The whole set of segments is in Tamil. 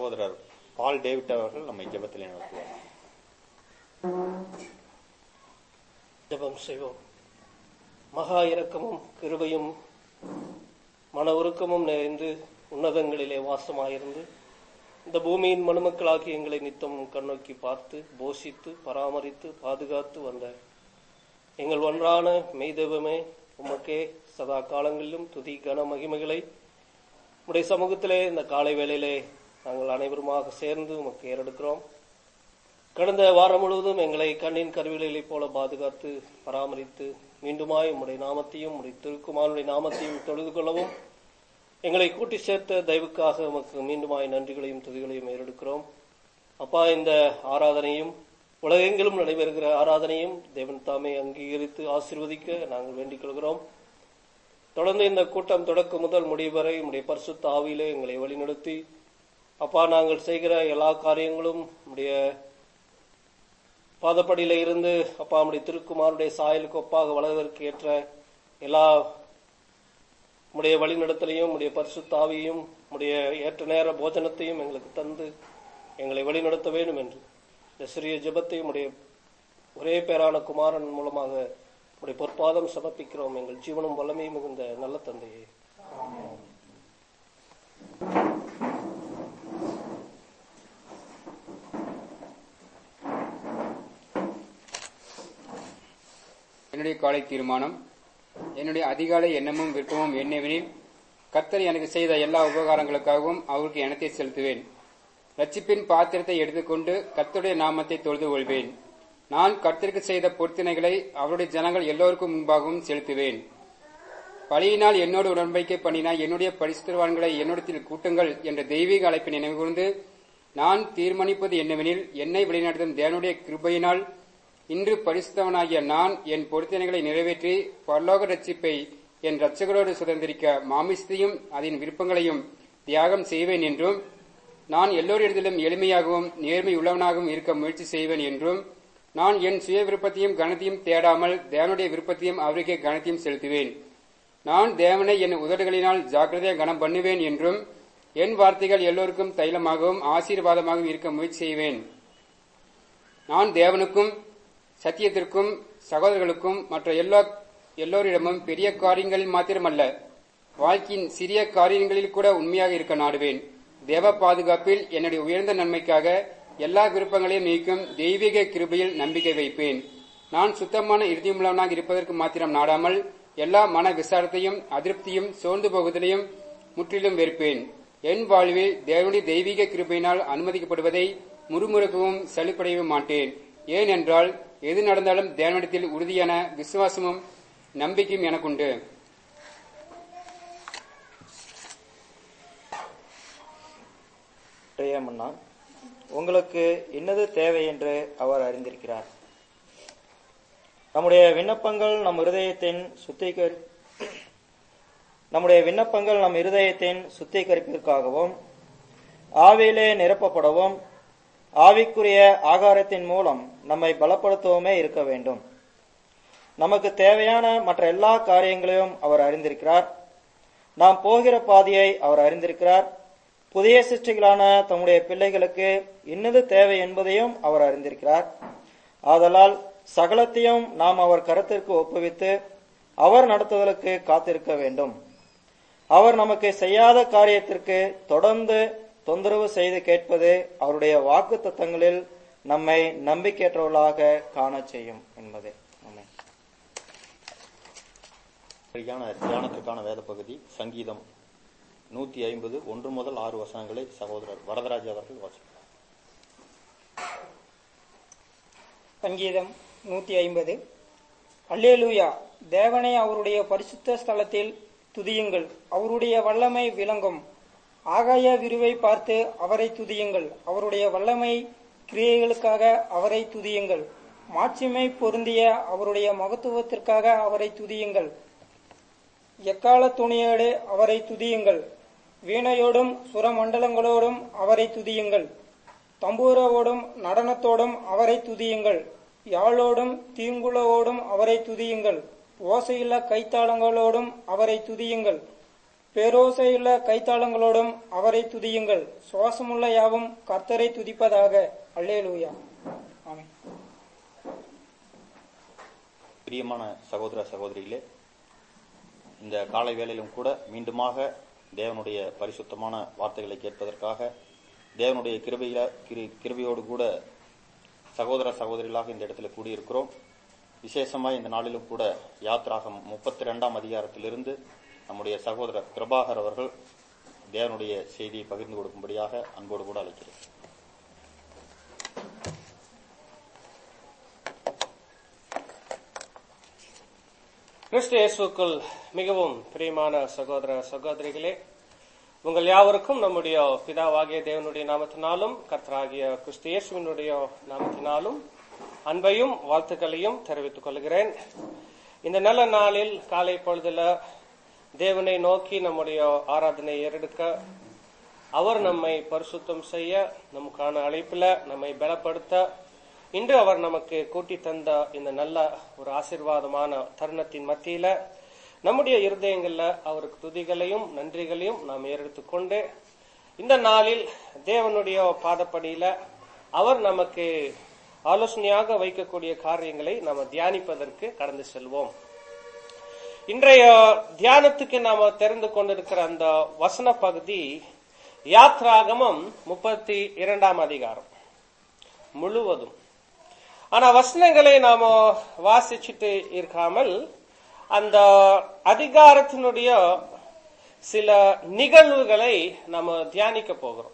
சகோதரர் பால் டேவிட் அவர்கள் நம்மை ஜெபத்தில் நடத்துவார் ஜெபம் செய்வோம் மகா இரக்கமும் கிருபையும் மன உருக்கமும் நிறைந்து உன்னதங்களிலே வாசமாயிருந்து இந்த பூமியின் மனுமக்களாகி எங்களை நித்தம் கண்ணோக்கி பார்த்து போஷித்து பராமரித்து பாதுகாத்து வந்த எங்கள் ஒன்றான மெய்தெய்வமே உமக்கே சதா காலங்களிலும் துதி கன மகிமைகளை உடைய சமூகத்திலே இந்த காலை வேளையிலே நாங்கள் அனைவருமாக சேர்ந்து உமக்கு ஏறெடுக்கிறோம் கடந்த வாரம் முழுவதும் எங்களை கண்ணின் கருவிலைகளைப் போல பாதுகாத்து பராமரித்து மீண்டுமாய் உம்முடைய நாமத்தையும் உம்முடைய திருக்குமாரனுடைய நாமத்தையும் தொழுது கொள்ளவும் எங்களை கூட்டி சேர்த்த தயவுக்காக உமக்கு மீண்டுமாய் நன்றிகளையும் துதிகளையும் ஏறெடுக்கிறோம் அப்பா இந்த ஆராதனையும் உலகெங்கிலும் நடைபெறுகிற ஆராதனையும் தேவன் தாமே அங்கீகரித்து ஆசீர்வதிக்க நாங்கள் வேண்டிக் கொள்கிறோம் தொடர்ந்து இந்த கூட்டம் தொடக்கம் முதல் முடிவு வரை உடைய பரிசுத்த ஆவியிலே எங்களை வழிநடத்தி அப்பா நாங்கள் செய்கிற எல்லா காரியங்களும் உடைய பாதப்படியில இருந்து அப்பா நம்முடைய திருக்குமாருடைய சாயலுக்கு ஒப்பாக வளர்வதற்கு ஏற்ற எல்லா உடைய வழிநடத்தலையும் உடைய பரிசுத்தாவியையும் உடைய ஏற்ற நேர போஜனத்தையும் எங்களுக்கு தந்து எங்களை வழிநடத்த வேண்டும் என்று இந்த சிறிய ஜெபத்தையும் உடைய ஒரே பேரான குமாரன் மூலமாக உடைய பொற்பாதம் சமர்ப்பிக்கிறோம் எங்கள் ஜீவனும் வல்லமையும் மிகுந்த நல்ல தந்தையே என்னுடைய காலை தீர்மானம் என்னுடைய அதிகாலை எண்ணமும் விருப்பமும் என்னவெனில் கர்த்தர் எனக்கு செய்த எல்லா உபகாரங்களுக்காகவும் அவருக்கு எனத்தை செலுத்துவேன் ரட்சிப்பின் பாத்திரத்தை எடுத்துக்கொண்டு கர்த்தருடைய நாமத்தை தொழுது கொள்வேன் நான் கர்த்தருக்கு செய்த பொருத்தினைகளை அவருடைய ஜனங்கள் எல்லோருக்கும் முன்பாகவும் செலுத்துவேன் பழியினால் என்னோடு உடன்படிக்கை பண்ணினாய் என்னுடைய பரிசுத்தவான்களை என்னிடத்தில் கூட்டுங்கள் என்ற தெய்வீக அழைப்பை நினைவுகூர்ந்து நான் தீர்மானிப்பது என்னவெனில் என்னை வழிநடத்தும் தேவனுடைய கிருபையினால் இன்று பரிசுத்தவனாகிய நான் என் பொருத்தனைகளை நிறைவேற்றி பரலோக ரட்சிப்பை என் ரட்சகரோடு சுதந்திரிக்க மாமிசத்தையும் அதன் விருப்பங்களையும் தியாகம் செய்வேன் என்றும் நான் எல்லோரிடத்திலும் எளிமையாகவும் நேர்மை உள்ளவனாகவும் இருக்க முயற்சி செய்வேன் என்றும் நான் என் சுய விருப்பத்தையும் கனத்தையும் தேடாமல் தேவனுடைய விருப்பத்தையும் அவருக்கே கனத்தையும் செலுத்துவேன் நான் தேவனை என் உதடுகளினால் ஜாக்கிரதையாக கனம் பண்ணுவேன் என்றும் என் வார்த்தைகள் எல்லோருக்கும் தைலமாகவும் ஆசீர்வாதமாகவும் இருக்க முயற்சி செய்வேன் நான் தேவனுக்கும் சத்தியத்திற்கும் சகோதரர்களுக்கும் மற்ற எல்லா எல்லோரிடமும் பெரிய காரியங்களில் மாத்திரமல்ல வாழ்க்கையின் சிறிய காரியங்களில் கூட உண்மையாக இருக்க நாடுவேன் தேவ பாதுகாப்பில் என்னுடைய உயர்ந்த நன்மைக்காக எல்லா விருப்பங்களையும் நீக்கும் தெய்வீக கிருபையில் நம்பிக்கை வைப்பேன் நான் சுத்தமான இறுதியுள்ளவனாக இருப்பதற்கு மாத்திரம் நாடாமல் எல்லா மன விசாரத்தையும் அதிருப்தியும் சோர்ந்து போகுதலையும் முற்றிலும் வெறுப்பேன் என் வாழ்வில் தேவனுடைய தெய்வீக கிருபையினால் அனுமதிக்கப்படுவதை முறுமுறுக்கவும் சளிப்படையவும் மாட்டேன் ஏனென்றால் எது நடந்தாலும் தேவனிடத்தில் உறுதியான விசுவாசமும் நம்பிக்கையும் எனக்குண்டு பிரியமன்னா உங்களுக்கு என்னது தேவை என்று அவர் அறிந்திருக்கிறார் நம்முடைய விண்ணப்பங்கள் நம் இருதயத்தின் சுத்திகரி நம்முடைய விண்ணப்பங்கள் நம் இருதயத்தின் சுத்திகரிப்பிற்காகவும் ஆவியிலே நிரப்பப்படவும் ஆவிக்குரிய ஆகாரத்தின் மூலம் நம்மை பலப்படுத்தவுமே இருக்க வேண்டும் நமக்கு தேவையான மற்ற எல்லா காரியங்களையும் அவர் அறிந்திருக்கிறார் நாம் போகிற பாதையை அவர் அறிந்திருக்கிறார் புதிய சிருஷ்டிகளான தம்முடைய பிள்ளைகளுக்கு இன்னது தேவை என்பதையும் அவர் அறிந்திருக்கிறார் ஆதலால் சகலத்தையும் நாம் அவர் கருத்திற்கு ஒப்புவித்து அவர் நடத்துதலுக்கு காத்திருக்க வேண்டும் அவர் நமக்கு செய்யாத காரியத்திற்கு தொடர்ந்து தொந்தரவு செய்து கேட்பது அவருடைய வாக்கு தத்தங்களில் நம்மை நம்பிக்கையற்றவர்களாக காணச் செய்யும் என்பதே ஆமென். சரியான தியானத்திற்கான வேத பகுதி சங்கீதம் நூத்தி ஐம்பது ஒன்று முதல் ஆறு வசனங்களை சகோதரர் வரதராஜ் அவர்கள் வாசிப்பார் சங்கீதம் நூத்தி ஐம்பது அல்லேலூயா தேவனை அவருடைய பரிசுத்த ஸ்தலத்தில் துதியுங்கள் அவருடைய வல்லமை விளங்கும் ஆகாய விரிவை பார்த்து அவரை துதியுங்கள் அவருடைய வல்லமை கிரியைகளுக்காக அவரை துதியுங்கள் மாட்சிமை பொருந்திய அவருடைய மகத்துவத்திற்காக அவரை துதியுங்கள் எக்கால துணியோடு அவரை துதியுங்கள் வீணையோடும் சுரமண்டலங்களோடும் அவரை துதியுங்கள் தம்பூரோடும் நடனத்தோடும் அவரை துதியுங்கள் யாழோடும் தீங்குளவோடும் அவரை துதியுங்கள் ஓசையுள்ள கைத்தாளங்களோடும் அவரை துதியுங்கள் பேரோசையுள்ள கைத்தாளங்களோடும் அவரை துதியுங்கள் சுவாசமுள்ள யாவும் கர்த்தரை துதிப்பதாக அல்லேலூயா ஆமென் பிரியமான சகோதர சகோதரிகளே இந்த காலை வேளையிலும் கூட மீண்டுமாக தேவனுடைய பரிசுத்தமான வார்த்தைகளை கேட்பதற்காக தேவனுடைய கிருபையில கிரு- கிருபையோடு கூட சகோதர சகோதரிகளாக இந்த இடத்துல கூடியிருக்கிறோம் விசேஷமாய் இந்த நாளிலும் கூட யாத்ராகம் முப்பத்தி ரெண்டாம் அதிகாரத்திலிருந்து நம்முடைய சகோதரர் பிரபாகர் அவர்கள் தேவனுடைய செய்தியை பகிர்ந்து கொடுக்கும்படியாக அன்போடு கூட அழைக்கிறேன் கிறிஸ்து இயேசுக்குள் மிகவும் பிரியமான சகோதர சகோதரிகளே உங்கள் யாவருக்கும் நம்முடைய பிதாவாகிய தேவனுடைய நாமத்தினாலும் கர்த்தராகிய கிறிஸ்து இயேசுவினுடைய நாமத்தினாலும் அன்பையும் வாழ்த்துக்களையும் தெரிவித்துக் கொள்கிறேன் இந்த நல்ல நாளில் காலை பொழுதுல தேவனை நோக்கி நம்முடைய ஆராதனை ஏறெடுக்க அவர் நம்மை பரிசுத்தம் செய்ய நமக்கான அழைப்புல நம்மை பலப்படுத்த இன்று அவர் நமக்கு கூட்டி தந்த இந்த நல்ல ஒரு ஆசீர்வாதமான தருணத்தின் மத்தியில நம்முடைய இருதயங்கள்ல அவருக்கு துதிகளையும் நன்றிகளையும் நாம் ஏறெடுத்துக் கொண்டு இந்த நாளில் தேவனுடைய பாதப்படியில அவர் நமக்கு ஆலோசனையாக வைக்கக்கூடிய காரியங்களை நாம தியானிப்பதற்கு கடந்து செல்வோம் இன்றைய தியானத்துக்கு நாம தெரிந்து கொண்டிருக்கிற அந்த வசன பகுதி யாத்ராகமம் முப்பத்தி இரண்டாம் அதிகாரம் முழுவதும் ஆனா வசனங்களை நாம வாசிச்சுட்டு இருக்காமல் அந்த அதிகாரத்தினுடைய சில நிகழ்வுகளை நாம தியானிக்க போகிறோம்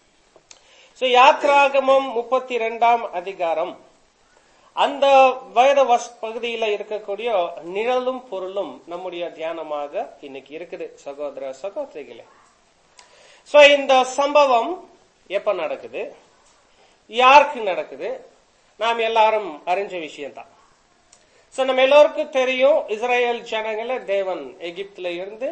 சோ யாத்ராகமம் முப்பத்தி இரண்டாம் அதிகாரம் அந்த வேத வஸ்- பகுதியில இருக்கக்கூடிய நிழலும் பொருளும் நம்முடைய தியானமாக இன்னைக்கு இருக்குது சகோதர சகோதரிகளே சோ இந்த சம்பவம் எப்ப நடக்குது யாருக்கு நடக்குது நாம் எல்லாரும் அறிஞ்ச விஷயம்தான் சோ நம்ம எல்லோருக்கும் தெரியும் இஸ்ரேல் ஜனங்களை தேவன் எகிப்துல இருந்து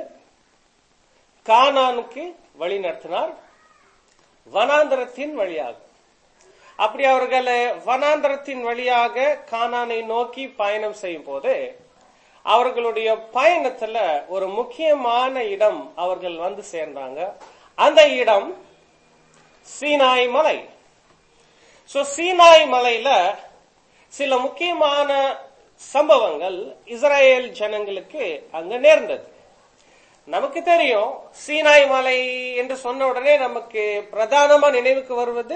கானானுக்கு வழி நடத்தினார் வனாந்தரத்தின் வழியாக அப்படி அவர்கள் வனாந்தரத்தின் வழியாக கானானை நோக்கி பயணம் செய்யும் போது அவர்களுடைய பயணத்துல ஒரு முக்கியமான இடம் அவர்கள் வந்து சேர்ந்தாங்க அந்த இடம் சீனாய் மலை சோ சீனாய் மலையில சில முக்கியமான சம்பவங்கள் இஸ்ரேல் ஜனங்களுக்கு அங்க நேர்ந்தது நமக்கு தெரியும் சீனாய் மலை என்று சொன்ன உடனே நமக்கு பிரதானமா நினைவுக்கு வருவது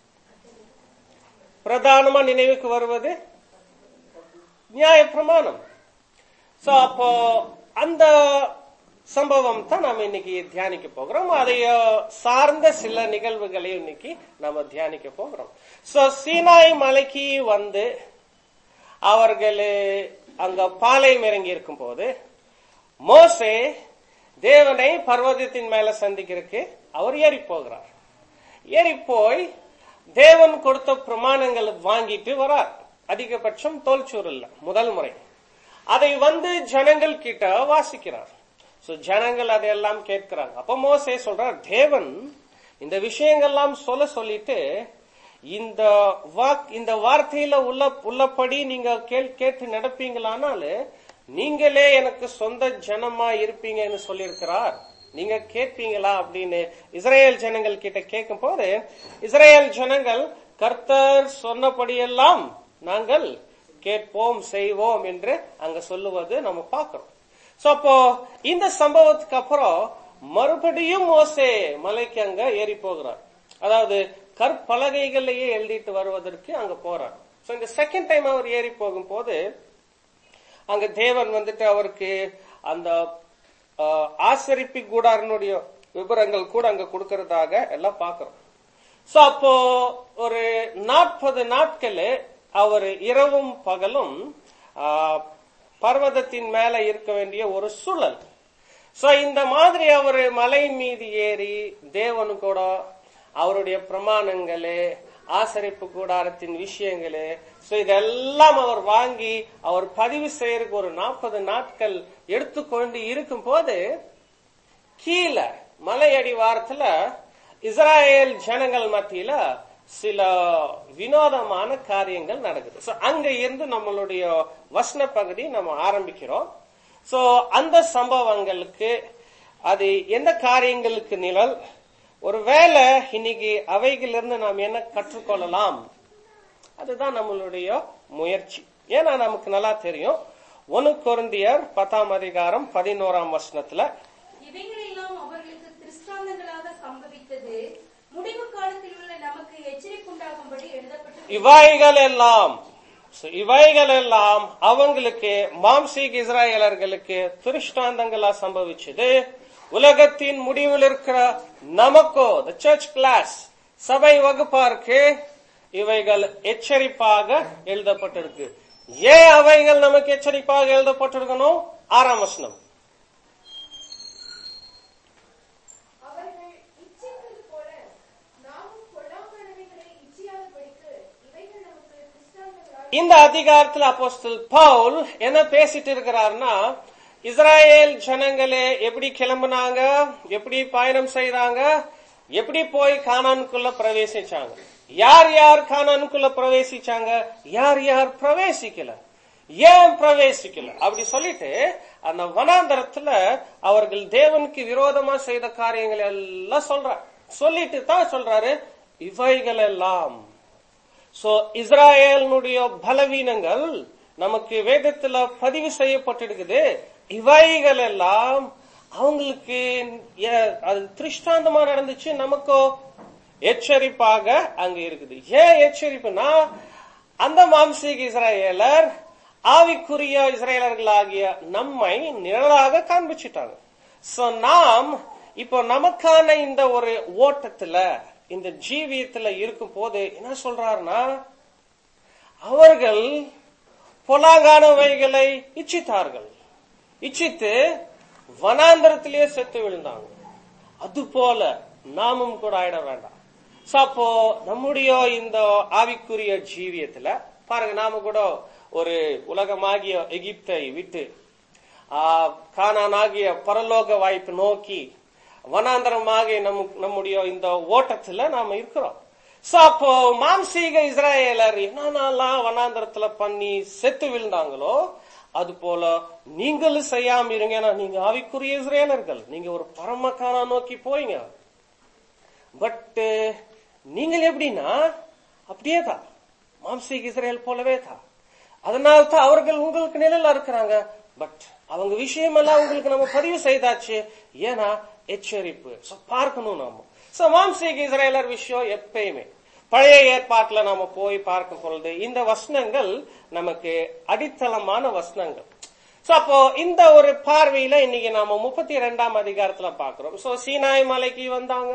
பிரதானமா நினைவுக்கு வருவது நியாயப்பிரமாணம் சோ அப்போ அந்த சம்பவம் தான் நாம இன்னைக்கு தியானிக்க போகிறோம் அதை அஹ், சார்ந்த சில நிகழ்வுகளை இன்னைக்கு நாம தியானிக்க போகிறோம் சோ சீனாய் மலைக்கு வந்து அவர்கள் அங்க பாளையம் இறங்கி இருக்கும் போது மோசே தேவனை பர்வதத்தின் மேல சந்திக்கிறதுக்கு அவர் ஏறி போகிறார் ஏறி போய் தேவன் கொடுத்த பிரமாணங்களை வாங்கிட்டு வரார் அதிகபட்சம் தோல்சூரில் முதல் முறை அதை வந்து ஜனங்கள் கிட்ட வாசிக்கிறார் சோ ஜனங்கள் அதையெல்லாம் கேட்கிறாங்க அப்ப மோசே சொல்றார் தேவன் இந்த விஷயங்கள்லாம் சொல்ல சொல்லிட்டு இந்த வாக் இந்த வார்த்தையில உள்ள உள்ளபடி நீங்க கேள் கேட்டு நடப்பீங்களானாலு நீங்களே எனக்கு சொந்த ஜனமா இருப்பீங்கன்னு சொல்லியிருக்கிறார் நீங்க கேட்பீங்களா அப்படின்னு இஸ்ரேல் ஜனங்கள் கிட்ட கேட்கும் போது இஸ்ரேல் ஜனங்கள் கர்த்தர் சொன்னபடியெல்லாம் நாங்கள் கேட்போம் செய்வோம் என்று அங்க சொல்லுவது நம்ம பார்க்கிறோம் சோ அப்போ இந்த சம்பவத்துக்கு அப்புறம் மறுபடியும் மோசே மலைக்கு அங்க ஏறி போகிறார் அதாவது கற்பலகைகளையே எழுதிட்டு வருவதற்கு அங்க போறார் சோ இந்த செகண்ட் டைம் அவர் ஏறி போகும்போது அங்க தேவன் வந்துட்டு அவருக்கு அந்த ஆஹ், ஆசரிப்பு கூடாரனுடைய விவரங்கள் கூட அங்க கொடுக்கறதாக எல்லாம் பாக்குறோம் சோ அப்போ ஒரு நாற்பது நாட்கள் அவர் இரவும் பகலும் ஆஹ், பர்வதத்தின் மேல இருக்க வேண்டிய ஒரு சூழல் சோ இந்த மாதிரி அவர் மலை மீது ஏறி தேவனு கூட அவருடைய பிரமாணங்களே ஆசரிப்பு கூடாரத்தின் விஷயங்களே சோ இதெல்லாம் அவர் வாங்கி அவர் பதிவு செய்யறதுக்கு ஒரு நாற்பது நாட்கள் எடுத்துக்கொண்டு இருக்கும் போது கீழே மலை அடிவாரத்துல இஸ்ராயேல் ஜனங்கள் மத்தியில சில வினோதமான காரியங்கள் நடக்குது சோ அங்க இருந்து நம்மளுடைய வசன பகுதி நம்ம ஆரம்பிக்கிறோம் சோ அந்த சம்பவங்களுக்கு அது எந்த காரியங்களுக்கு நிழல் ஒருவேளை இன்னைக்கு அவைகளிலிருந்து நாம் என்ன கற்றுக்கொள்ளலாம் அதுதான் நம்மளுடைய முயற்சி ஏன்னா நமக்கு நல்லா தெரியும் ஒன்னு கொருந்தியர் பத்தாம் அதிகாரம் பதினோராம் வசனத்துல இவைகளெல்லாம் அவர்களுக்கு திருஷ்டாந்தங்களாக சம்பவித்தது முடிவு காலத்தில் உள்ள நமக்கு எச்சரிப்புண்டாகும்படி எழுதப்பட்டது இவைகள் எல்லாம் So, இவைகள் எல்லாம் அவங்களுக்கு மாம்சீக இஸ்ராயலர்களுக்கு திருஷ்டாந்தங்களா சம்பவிச்சது உலகத்தின் முடிவில் இருக்கிற நமக்கோ த சர்ச் கிளாஸ் சபை வகுப்பாருக்கு இவைகள் எச்சரிப்பாக எழுதப்பட்டிருக்கு ஏன் அவைகள் நமக்கு எச்சரிப்பாக எழுதப்பட்டிருக்கணும் ஆறாம் வசனம் அவர்கள் இச்சித்தது போல நாமும் கொல்லாமலவைகளை இச்சியாதபடிக்கு இவைகள் நமக்கு கிறிஸ்தாவர்களாக இந்த அதிகாரத்துல அப்போஸ்தல் பவுல் என்ன பேசிட்டு இருக்கிறார்னா இஸ்ராயேல் ஜனங்களே எப்படி கிளம்புனாங்க எப்படி பயணம் செய்தாங்க எப்படி போய் கானானுக்குள்ள பிரவேசிச்சாங்க யார் யார் கானானுக்குள்ள பிரவேசிச்சாங்க யார் யார் பிரவேசிக்கல ஏன் பிரவேசிக்கல அப்படி சொல்லிட்டு அந்த வனாந்தரத்துல அவர்கள் தேவனுக்கு விரோதமா செய்த காரியங்கள் எல்லாம் சொல்றார் சொல்லிட்டு தான் சொல்றாரு இவைகள் எல்லாம் சோ இஸ்ராயேலினுடைய பலவீனங்கள் நமக்கு வேதத்துல பதிவு செய்யப்பட்டிருக்குது இவைகள் எல்லாம் அவங்களுக்கு ஏ- அது திருஷ்டாந்தமா நடந்துச்சு நமக்கோ எச்சரிப்பாக அங்க இருக்குது ஏன் எச்சரிப்புனா அந்த மாம்சீக இஸ்ராயேலர் ஆவிக்குரிய இஸ்ரேலர்களாகிய நம்மை நிழலாக காண்பிச்சிட்டாங்க சோ நாம் இப்போ நமக்கான இந்த ஒரு ஓட்டத்துல இந்த ஜீவியத்துல இருக்கும் போது என்ன சொல்றாருன்னா அவர்கள் பொலாங்கானவைகளை இச்சித்தார்கள் இச்சித்து வனாந்தரத்திலேயே செத்து விழுந்தாங்க அது போல நாமும் கூட ஆயிட வேண்டாம் So, அப்போ நம்முடைய இந்த ஆவிக்குரிய ஜீவியத்துல பாருங்க நாம கூட ஒரு உலகமாகிய எகிப்தை விட்டு ஆ, கானானாகிய பரலோக வாய்ப்பு நோக்கி வனாந்தரமாக நம் நம்முடைய இந்த ஓட்டத்துல நாம இருக்கிறோம் சோ அப்போ மாம்சீக இஸ்ராயேலர் என்னென்னலாம் வனாந்தரத்துல பண்ணி செத்து விழுந்தாங்களோ அது போல நீங்களும் செய்யாம இருங்க ஏன்னா நீங்க ஆவிக்குரிய இஸ்ரேலர்கள் நீங்க ஒரு பரமக்கானா நோக்கி போயிங்க பட் நீங்கள் எப்படின்னா அப்படியே தான் மாம்சீக இஸ்ரேல் போலவே தான் அதனால தான் அவர்கள் உங்களுக்கு நிழலா இருக்கிறாங்க பட் அவங்க விஷயமெல்லாம் உங்களுக்கு நம்ம பதிவு செய்தாச்சு ஏன்னா எச்சரிப்பு So, பார்க்கணும் நாம சோ மாம்சீக இஸ்ரேலர் விஷயம் எப்பயுமே பழைய ஏற்பாட்டுல நாம போய் பார்க்கும் பொழுது இந்த வசனங்கள் நமக்கு அடித்தளமான வசனங்கள் சோ அப்போ இந்த ஒரு பார்வையில இன்னைக்கு நாம முப்பத்தி ரெண்டாம் அதிகாரத்துல பாக்குறோம் சோ சீனாய் மலைக்கு வந்தாங்க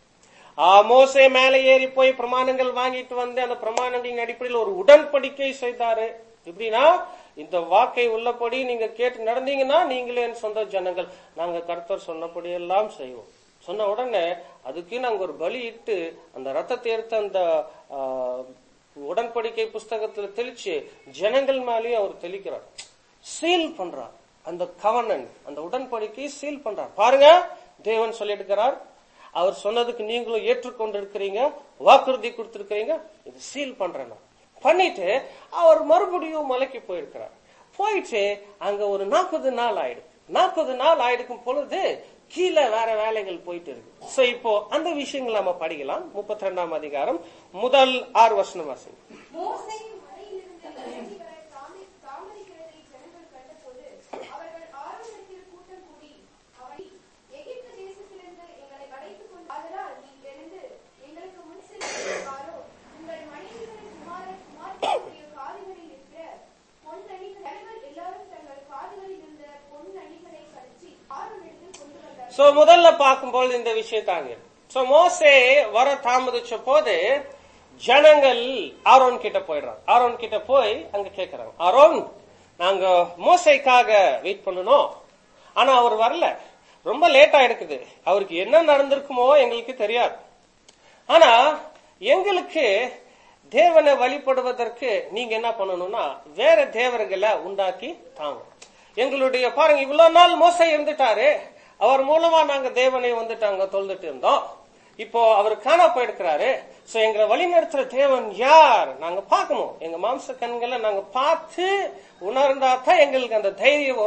ஆ, மோசே மேலே ஏறி போய் பிரமாணங்கள் வாங்கிட்டு வந்து அந்த பிரமாணங்களின் அடிப்படையில் ஒரு உடன்படிக்கை செய்தாரு எப்படின்னா இந்த வாக்கை உள்ளபடி நீங்க கேட்டு நடந்தீங்கன்னா நீங்களே என் சொந்த ஜனங்கள் நாங்க கர்த்தர் சொன்னபடி எல்லாம் செய்வோம் சொன்ன உடனே அதுக்கு நாங்க ஒரு பலி இட்டு அந்த ரத்தத்தை எடுத்து அந்த ஆ, உடன்படிக்கை புஸ்தகத்துல தெளிச்சு ஜனங்கள் மேலேயும் அவர் தெளிக்கிறார் சீல் பண்றார் அந்த கவனன் அந்த உடன்படிக்கையை சீல் பண்றார் பாருங்க தேவன் சொல்லியிருக்கிறார் அவர் சொன்னதுக்கு நீங்களும் ஏற்றுக்கொண்டு இருக்கிறீங்க வாக்குறுதி கொடுத்திருக்கிறீங்க இது சீல் பண்றேன் நான். பண்ணிட்டு அவர் மறுபடியும் மலைக்கு போயிருக்கிறார் போயிட்டு அங்க ஒரு நாற்பது நாள் ஆயிடுது நாற்பது நாள் ஆயிடுக்கும் பொழுது கீழே வேற வேலைகள் போயிட்டு இருக்கு சோ இப்போ அந்த விஷயங்கள் நம்ம படிக்கலாம் முப்பத்தி ரெண்டாம் அதிகாரம் முதல் ஆறு வருஷம் வாசிங்க மோசே மலையிலிருந்து இறங்கி வர தாமி- தாமதிக்கிறதை ஜனங்கள் கண்டபோது அவர்கள் ஆரோனிடத்தில் கூட்டம் கூடி அவனை எகிப்து தேசத்திலிருந்து எங்களை அழைத்துக் கொண்டு அதனால் நீ எழுந்து எங்களுக்கு முன் செல்வாரோ உங்கள் மனைவிகளின் குமாரர் குமாரர்களுடைய காதுகளில் இருக்கிற பொன் அணிகள் தலைவர் எல்லாரும் தங்கள் காதுகளில் இருந்த பொன் அணிகளை கழிச்சு ஆரோனிடத்தில் கொண்டு வந்தார்கள் சோ முதல்ல பார்க்கும்போது இந்த விஷயத்தாங்க சோ மோசே வர தாமதிச்ச போது ஜனங்கள் ஆரோன் கிட்ட போயிடுறாங்க ஆரோன் கிட்ட போய் அங்க கேக்குறாங்க ஆரோன் நாங்க மோசைக்காக வெயிட் பண்ணணும் ஆனா அவர் வரல ரொம்ப லேட்டா இருக்குது அவருக்கு என்ன நடந்திருக்குமோ எங்களுக்கு தெரியாது ஆனா எங்களுக்கு தேவனை வழிபடுவதற்கு நீங்க என்ன பண்ணணும்னா வேற தேவர்களை உண்டாக்கி தாங்க எங்களுடைய பாருங்க இவ்வளவு நாள் மோசை இருந்துட்டாரு அவர் மூலமா நாங்க தேவனை வந்துட்டாங்க தொழுதுட்டு இருந்தோம் இப்போ அவர் காணா போயிருக்கிறாரு சோ எங்களை வழிநடத்துற தேவன் யார் நாங்க பார்க்கணும் எங்க மாம்ச கண்களை நாங்க பார்த்து உணர்ந்தா தான் எங்களுக்கு அந்த தைரியம் வரும்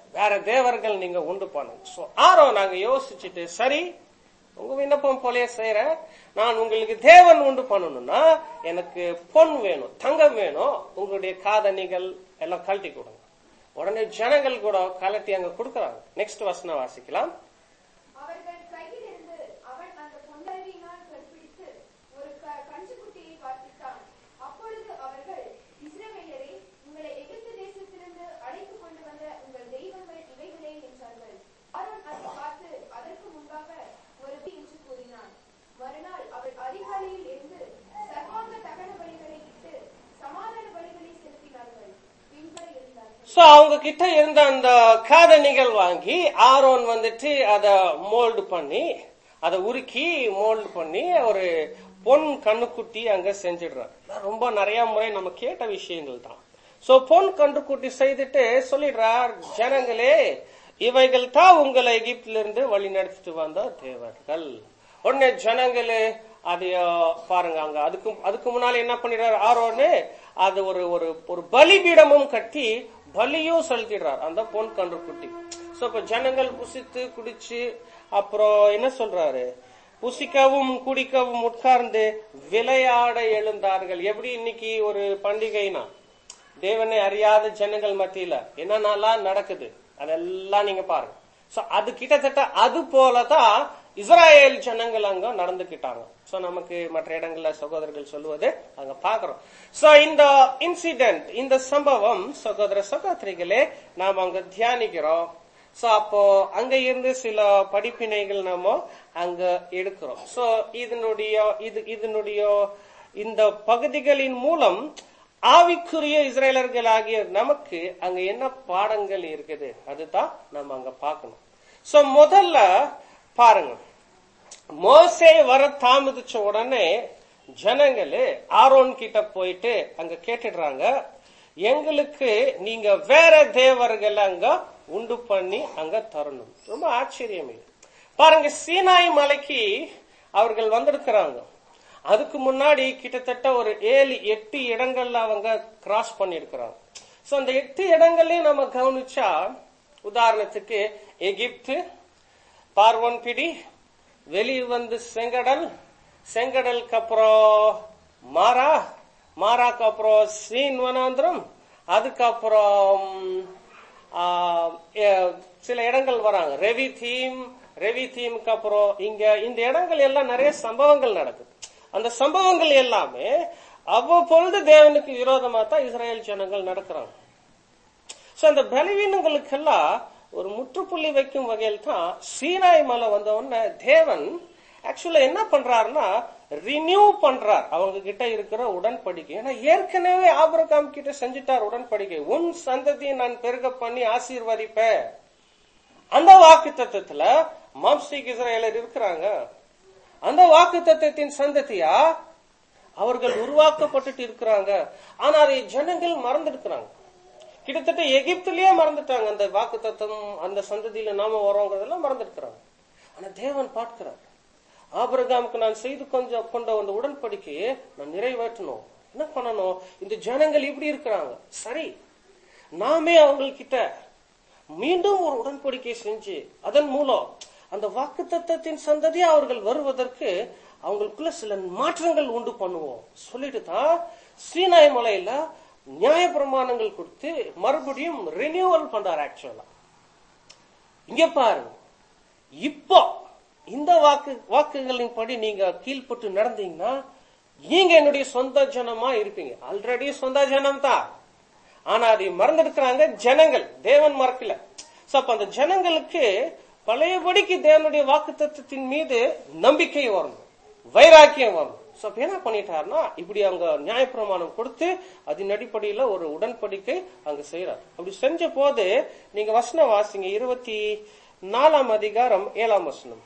வேற தேவர்கள் நீங்க உண்டு பண்ணுங்க சோ ஆரோ நாங்க யோசிச்சுட்டு சரி உங்க விண்ணப்பம் போலயே செய்யறேன் நான் உங்களுக்கு தேவன் உண்டு பண்ணணும்னா எனக்கு பொன் வேணும் தங்கம் வேணும் உங்களுடைய காதணிகள் எல்லாம் கழட்டி கொடுங்க உடனே ஜனங்கள் கூட கலட்டி அங்க கொடுக்கறாங்க நெக்ஸ்ட் வசனம் வாசிக்கலாம் அவர்கள் கையிலிருந்து அவன் அந்த பொன்னருவியினால் கற்பிடித்து ஒரு க- கன்றுக்குட்டியை வாசித்தான் அப்பொழுது அவர்கள் இஸ்ரவேலரே உங்களை எகிப்து தேசத்திலிருந்து அழைத்து கொண்டு வந்த உங்கள் தெய்வங்கள் இவைகளே என்றார்கள் ஆரோன் அதை பார்த்து அதற்கு முன்பாக ஒரு பி என்று கூறினான் மறுநாள் அவர் அதிகாலையில் இருந்து சர்வாங்க தகன பலிகளை இட்டு சமாதான பலிகளை செலுத்தினார்கள் பின்பு இருந்தார்கள் சோ அவங்க கிட்ட இருந்த அந்த காதணிகள் வாங்கி ஆரோன் வந்துட்டு அத மோல்டு பண்ணி அதை உருக்கி மோல்டு பண்ணி ஒரு பொன் கண்ணுக்குட்டி அங்க செஞ்சிடுறார் இதெல்லாம் ரொம்ப நிறைய முறை நம்ம கேட்ட விஷயங்கள் தான் சோ பொன் கண்ணுக்குட்டி செய்துட்டு சொல்லிடுறார் ஜனங்களே இவைகள் தான் உங்களை எகிப்திலிருந்து இருந்து வழி நடத்திட்டு வந்த தேவர்கள் உடனே ஜனங்களே அது பாருங்க அங்க அதுக்கு அதுக்கு முன்னால என்ன பண்ணிடுறாரு ஆரோன்னு அது ஒரு ஒரு ஒரு பலிபீடமும் கட்டி பலியும் செலுத்திடுறார் அந்த பொன் கன்று குட்டி சோ இப்ப ஜனங்கள் புசித்து குடிச்சு அப்புறம் என்ன சொல்றாரு புசிக்கவும் குடிக்கவும் உட்கார்ந்து விளையாட எழுந்தார்கள் எப்படி இன்னைக்கு ஒரு பண்டிகைனா தேவனை அறியாத ஜனங்கள் மத்தியில என்னென்னலாம் நடக்குது அதெல்லாம் நீங்க பாருங்க சோ அது கிட்டத்தட்ட அது போலதான் இஸ்ராயேல் ஜனங்கள் அங்க நடந்துக்கிட்டாங்க சோ நமக்கு மற்ற இடங்கள்ல சகோதரர்கள் சொல்லுவது அங்க பாக்குறோம் சோ இந்த இன்சிடென்ட் இந்த சம்பவம் சகோதர சகோதரிகளே நாம் அங்க தியானிக்கிறோம் சோ அப்போ அங்க இருந்து சில படிப்பினைகள் நாம அங்க எடுக்கிறோம் சோ இதனுடைய இது இதனுடைய இந்த பகுதிகளின் மூலம் ஆவிக்குரிய இஸ்ரேலர்கள் ஆகிய நமக்கு அங்க என்ன பாடங்கள் இருக்குது அதுதான் நம்ம அங்க பார்க்கணும் சோ முதல்ல பாருங்க மோசே வர தாமதிச்ச உடனே ஜனங்களே ஆரோன் கிட்ட போயிட்டு அங்க கேட்டுடுறாங்க எங்களுக்கு நீங்க வேற தேவர்கள் அங்க உண்டு பண்ணி அங்க தரணும் ரொம்ப ஆச்சரியம் இது பாருங்க சீனாய் மலைக்கு அவர்கள் வந்திருக்கிறாங்க அதுக்கு முன்னாடி கிட்டத்தட்ட ஒரு ஏழு எட்டு இடங்கள்ல அவங்க கிராஸ் பண்ணிருக்கிறாங்க சோ அந்த எட்டு இடங்களையும் நம்ம கவனிச்சா உதாரணத்துக்கு எகிப்து பார்வன் பிடி வெளியே வந்து செங்கடல் செங்கடலுக்கு அப்புறம் மாரா மாராக்கு அப்புறம் சீன் வனாந்திரம் அதுக்கப்புறம் ஆ, எ- சில இடங்கள் வராங்க ரெவி தீம் ரெவி தீமுக்கு அப்புறம் இங்க இந்த இடங்கள் எல்லாம் நிறைய சம்பவங்கள் நடக்குது அந்த சம்பவங்கள் எல்லாமே அவ்வப்பொழுது தேவனுக்கு விரோதமா தான் இஸ்ரேல் ஜனங்கள் நடக்கிறாங்க சோ அந்த பலவீனங்களுக்கெல்லாம் ஒரு முற்றுப்புள்ளி வைக்கும் வகையில் தான் சீனாய் மலை வந்த உடனே தேவன் ஆக்சுவலா என்ன பண்றாருன்னா ரினியூ பண்றார் அவங்க கிட்ட இருக்கிற உடன்படிக்கை ஏன்னா ஏற்கனவே ஆபிரகாம் கிட்ட செஞ்சுட்டார் உடன்படிக்கை உன் சந்ததியை நான் பெருக பண்ணி ஆசீர்வதிப்பேன் அந்த வாக்கு தத்துவத்துல மாம்ஸ்டிக் இஸ்ரேலர் இருக்கிறாங்க அந்த வாக்கு தத்துவத்தின் சந்ததியா அவர்கள் உருவாக்கப்பட்டுட்டு இருக்கிறாங்க ஆனா அதை ஜனங்கள் மறந்துருக்கிறாங்க கிட்டத்தட்ட எகிப்திலேயே மறந்துட்டாங்க அந்த வாக்கு தத்துவம் அந்த சந்ததியில நாம வரோங்கிறதெல்லாம் மறந்துருக்கிறாங்க ஆனா தேவன் பார்க்கிறார் ஆபிரகாமுக்கு நான் செய்து கொஞ்சம் கொண்ட அந்த உடன்படிக்கையை நான் நிறைவேற்றணும் என்ன பண்ணணும் இந்த ஜனங்கள் இப்படி இருக்கிறாங்க சரி நாமே அவங்கக்கிட்ட மீண்டும் ஒரு உடன்படிக்கை செஞ்சு அதன் மூலம் அந்த வாக்கு தத்தத்தின் சந்ததி அவர்கள் வருவதற்கு அவங்களுக்குள்ள சில மாற்றங்கள் உண்டு பண்ணுவோம் சொல்லிட்டு தான் சீனாய் மலையில நியாய பிரமாணங்கள் கொடுத்து மறுபடியும் ரினியூவல் பண்றாரு ஆக்சுவலா இங்க பாருங்க இப்போ இந்த வாக்கு வாக்குகளின் படி நீங்க கீழ்ப்பட்டு நடந்தீங்கன்னா நீங்க என்னுடைய சொந்த ஜனமா இருப்பீங்க ஆல்ரெடி சொந்த ஜனம் தான் ஆனா அதை மறந்துடுக்கிறாங்க ஜனங்கள் தேவன் மறக்கல சோ அப்ப அந்த ஜனங்களுக்கு பழையபடிக்கு தேவனுடைய வாக்கு தத்துவத்தின் மீது நம்பிக்கை வரணும் வைராக்கியம் வரணும் சோ அப்ப என்ன பண்ணிட்டாருன்னா இப்படி அவங்க நியாயப்பிரமாணம் கொடுத்து அதன் அடிப்படையில ஒரு உடன்படிக்கை அங்க செய்யறாரு அப்படி செஞ்ச போது நீங்க வசனம் வாசிங்க இருபத்தி நாலாம் அதிகாரம் ஏழாம் வசனம்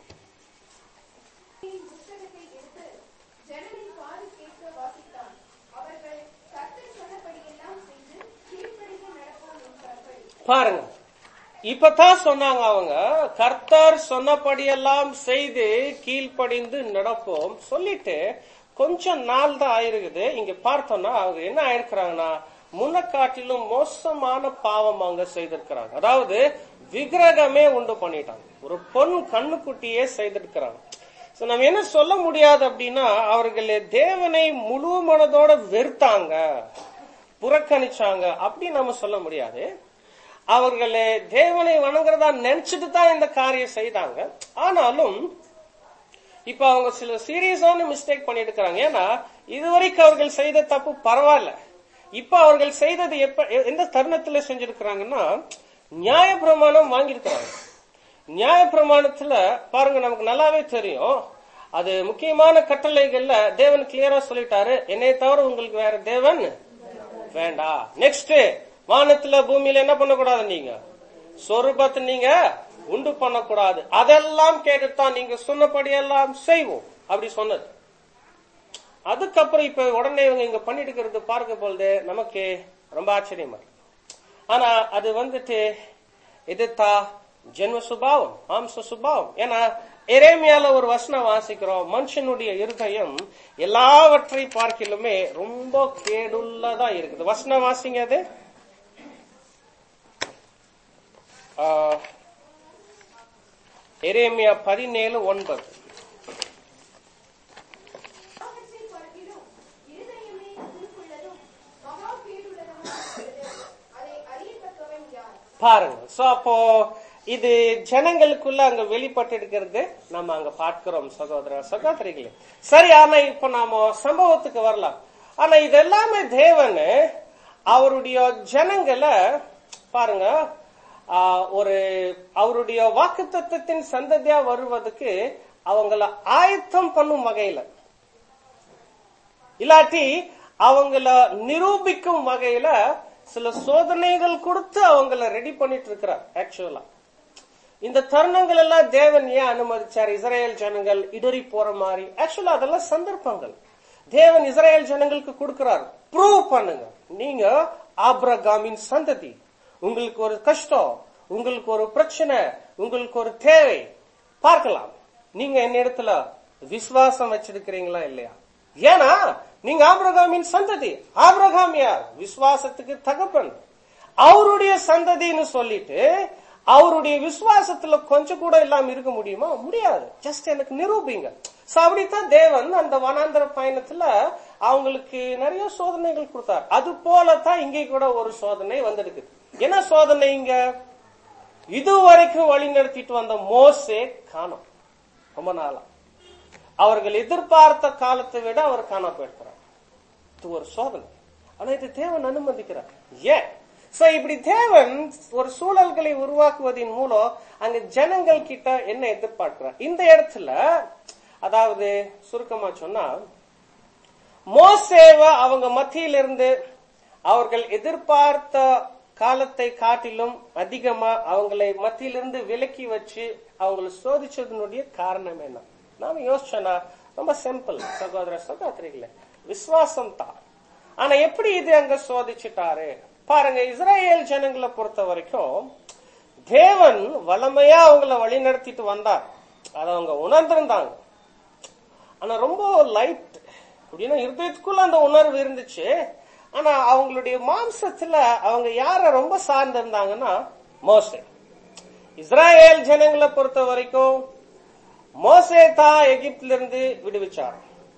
புத்தகத்தை எடுத்து ஜனங்களின் காது கேட்க வாசித்தான் அவர்கள் கர்த்தர் சொன்னபடியெல்லாம் செய்து கீழ்ப்படிந்து நடப்போம் என்றார்கள் பாருங்க இப்பதான் சொன்னாங்க அவங்க கர்த்தர் சொன்னபடியெல்லாம் செய்து கீழ்ப்படிந்து நடப்போம் சொல்லிட்டு கொஞ்சம் நாள் தான் ஆயிருக்குது இங்க பார்த்தோம்னா அவங்க என்ன ஆயிருக்கிறாங்கன்னா முன்ன காட்டிலும் மோசமான பாவம் அவங்க செய்திருக்கிறாங்க அதாவது விக்கிரகமே உண்டு பண்ணிட்டாங்க ஒரு பொன் கண்ணுக்குட்டியே செய்திருக்கிறாங்க சோ நம்ம என்ன சொல்ல முடியாது அப்படின்னா அவர்கள் தேவனை முழு மனதோட வெறுத்தாங்க புறக்கணிச்சாங்க அப்படி நம்ம சொல்ல முடியாது அவர்கள் தேவனை வணங்குறதா நினைச்சிட்டு தான் இந்த காரியம் செய்தாங்க ஆனாலும் இப்ப அவங்க சில சீரியஸான மிஸ்டேக் பண்ணிட்டு இருக்காங்க ஏன்னா இதுவரைக்கும் அவர்கள் செய்த தப்பு பரவாயில்ல இப்ப அவர்கள் செய்தது எப்ப எ- எந்த தருணத்துல செஞ்சிருக்கிறாங்கன்னா நியாயப்பிரமாணம் வாங்கியிருக்கிறாங்க நியாயப்பிரமாணத்துல பாருங்க நமக்கு நல்லாவே தெரியும் அது முக்கியமான கட்டளைகள்ல தேவன் கிளியரா சொல்லிட்டாரு என்னை தவிர உங்களுக்கு வேற தேவன் வேண்டாம் நெக்ஸ்ட் வானத்துல பூமியில என்ன பண்ணக்கூடாது நீங்க சொரூபத்தை நீங்க உண்டு பண்ணக்கூடாது அதெல்லாம் கேட்டுத்தான் நீங்க சொன்னபடி எல்லாம் செய்வோம் அப்படி சொன்னது அதுக்கப்புறம் இப்ப உடனே இவங்க இங்க பண்ணிட்டு இருக்கிறது பார்க்க பொழுது நமக்கு ரொம்ப ஆச்சரியமா இருக்கு ஆனா அது வந்துட்டு எதிர்த்தா ஜென்ம சுபாவம் மாம்ச சுபாவம் ஏன்னா எரேமியால ஒரு வசனம் வாசிக்கிறோம் மனுஷனுடைய இருதயம் எல்லாவற்றை பார்க்கிலுமே ரொம்ப கேடுள்ளதா இருக்குது வசனம் வாசிங்க அது ஆ, எரேமியா பதினேழு ஒன்பது எல்லாவற்றை பார்க்கிலும் இருதயமே திருக்குள்ளதும் மகா கேடுள்ளதுமாய் இருக்கிறது. அதை அறியத்தக்கவன் யார் பாருங்க சோ அப்போ இது ஜனங்களுக்குள்ள அங்க வெளிப்பட்டு இருக்கிறது நம்ம அங்க பார்க்கிறோம் சகோதர சகோதரிகளே சரி ஆனா இப்ப நாம சம்பவத்துக்கு வரலாம் ஆனா இது எல்லாமே தேவன் அவருடைய ஜனங்களை பாருங்க ஆஹ், ஒரு அவருடைய வாக்குத்தத்தத்தின் சந்ததியா வருவதற்கு அவங்கள ஆயத்தம் பண்ணும் வகையில இல்லாட்டி அவங்கள நிரூபிக்கும் வகையில சில சோதனைகள் கொடுத்து அவங்கள ரெடி பண்ணிட்டு இருக்கிறார் ஆக்சுவலா இந்த தருணங்கள் எல்லாம் தேவன் ஏன் அனுமதிச்சார் இஸ்ரேல் ஜனங்கள் இடறி போற மாதிரி ஆக்சுவலா அதெல்லாம் சந்தர்ப்பங்கள் தேவன் இஸ்ரேல் ஜனங்களுக்கு கொடுக்கிறார் ப்ரூவ் பண்ணுங்க நீங்க ஆப்ரகாமின் சந்ததி உங்களுக்கு ஒரு கஷ்டம் உங்களுக்கு ஒரு பிரச்சனை உங்களுக்கு ஒரு தேவை பார்க்கலாம் நீங்க என்ன இடத்துல விசுவாசம் வச்சிருக்கிறீங்களா இல்லையா ஏன்னா நீங்க ஆபிரகாமின் சந்ததி ஆபிரகாம் யார் விசுவாசத்துக்கு தகப்பன் அவருடைய சந்ததின்னு சொல்லிட்டு அவருடைய விசுவாசத்துல கொஞ்சம் கூட இல்லாம இருக்க முடியுமா முடியாது ஜஸ்ட் எனக்கு நிரூபிங்க சோ அப்படித்தான் தேவன் அந்த வனாந்தர பயணத்துல அவங்களுக்கு நிறைய சோதனைகள் கொடுத்தார் அது போலதான் இங்கே கூட ஒரு சோதனை வந்திருக்குது என்ன சோதனை இங்க இதுவரைக்கும் வழி நடத்திட்டு வந்த மோசே காணோம் ரொம்ப நாளா அவர்கள் எதிர்பார்த்த காலத்தை விட அவர் காண போயிருக்கிறார் இது ஒரு சோதனை ஆனா இது தேவன் அனுமதிக்கிறார் ஏன் சோ இப்படி தேவன் ஒரு சூழல்களை உருவாக்குவதன் மூலம் அங்க ஜனங்கள் கிட்ட என்ன எதிர்பார்க்கிறார் இந்த இடத்துல அதாவது சுருக்கமா சொன்னா மோசேவ அவங்க மத்தியிலிருந்து அவர்கள் எதிர்பார்த்த காலத்தை காட்டிலும் அதிகமா அவங்களை மத்தியிலிருந்து விலக்கி வச்சு அவங்களை சோதிச்சதனுடைய காரணம் என்ன நாம யோசிச்சோன்னா ரொம்ப சிம்பிள் சகோதர சகோதரிகளே விசுவாசம் தான் ஆனா எப்படி இது அங்க சோதிச்சுட்டாரு பாருங்க இஸ்ரேல் ஜனங்களை பொறுத்த வரைக்கும் தேவன் வளமையா அவங்கள வழி நடத்திட்டு வந்தார் அதை அவங்க உணர்ந்திருந்தாங்க ஆனா ரொம்ப லைட் அப்படின்னா இருதயத்துக்குள்ள அந்த உணர்வு இருந்துச்சு ஆனா அவங்களுடைய மாம்சத்துல அவங்க யார ரொம்ப சார்ந்து இருந்தாங்கன்னா மோசே இஸ்ராயேல் ஜனங்களை பொறுத்த வரைக்கும் மோசே தான் எகிப்தில இருந்து விடுவிச்சார்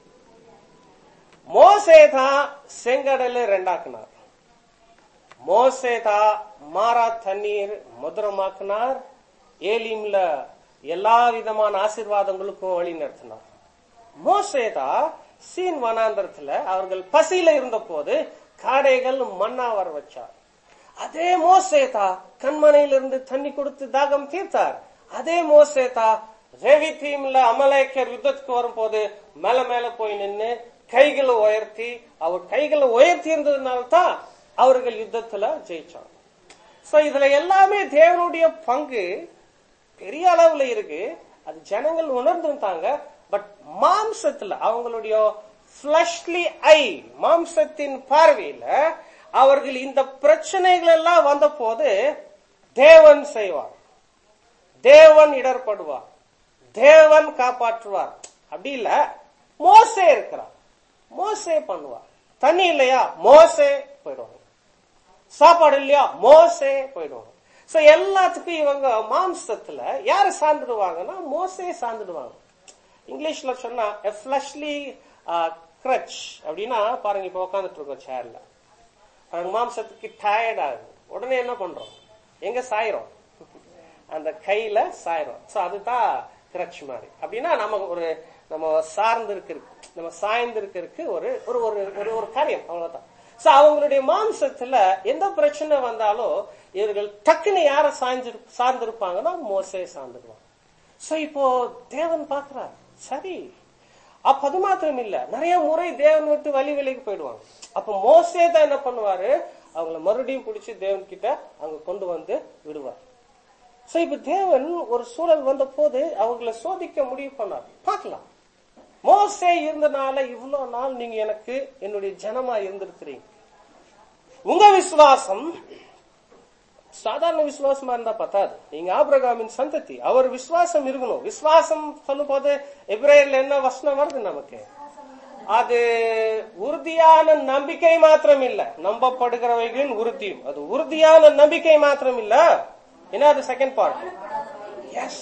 மோசே தான் செங்கடலை ரெண்டாக்குனார் மோசே தான் மாறா தண்ணீர் மதுரமாக்குனார் ஏலிம்ல எல்லா விதமான ஆசீர்வாதங்களுக்கும் வழி நடத்தினார் மோசேதா சீன் வனாந்தரத்துல அவர்கள் பசியில இருந்த போது காடைகள் மண்ணா வர வச்சார் அதே மோசேதா கண்மனையிலிருந்து தண்ணி கொடுத்து தாகம் தீர்த்தார் அதே மோசேதா ரெவி தீம்ல அமலேக்கர் யுத்தத்துக்கு வரும்போது மேல மேல போய் நின்னு கைகளை உயர்த்தி அவர் கைகளை உயர்த்தி இருந்ததுனால தான் அவர்கள் யுத்தத்துல ஜெயிச்சாங்க சோ இதுல எல்லாமே தேவனுடைய பங்கு பெரிய அளவுல இருக்கு அது ஜனங்கள் உணர்ந்துட்டாங்க பட் மாம்சத்துல அவங்களுடைய ஃபிளஷ்லி ஐ மாம்சத்தின் பார்வையில அவர்கள் இந்த பிரச்சனைகள் எல்லாம் வந்த போது தேவன் செய்வார் தேவன் இடர்படுவார் தேவன் காப்பாற்றுவார் அப்படி இல்ல மோசே இருக்கிறார் மோசே பண்ணுவார் தண்ணி இல்லையா மோசே போயிடுவாங்க சாப்பாடு இல்லையா மோசே போயிடுவாங்க சோ எல்லாத்துக்கும் இவங்க மாம்சத்துல யார சார்ந்துடுவாங்கன்னா மோசையை சார்ந்துடுவாங்க இங்கிலீஷ்ல சொன்னா a fleshly crutch அப்படின்னா பாருங்க இப்ப உட்காந்துட்டு இருக்கோம் சேர்ல பாருங்க மாம்சத்துக்கு டயர்ட் ஆகுது உடனே என்ன பண்றோம் எங்க சாயிரும் அந்த கையில சாயிரும் சோ அதுதான் கிரட்ச் மாதிரி அப்படின்னா நமக்கு ஒரு நம்ம சார்ந்து இருக்கிறதுக்கு நம்ம சாய்ந்து இருக்கிறதுக்கு ஒரு ஒரு ஒரு ஒரு ஒரு காரியம் அவ்வளவுதான் சோ அவங்களுடைய மாம்சத்துல எந்த பிரச்சனை வந்தாலும் இவர்கள் டக்குன்னு யார சாய்ந்து சார்ந்திருப்பாங்கன்னா மோசே சார்ந்துருவாங்க சோ இப்போ தேவன் பாக்குறார் சரி அப்ப அது மாத்திரம் இல்ல நிறைய முறை தேவன் விட்டு வழி விலைக்கு போயிடுவாங்க அப்ப மோசே தான் என்ன பண்ணுவாரு அவங்கள மறுபடியும் பிடிச்சி தேவன் கிட்ட அங்க கொண்டு வந்து விடுவார் சோ இப்ப தேவன் ஒரு சூழல் வந்த போது அவங்கள சோதிக்க முடிவு பண்ணார் பார்க்கலாம் மோசே இருந்தனால இவ்வளவு நாள் நீங்க எனக்கு என்னுடைய ஜனமா இருந்திருக்கிறீங்க உங்க விசுவாசம் சாதாரண விசுவாசமா இருந்தா பத்தாது நீங்க ஆபிரகாமின் சந்ததி அவர் விசுவாசம் இருக்கணும் விசுவாசம் சொல்லும் போது எப்ரேயர்ல என்ன வசனம் வருது நமக்கு அது உறுதியான நம்பிக்கை மாத்திரம் இல்ல நம்பப்படுகிறவைகளின் உறுதியும் அது உறுதியான நம்பிக்கை மாத்திரம் இல்ல என்ன அது செகண்ட் பார்ட் எஸ்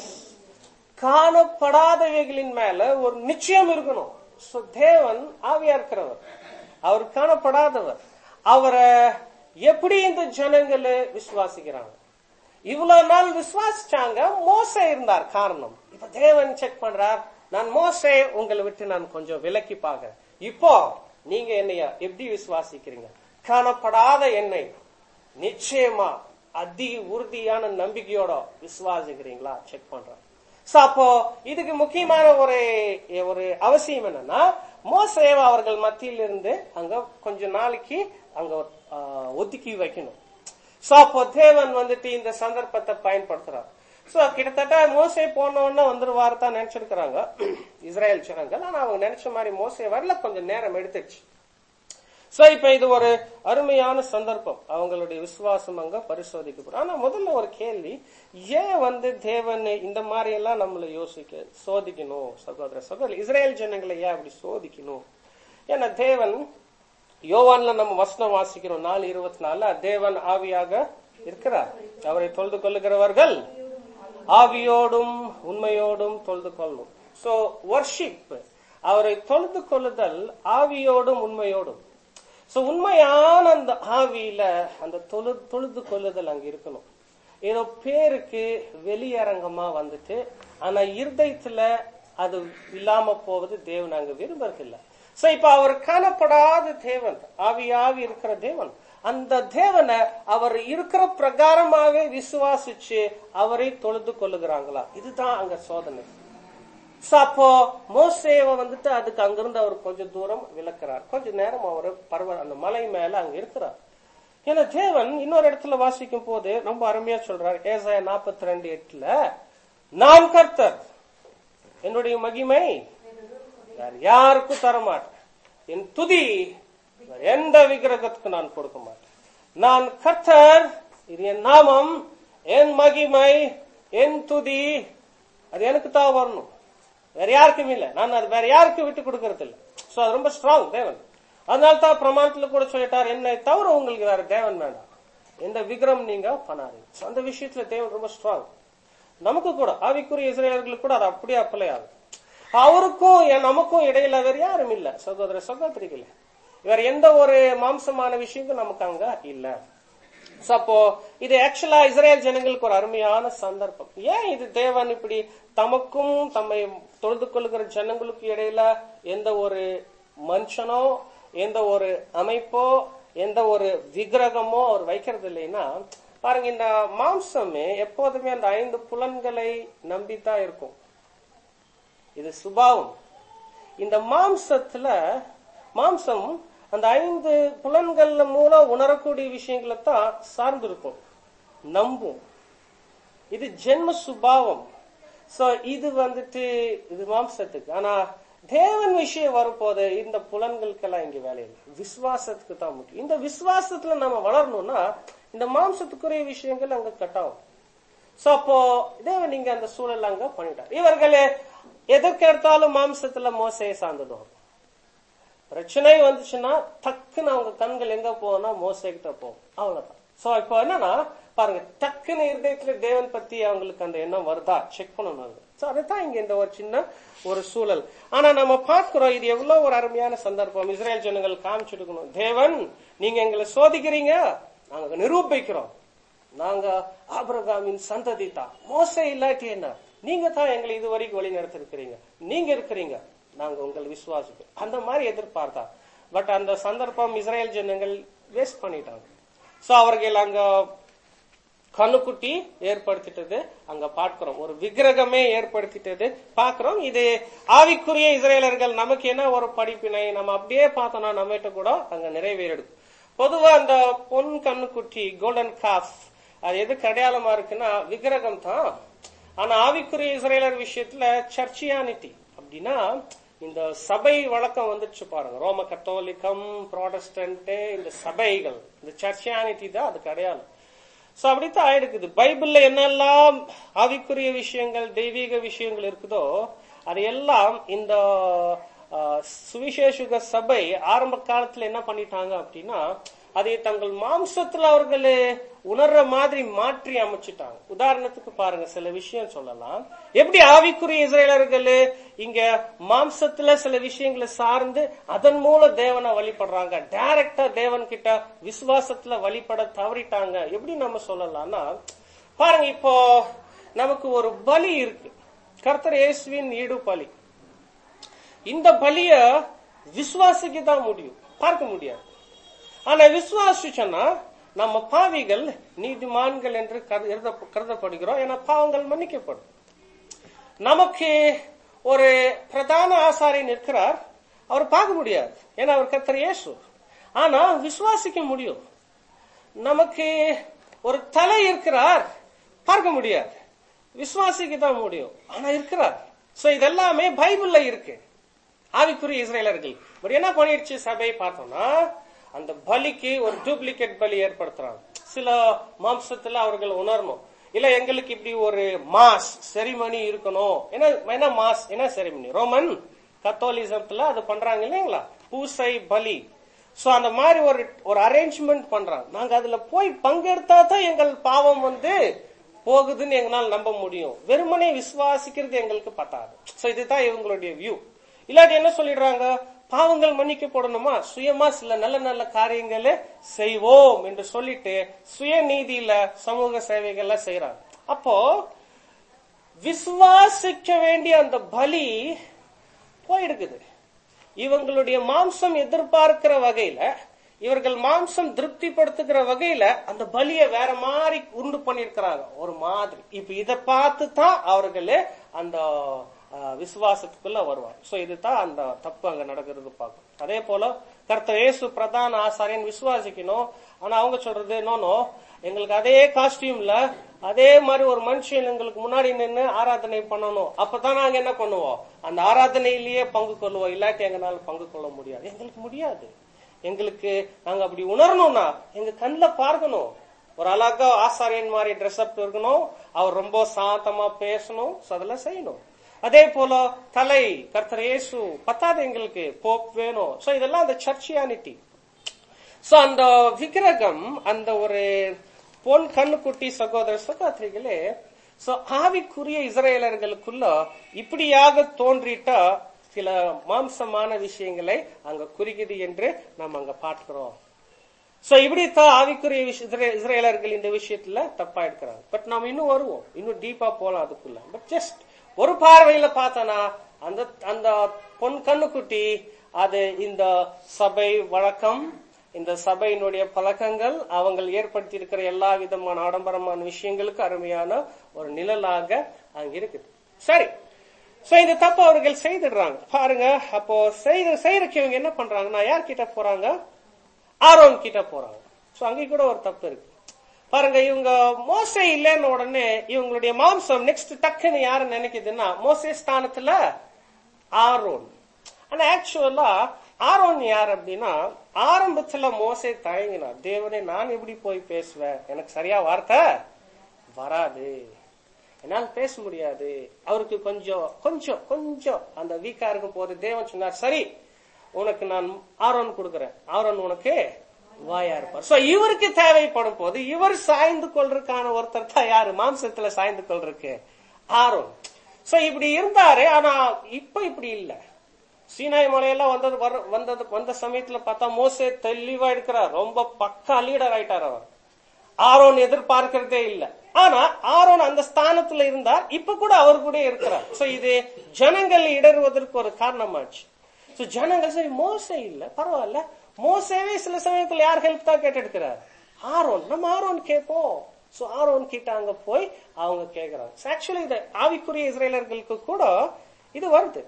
காணப்படாதவைகளின் மேல ஒரு நிச்சயம் இருக்கணும் So, தேவன் ஆவியா இருக்கிறவர் அவர் காணப்படாதவர் அவரை எப்படி இந்த ஜனங்களை விசுவாசிக்கிறாங்க இவ்வளவு நாள் விசுவாசிச்சாங்க மோசே இருந்தார் காரணம் இப்ப தேவன் செக் பண்றார் நான் மோசே உங்களை விட்டு நான் கொஞ்சம் விலக்கி பார்க்கிறேன் இப்போ நீங்க என்னைய எப்படி விசுவாசிக்கிறீங்க காணப்படாத என்னை நிச்சயமா அதி உறுதியான நம்பிக்கையோட விசுவாசிக்கிறீங்களா செக் பண்றேன் So, அப்போ இதுக்கு முக்கியமான ஒரு ஒரு அவசியம் என்னன்னா மோசேவ அவர்கள் மத்தியில் இருந்து அங்க கொஞ்ச நாளைக்கு அங்க ஆ, ஒதுக்கி வைக்கணும் சோ அப்போ தேவன் வந்துட்டு இந்த சந்தர்ப்பத்தை பயன்படுத்துறார் சோ கிட்டத்தட்ட மோசே போனோன்னு வந்துருவாரு தான் நினைச்சிருக்கிறாங்க இஸ்ரேல் ஜனங்கள் ஆனா அவங்க நினைச்ச மாதிரி மோசே வரல கொஞ்சம் நேரம் எடுத்துச்சு சோ இப்ப இது ஒரு அருமையான சந்தர்ப்பம் அவங்களுடைய விசுவாசம் அங்க பரிசோதிக்கப்படும் ஆனா முதல்ல ஒரு கேள்வி ஏன் வந்து தேவன் இந்த மாதிரி எல்லாம் நம்மள யோசிக்க சோதிக்கணும் சகோதர சகோதரி இஸ்ரேல் ஜனங்களை ஏன் அப்படி சோதிக்கணும் ஏன்னா தேவன் யோவான்ல நம்ம வசனம் வாசிக்கிறோம் நாலு இருபத்தி நாலுல தேவன் ஆவியாக இருக்கிறார் அவரை தொழுது கொள்ளுகிறவர்கள் ஆவியோடும் உண்மையோடும் தொழுது கொள்ளும் சோ வர்ஷிப் அவரை தொழுது கொள்ளுதல் ஆவியோடும் உண்மையோடும் சோ உண்மையான அந்த ஆவியில அந்த தொழு தொழுது கொள்ளுதல் அங்க இருக்கணும் ஏதோ பேருக்கு வெளியரங்கமா வந்துட்டு ஆனா இருதயத்துல அது இல்லாம போவது தேவன் அங்க விரும்புறதில்ல சோ இப்ப அவர் காணப்படாத தேவன் ஆவி ஆவி இருக்கிற தேவன் அந்த தேவனை அவர் இருக்கிற பிரகாரமாவே விசுவாசிச்சு அவரை தொழுது கொள்ளுகிறாங்களா இதுதான் அங்க சோதனை So, அப்போ மோசேவ வந்துட்டு அதுக்கு அங்கிருந்து அவர் கொஞ்சம் தூரம் விளக்குறார் கொஞ்ச நேரம் அவர் பர்வ அந்த மலை மேல அங்க இருக்கிறார் ஏன்னா தேவன் இன்னொரு இடத்துல வாசிக்கும் போது ரொம்ப அருமையா சொல்றார் ஏசாய நாற்பத்தி ரெண்டு எட்டுல நான் கர்த்தர் என்னுடைய மகிமை வேற யாருக்கும் தர மாட்டேன் என் துதி வேற எந்த விக்கிரகத்துக்கு நான் கொடுக்க மாட்டேன் நான் கர்த்தர் இது என் நாமம் என் மகிமை என் துதி அது எனக்கு தான் வரணும் வேற யாருக்கும் இல்ல நான் அது வேற யாருக்கும் விட்டு கொடுக்கறது இல்ல சோ அது ரொம்ப ஸ்ட்ராங் தேவன் அதனால தான் பிரமாணத்துல கூட சொல்லிட்டார் என்னை தவிர உங்களுக்கு வேற தேவன் வேண்டாம் எந்த விக்ரம் நீங்க பண்ணாதீங்க So, அந்த விஷயத்துல தேவன் ரொம்ப ஸ்ட்ராங் நமக்கு கூட ஆவிக்குரிய இஸ்ரேலர்களுக்கு கூட அது அப்படியே அப்ளை ஆகும் அவருக்கும் என் நமக்கும் இடையில வேற யாரும் இல்ல சகோதர சகோதரிகள் வேற எந்த ஒரு மாம்சமான விஷயமும் நமக்கு அங்க இல்ல So, அப்போ இது ஆக்சுவலா இஸ்ரேல் ஜனங்களுக்கு ஒரு அருமையான சந்தர்ப்பம் ஏன் இது தேவன் இப்படி தமக்கும் தம்மை தொழுது கொள்கிற ஜனங்களுக்கு இடையில எந்த ஒரு மனுஷனோ எந்த ஒரு அமைப்போ எந்த ஒரு விக்கிரகமோ அவர் வைக்கிறது இல்லைன்னா பாருங்க இந்த மாம்சமே எப்போதுமே அந்த ஐந்து புலன்களை நம்பித்தான் இருக்கும் இது சுபாவம் இந்த மாம்சத்துல மாம்சம் அந்த ஐந்து புலன்கள் மூலம் உணரக்கூடிய விஷயங்களை தான் சார்ந்திருக்கும் நம்பும் இது ஜென்ம சுபாவம் சோ இது வந்துட்டு இது மாம்சத்துக்கு ஆனா தேவன் விஷயம் வரும்போது இந்த புலன்களுக்கெல்லாம் இங்க வேலை இல்லை விசுவாசத்துக்கு தான் முக்கியம் இந்த விசுவாசத்துல நம்ம வளரணும்னா இந்த மாம்சத்துக்குரிய விஷயங்கள் அங்க கட்டாகும் சோ அப்போ தேவன் இங்க அந்த சூழல் அங்க பண்ணிட்டார் இவர்களே எதற்கு எடுத்தாலும் மாம்சத்துல மோசையை சார்ந்துடும் பிரச்சனை வந்துச்சுன்னா டக்குன்னு அவங்க கண்கள் எங்க போகும்னா மோசை கிட்ட போகும் அவ்வளவுதான் சோ இப்போ என்னன்னா பாருங்க டக்குன்னு இருதயத்துல தேவன் பத்தி அவங்களுக்கு அந்த எண்ணம் வருதா செக் பண்ணணும் சோ அதுதான் இங்க இந்த ஒரு சின்ன ஒரு சூழல் ஆனா நம்ம பார்க்கிறோம் இது எவ்வளவு ஒரு அருமையான சந்தர்ப்பம் இஸ்ரேல் ஜனங்கள் காமிச்சிருக்கணும் தேவன் நீங்க எங்களை சோதிக்கிறீங்க நாங்க நிரூபிக்கிறோம் நாங்க ஆபிரகாமின் சந்ததி தான் மோசே இல்லாட்டி என்ன நீங்க தான் எங்களை இது வரைக்கும் வழி நடத்திருக்கிறீங்க நீங்க இருக்கிறீங்க நாங்க உங்கள் விசுவாசிக்கிறோம் அந்த மாதிரி எதிர்பார்த்தா பட் அந்த சந்தர்ப்பம் இஸ்ரேல் ஜனங்கள் வேஸ்ட் பண்ணிட்டாங்க சோ அவர்கள் அங்க கண்ணுக்குட்டி ஏற்படுத்திட்டது அங்க பார்க்கிறோம் ஒரு விக்கிரகமே ஏற்படுத்திட்டது பார்க்கிறோம் இது ஆவிக்குரிய இஸ்ரேலர்கள் நமக்கு என்ன ஒரு படிப்பினை நம்ம அப்படியே பார்த்தோம்னா நம்மகிட்ட கூட அங்க நிறைவேறிடும் பொதுவா அந்த பொன் கண்ணுக்குட்டி கோல்டன் காஃப் அது எது அடையாளமா இருக்குன்னா விக்கிரகம் தான் ஆனா ஆவிக்குரிய இஸ்ரேலர் விஷயத்துல சர்ச்சியானிட்டி அப்படின்னா இந்த சபை வழக்கம் வந்துச்சு பாருங்க ரோம கத்தோலிக்கம் ப்ராடஸ்டன்ட் இந்த சபைகள் இந்த சர்ச்சியானிட்டி தான் அதுக்கு அடையாளம் சோ அப்படித்தான் ஆயிடுக்குது பைபிள்ல என்னெல்லாம் ஆவிக்குரிய விஷயங்கள் தெய்வீக விஷயங்கள் இருக்குதோ அது எல்லாம் இந்த ஆஹ், சுவிசேஷுக சபை ஆரம்ப காலத்துல என்ன பண்ணிட்டாங்க அப்படின்னா அதை தங்கள் மாம்சத்துல அவர்கள் உணர்ற மாதிரி மாற்றி அமைச்சிட்டாங்க உதாரணத்துக்கு பாருங்க சில விஷயம் சொல்லலாம் எப்படி ஆவிக்குரிய இஸ்ரேலர்கள் இங்க மாம்சத்துல சில விஷயங்களை சார்ந்து அதன் மூலம் தேவனை வழிபடுறாங்க டைரக்டா தேவன் கிட்ட விசுவாசத்துல வழிபட தவறிட்டாங்க எப்படி நம்ம சொல்லலாம்னா பாருங்க இப்போ நமக்கு ஒரு பலி இருக்கு கர்த்தர் இயேசுவின் ஈடு பலி இந்த பலிய விசுவாசிக்க தான் முடியும் பார்க்க முடியாது ஆனா விசுவாசிச்சோன்னா நம்ம பாவிகள் நீதிமான்கள் என்று கரு- எழுத- கருதப்படுகிறோம் ஏன்னா பாவங்கள் மன்னிக்கப்படும் நமக்கு ஒரு பிரதான ஆசாரியன் இருக்கிறார் அவர் பார்க்க முடியாது ஏன்னா அவர் கர்த்தர் இயேசு ஆனா விசுவாசிக்க முடியும் நமக்கு ஒரு தலை இருக்கிறார் பார்க்க முடியாது விசுவாசிக்க தான் முடியும் ஆனா இருக்கிறார் சோ இதெல்லாமே பைபிள்ல இருக்கு ஆவிக்குரிய இஸ்ரேலர்கள் பட் என்ன பண்ணிடுச்சு சபை பார்த்தோம்னா அந்த பலிக்கு ஒரு டூப்ளிகேட் பலி ஏற்படுத்துறாங்க சில மாம்சத்துல அவர்கள் உணரணும் இல்ல எங்களுக்கு இப்படி ஒரு மாஸ் செரிமனி இருக்கணும் என்ன என்ன மாஸ் என்ன செரிமனி ரோமன் கத்தோலிசத்துல அது பண்றாங்க இல்லைங்களா பூசை பலி சோ அந்த மாதிரி ஒரு ஒரு அரேஞ்ச்மெண்ட் பண்றாங்க நாங்க அதுல போய் பங்கெடுத்தா தான் எங்கள் பாவம் வந்து போகுதுன்னு எங்களால் நம்ப முடியும் வெறுமனே விசுவாசிக்கிறது எங்களுக்கு பத்தாது சோ இதுதான் இவங்களுடைய வியூ இல்லாட்டி என்ன சொல்லிடுறாங்க பாவங்கள் மன்னிக்கப்படணுமா சுயமா சில நல்ல நல்ல காரியங்களை செய்வோம் என்று சொல்லிட்டு சுயநீதியில சமூக சேவைகள்ல செய்யறாங்க அப்போ விசுவாசிக்க வேண்டிய அந்த பலி போயிடுக்குது இவங்களுடைய மாம்சம் எதிர்பார்க்கிற வகையில இவர்கள் மாம்சம் திருப்திப்படுத்துகிற வகையில அந்த பலியை வேற மாதிரி உண்டு பண்ணிருக்கிறாங்க ஒரு மாதிரி இப்ப இத பார்த்து தான் அவர்களே அந்த அஹ், விசுவாசத்துக்குள்ள வருவாங்க சோ இதுதான் அந்த தப்பு அங்க நடக்கிறது பார்க்கும் அதே போல கர்த்தர் இயேசு பிரதான ஆசாரியன் விசுவாசிக்கணும் ஆனா அவங்க சொல்றது நோ எங்களுக்கு அதே காஸ்டியூம்ல அதே மாதிரி ஒரு மனுஷன் எங்களுக்கு முன்னாடி நின்று ஆராதனை பண்ணணும் அப்பதான் நாங்க என்ன பண்ணுவோம் அந்த ஆராதனையிலேயே பங்கு கொள்வோம் இல்லாட்டி எங்களால பங்கு கொள்ள முடியாது எங்களுக்கு முடியாது எங்களுக்கு நாங்க அப்படி உணரணும்னா எங்க கண்ணுல பார்க்கணும் ஒரு அழகா ஆசாரியன் மாதிரி ட்ரெஸ் அப் இருக்கணும் அவர் ரொம்ப சாந்தமா பேசணும் so அதெல்லாம் செய்யணும் அதே போல தலை கர்த்தர் இயேசு பத்தாது எங்களுக்கு போப் வேணும் சோ இதெல்லாம் அந்த சர்ச்சியானிட்டி சோ அந்த விக்கிரகம் அந்த ஒரு பொன் கண்ணுக்குட்டி சகோதர சகோதரிகளே சோ ஆவிக்குரிய இஸ்ரேலர்களுக்குள்ள இப்படியாக தோன்றிட்டா சில மாம்சமான விஷயங்களை அங்க குறிக்குது என்று நாம் அங்க பார்க்கிறோம் சோ இப்படித்தான் ஆவிக்குரிய விஷ- இஸ்ரே- இஸ்ரேலர்கள் இந்த விஷயத்துல தப்பா எடுக்கிறாங்க பட் நாம இன்னும் வருவோம் இன்னும் டீப்பா போலாம் அதுக்குள்ள பட் ஜஸ்ட் ஒரு பார்வையில பார்த்தனா அந்த அந்த பொன் கண்ணுக்குட்டி அது இந்த சபை வழக்கம் இந்த சபையினுடைய பழக்கங்கள் அவங்க ஏற்படுத்தி இருக்கிற எல்லா விதமான ஆடம்பரமான விஷயங்களுக்கு அருமையான ஒரு நிழலாக அங்க இருக்குது சரி சோ இந்த தப்பு அவர்கள் செய்துடுறாங்க பாருங்க அப்போ செய்து செய்யறக்கு இவங்க என்ன பண்றாங்கன்னா யார் கிட்ட போறாங்க ஆரோன் கிட்ட போறாங்க சோ அங்கே கூட ஒரு தப்பு இருக்கு பாருங்க இவங்க மோசே இல்லைன்னு உடனே இவங்களுடைய மாம்சம் நெக்ஸ்ட் டக்குன்னு யாரு நினைக்குதுன்னா மோசே ஸ்தானத்துல ஆரோன் ஆனா ஆக்சுவலா ஆரோன் யார் அப்படின்னா ஆரம்பத்துல மோசே தயங்கினார் தேவனே நான் எப்படி போய் பேசுவேன் எனக்கு சரியா வார்த்தை வராது என்னால் பேச முடியாது அவருக்கு கொஞ்சம் கொஞ்சம் கொஞ்சம் அந்த வீக்கா இருக்கும் போது தேவன் சொன்னார் சரி உனக்கு நான் ஆரோன் கொடுக்கறேன் ஆரோன் உனக்கு வாயா இருப்பார் சோ இவருக்கு தேவைப்படும் போது இவர் சாய்ந்து கொள்றதுக்கான ஒருத்தர் தான் யாரு மாம்சத்துல சாய்ந்து கொள்றதுக்கு ஆரோன் சோ இப்படி இருந்தாரு ஆனா இப்ப இப்படி இல்ல சீனாய் மலையெல்லாம் வந்தது வர- வந்தது வந்த சமயத்துல பார்த்தா மோசே தெளிவா இருக்கிறார் ரொம்ப பக்கா லீடர் ஆயிட்டார் அவர் ஆரோன் எதிர்பார்க்கிறதே இல்ல ஆனா ஆரோன் அந்த ஸ்தானத்துல இருந்தார் இப்ப கூட அவர் கூட இருக்கிறார் சோ இது ஜனங்கள் இடறுவதற்கு ஒரு காரணமாச்சு சோ ஜனங்கள் சரி மோசே இல்ல பரவாயில்ல மோசேவே சில சமயத்துல யார் ஹெல்ப் தான் கேட்டெடுக்கிறார் ஆரோன் நம்ம ஆரோன் கேட்போம் சோ ஆரோன் கிட்ட அங்க போய் அவங்க கேக்குறாங்க ஆக்சுவலி இது ஆவிக்குரிய இஸ்ரேலர்களுக்கு கூட இது வருது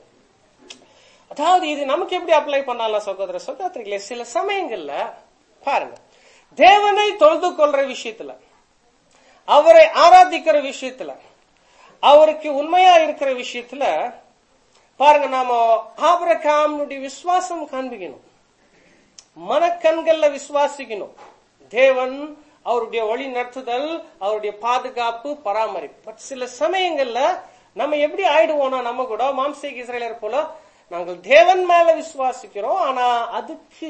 அதாவது இது நமக்கு எப்படி அப்ளை பண்ணலாம் சகோதர சகோதரிகளே சில சமயங்கள்ல பாருங்க தேவனை தொழுது கொள்ற விஷயத்துல அவரை ஆராதிக்கிற விஷயத்துல அவருக்கு உண்மையா இருக்கிற விஷயத்துல பாருங்க நாம ஆபரகாமுடைய விசுவாசம் காண்பிக்கணும் மனக்கண்கள்ல விசுவாசிக்கணும் தேவன் அவருடைய வழி நடத்துதல் அவருடைய பாதுகாப்பு பராமரிப்பு பட் சில சமயங்கள்ல நம்ம எப்படி ஆயிடுவோம்னா நம்ம கூட மாம்சீக இஸ்ரேலர் போல நாங்கள் தேவன் மேல விசுவாசிக்கிறோம் ஆனா அதுக்கு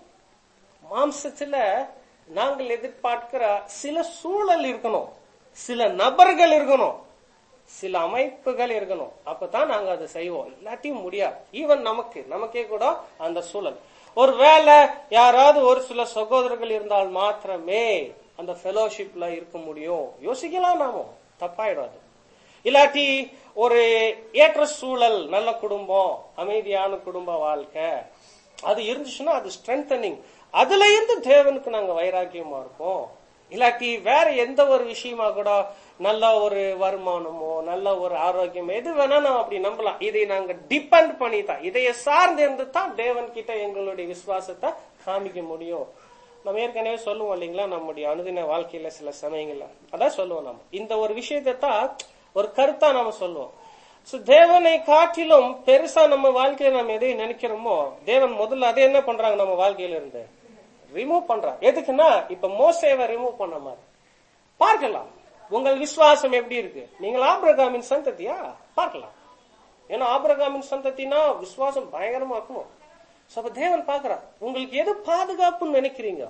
மாம்சத்துல நாங்கள் எதிர்பார்க்கிற சில சூழல் இருக்கணும் சில நபர்கள் இருக்கணும் சில அமைப்புகள் இருக்கணும் அப்பதான் நாங்க அதை செய்வோம் இல்லாட்டியும் முடியாது ஈவன் நமக்கு நமக்கே கூட அந்த சூழல் ஒரு வேலை யாராவது ஒரு சில சகோதரர்கள் இருந்தால் மாத்திரமே அந்த ஃபெலோஷிப்ல இருக்க முடியும் யோசிக்கலாம் நாம தப்பாயிடாது இல்லாட்டி ஒரு ஏற்ற சூழல் நல்ல குடும்பம் அமைதியான குடும்ப வாழ்க்கை அது இருந்துச்சுன்னா அது ஸ்ட்ரென்தனிங் அதுல இருந்து தேவனுக்கு நாங்க வைராக்கியமா இருப்போம் இல்லாட்டி வேற எந்த ஒரு விஷயமா கூட நல்ல ஒரு வருமானமோ நல்ல ஒரு ஆரோக்கியம் எது வேணா நம்ம அப்படி நம்பலாம் இதை நாங்க டிபெண்ட் பண்ணி தான் இதைய சார்ந்து இருந்து தான் தேவன் கிட்ட எங்களுடைய விசுவாசத்தை காமிக்க முடியும் நம்ம ஏற்கனவே சொல்லுவோம் இல்லைங்களா நம்முடைய அனுதின வாழ்க்கையில சில சமயங்கள்ல அதான் சொல்லுவோம் நம்ம இந்த ஒரு விஷயத்தை தான் ஒரு கருத்தா நாம சொல்லுவோம் சோ தேவனை காட்டிலும் பெருசா நம்ம வாழ்க்கையில நம்ம எதை நினைக்கிறோமோ தேவன் முதல்ல அதை என்ன பண்றாங்க நம்ம வாழ்க்கையில இருந்து ரிமூவ் பண்றாங்க எதுக்குன்னா இப்ப மோசேவை ரிமூவ் பண்ண மாதிரி பார்க்கலாம் உங்கள் விசுவாசம் எப்படி இருக்கு நீங்கள் ஆபிரகாமின் சந்ததியா பார்க்கலாம் ஏன்னா ஆபிரகாமின் சந்ததினா விசுவாசம் பயங்கரமா இருக்கணும் So, அப்ப தேவன் பார்க்கிறார் உங்களுக்கு எது பாதுகாப்புன்னு நினைக்கிறீங்க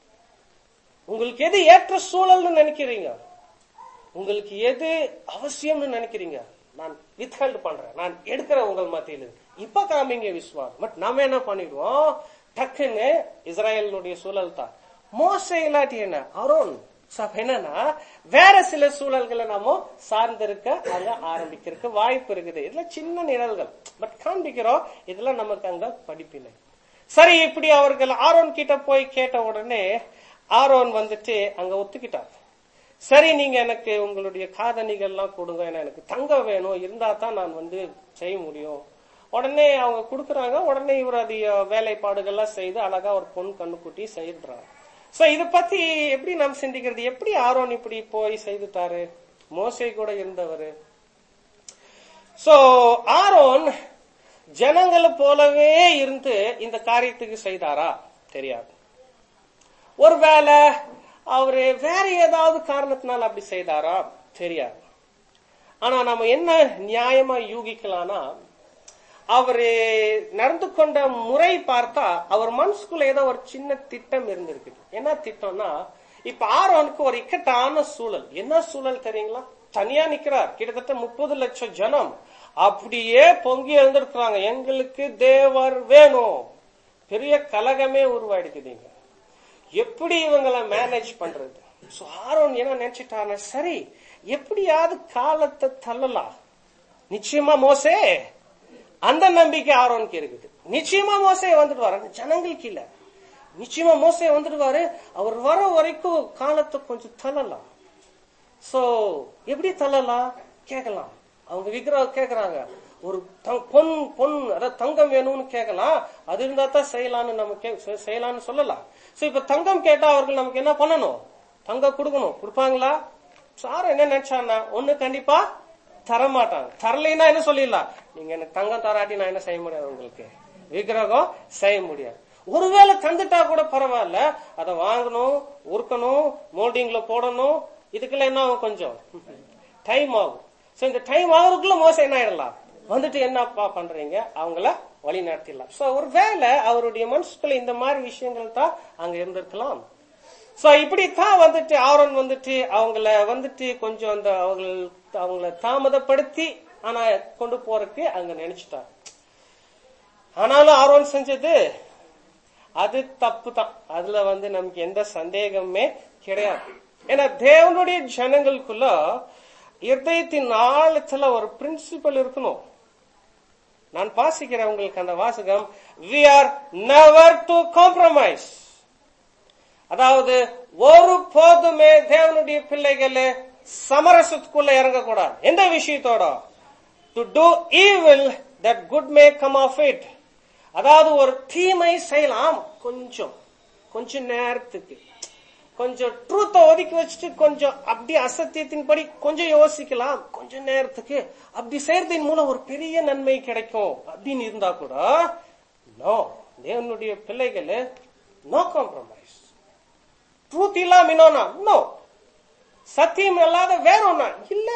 உங்களுக்கு எது ஏற்ற சூழல்னு நினைக்கிறீங்க உங்களுக்கு எது அவசியம்னு நினைக்கிறீங்க நான் வித்ஹெல்ட் பண்றேன் நான் எடுக்கிறேன் உங்கள் மத்தியில இப்ப காமிங்க விஸ்வாசம் பட் நாம என்ன பண்ணிடுவோம் டக்குன்னு இஸ்ராயலுடைய சூழல் தான் மோச இல்லாட்டி என்ன அரோன் So, அப்ப என்னன்னா வேற சில சூழல்களை நாம சார்ந்திருக்க அங்க ஆரம்பிக்கிறதுக்கு வாய்ப்பு இருக்குது இதுல சின்ன நிழல்கள் பட் காண்பிக்கிறோம் இதெல்லாம் நமக்கு அங்க படிப்பினை சரி இப்படி அவர்கள் ஆரோன் கிட்ட போய் கேட்ட உடனே ஆரோன் வந்துட்டு அங்க ஒத்துக்கிட்டார் சரி நீங்க எனக்கு உங்களுடைய காதணிகள்லாம் கொடுங்க ஏன்னா எனக்கு தங்கம் வேணும் இருந்தா தான் நான் வந்து செய்ய முடியும் உடனே அவங்க கொடுக்கறாங்க உடனே இவர் அது வேலைப்பாடுகள்லாம் செய்து அழகா ஒரு பொன் கண்ணுக்குட்டி செய்துறாங்க சோ இத பத்தி எப்படி நாம் சிந்திக்கிறது எப்படி ஆரோன் இப்படி போய் செய்துட்டாரு மோசை கூட இருந்தவர் சோ ஆரோன் ஜனங்களை போலவே இருந்து இந்த காரியத்துக்கு செய்தாரா தெரியாது ஒருவேளை அவரு வேற ஏதாவது காரணத்தினால அப்படி செய்தாரா தெரியாது ஆனா நம்ம என்ன நியாயமா யூகிக்கலாம்னா அவரு நடந்து கொண்ட முறை பார்த்தா அவர் மனசுக்குள்ள ஏதோ ஒரு சின்ன திட்டம் இருந்திருக்குது என்ன திட்டம்னா இப்ப ஆரோனுக்கு ஒரு இக்கட்டான சூழல் என்ன சூழல் தெரியுங்களா தனியா நிக்கிறார் கிட்டத்தட்ட முப்பது லட்சம் ஜனம் அப்படியே பொங்கி எழுந்திருக்கிறாங்க எங்களுக்கு தேவர் வேணும் பெரிய கலகமே உருவாயிடுக்குதுங்க எப்படி இவங்களை மேனேஜ் பண்றது சோ ஆரோன் என்ன நினைச்சிட்டான சரி எப்படியாவது காலத்தை தள்ளலாம் நிச்சயமா மோசே அந்த நம்பிக்கை ஆரோனுக்கு இருக்குது நிச்சயமா மோசே வந்துடுவாரு அந்த ஜனங்களுக்கு இல்ல நிச்சயமா மோசே வந்துடுவாரு அவர் வர வரைக்கும் காலத்தை கொஞ்சம் தள்ளலாம் சோ எப்படி தள்ளலாம் கேட்கலாம் அவங்க விக்கிரகம் கேக்குறாங்க ஒரு த- பொன் பொன் அதாவது தங்கம் வேணும்னு கேட்கலாம் அது இருந்தா தான் செய்யலாம்னு நம்ம கே- செ- செய்யலாம்னு சொல்லலாம் சோ இப்ப தங்கம் கேட்டா அவர்கள் நமக்கு என்ன பண்ணணும் தங்கம் கொடுக்கணும் கொடுப்பாங்களா சார் என்ன நினைச்சான்னா ஒண்ணு கண்டிப்பா தர மாட்டாங்க தரலைன்னா என்ன சொல்லிடலாம் நீங்க எனக்கு தங்கம் தராட்டி நான் என்ன செய்ய முடியாது உங்களுக்கு விக்கிரகம் செய்ய முடியாது ஒருவேளை தந்துட்டா கூட பரவாயில்ல அதை வாங்கணும் உருக்கணும் மோல்டிங்ல போடணும் இதுக்கெல்லாம் என்ன ஆகும் கொஞ்சம் டைம் ஆகும் சோ இந்த டைம் ஆகுறதுக்குள்ள மோசம் என்ன ஆயிடலாம் வந்துட்டு என்னப்பா பண்றீங்க அவங்கள வழி நடத்திடலாம் சோ ஒருவேளை அவருடைய மனசுக்குள்ள இந்த மாதிரி விஷயங்கள் தான் அங்க இருந்திருக்கலாம் சோ இப்படித்தான் வந்துட்டு ஆரோன் வந்துட்டு அவங்கள வந்துட்டு கொஞ்சம் அந்த அவங்க அவங்கள தாமதப்படுத்தி ஆனா கொண்டு போறதுக்கு அங்க நினைச்சிட்டார் ஆனாலும் ஆரோன் செஞ்சது அது தப்பு தான் அதுல வந்து நமக்கு எந்த சந்தேகமே கிடையாது ஏன்னா தேவனுடைய ஜனங்களுக்குள்ள இருதயத்தின் ஆழத்துல ஒரு பிரின்சிபல் இருக்கணும் நான் வாசிக்கிறேன் உங்களுக்கு அந்த வாசகம் we are never to compromise அதாவது ஒரு போதுமே தேவனுடைய பிள்ளைகளே சமரசத்துக்குள்ள இறங்கக்கூடாது எந்த விஷயத்தோட to do evil that good may come of it அதாவது ஒரு தீமை செய்யலாம் கொஞ்சம் கொஞ்ச நேரத்துக்கு கொஞ்சம் ட்ரூத்தை ஒதுக்கி வச்சுட்டு கொஞ்சம் அப்படி அசத்தியத்தின்படி கொஞ்சம் யோசிக்கலாம் கொஞ்ச நேரத்துக்கு அப்படி செய்யறதின் மூலம் ஒரு பெரிய நன்மை கிடைக்கும் அப்படின்னு இருந்தா கூட நோ தேவனுடைய பிள்ளைகள் நோ காம்ப்ரமைஸ் ட்ரூத் இல்லாம இன்னொன்னா நோ சத்தியம் இல்லாத வேற ஒன்னா இல்ல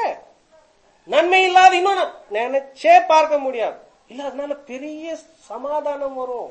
நன்மை இல்லாத இன்னொன்னு நினைச்சே பார்க்க முடியாது இல்ல அதனால பெரிய சமாதானம் வரும்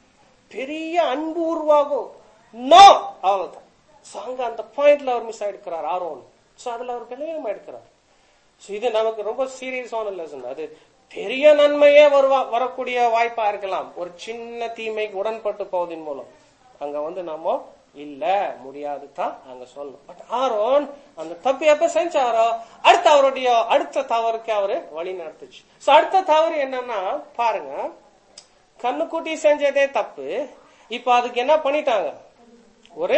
பெரிய அன்பு உருவாகும் நோ அவ்வளவுதான் சோ அங்க அந்த பாயிண்ட்ல அவர் மிஸ் ஆயிடுக்கிறார் ஆர்வம் சோ அதுல அவர் விலையம் எடுக்கிறார் சோ இது நமக்கு ரொம்ப சீரியஸான லெசன் அது பெரிய நன்மையே வருவா வரக்கூடிய வாய்ப்பா இருக்கலாம் ஒரு சின்ன தீமைக்கு உடன்பட்டு போவதன் மூலம் அங்க வந்து நாம இல்ல முடியாது தான் அங்க சொல்லணும் பட் ஆரோன் அந்த தப்பு எப்ப செஞ்சாரோ அடுத்த அவருடைய அடுத்த தவறுக்கு அவரு வழி நடத்துச்சு சோ அடுத்த தவறு என்னன்னா பாருங்க கண்ணுக்குட்டி செஞ்சதே தப்பு இப்ப அதுக்கு என்ன பண்ணிட்டாங்க ஒரு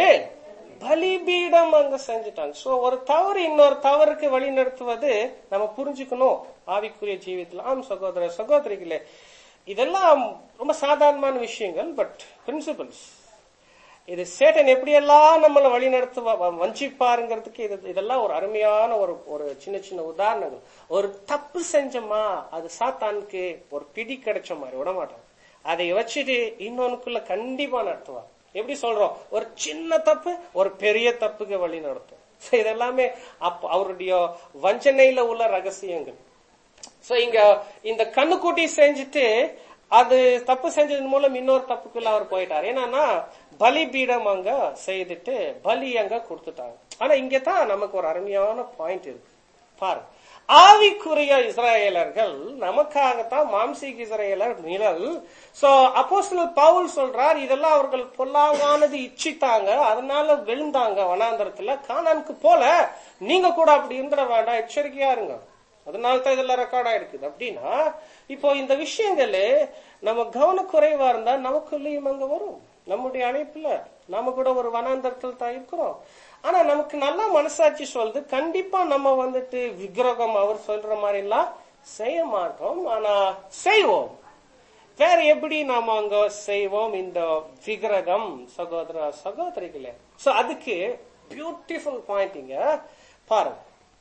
பலிபீடம் அங்க செஞ்சுட்டாங்க சோ ஒரு தவறு இன்னொரு தவறுக்கு வழி நடத்துவது நம்ம புரிஞ்சுக்கணும் ஆவிக்குரிய ஜீவிதத்துல ஆம் சகோதர சகோதரிகளே இதெல்லாம் ரொம்ப சாதாரணமான விஷயங்கள் பட் பிரின்சிபல்ஸ் இது சேட்டன் எப்படியெல்லாம் நம்மளை வழி நடத்து வஞ்சிப்பாருங்கிறதுக்கு இது இதெல்லாம் ஒரு அருமையான ஒரு ஒரு சின்ன சின்ன உதாரணங்கள் ஒரு தப்பு செஞ்சோமா அது சாத்தானுக்கு ஒரு பிடி கிடைச்ச மாதிரி விட மாட்டான் அதை வச்சுட்டு இன்னொன்னுக்குள்ள கண்டிப்பா நடத்துவார் எப்படி சொல்றோம் ஒரு சின்ன தப்பு ஒரு பெரிய தப்புக்கு வழி நடத்தும் So இதெல்லாமே அப்ப அவருடைய வஞ்சனையில உள்ள ரகசியங்கள் சோ இங்க இந்த கண்ணுக்குட்டி செஞ்சுட்டு அது தப்பு செஞ்சதன் மூலம் இன்னொரு தப்புக்குள்ள அவர் போயிட்டார் என்னன்னா பலி பீடம் அங்க செய்துட்டு பலி அங்க கொடுத்துட்டாங்க ஆனா இங்க தான் நமக்கு ஒரு அருமையான பாயிண்ட் இருக்கு பாரு ஆவிக்குரிய இஸ்ராயலர்கள் நமக்காகத்தான் மாம்சீக இஸ்ராயலர் நிழல் சோ அப்போஸ்தலர் பவுல் சொல்றார் இதெல்லாம் அவர்கள் பொல்லாங்கானது இச்சித்தாங்க அதனால விழுந்தாங்க வனாந்தரத்துல கானானுக்கு போல நீங்க கூட அப்படி இருந்துட வேண்டாம் எச்சரிக்கையா இருங்க அதனால தான் இதெல்லாம் ரெக்கார்ட் ஆயிருக்குது அப்படின்னா இப்போ இந்த விஷயங்கள் நம்ம கவனக்குறைவா இருந்தா நமக்குள்ளேயும் அங்க வரும் நம்முடைய அழைப்புல நாம கூட ஒரு வனாந்தரத்தில் தான் இருக்கிறோம் ஆனா நமக்கு நல்லா மனசாட்சி சொல்லுது கண்டிப்பா நம்ம வந்துட்டு விக்கிரகம் அவர் சொல்ற மாதிரி எல்லாம் செய்ய மாட்டோம் ஆனா செய்வோம் வேற எப்படி நாம அங்க செய்வோம் இந்த விக்கிரகம் சகோதர சகோதரிகளே சோ அதுக்கு பியூட்டிஃபுல் பாயிண்ட் இங்க பாருங்க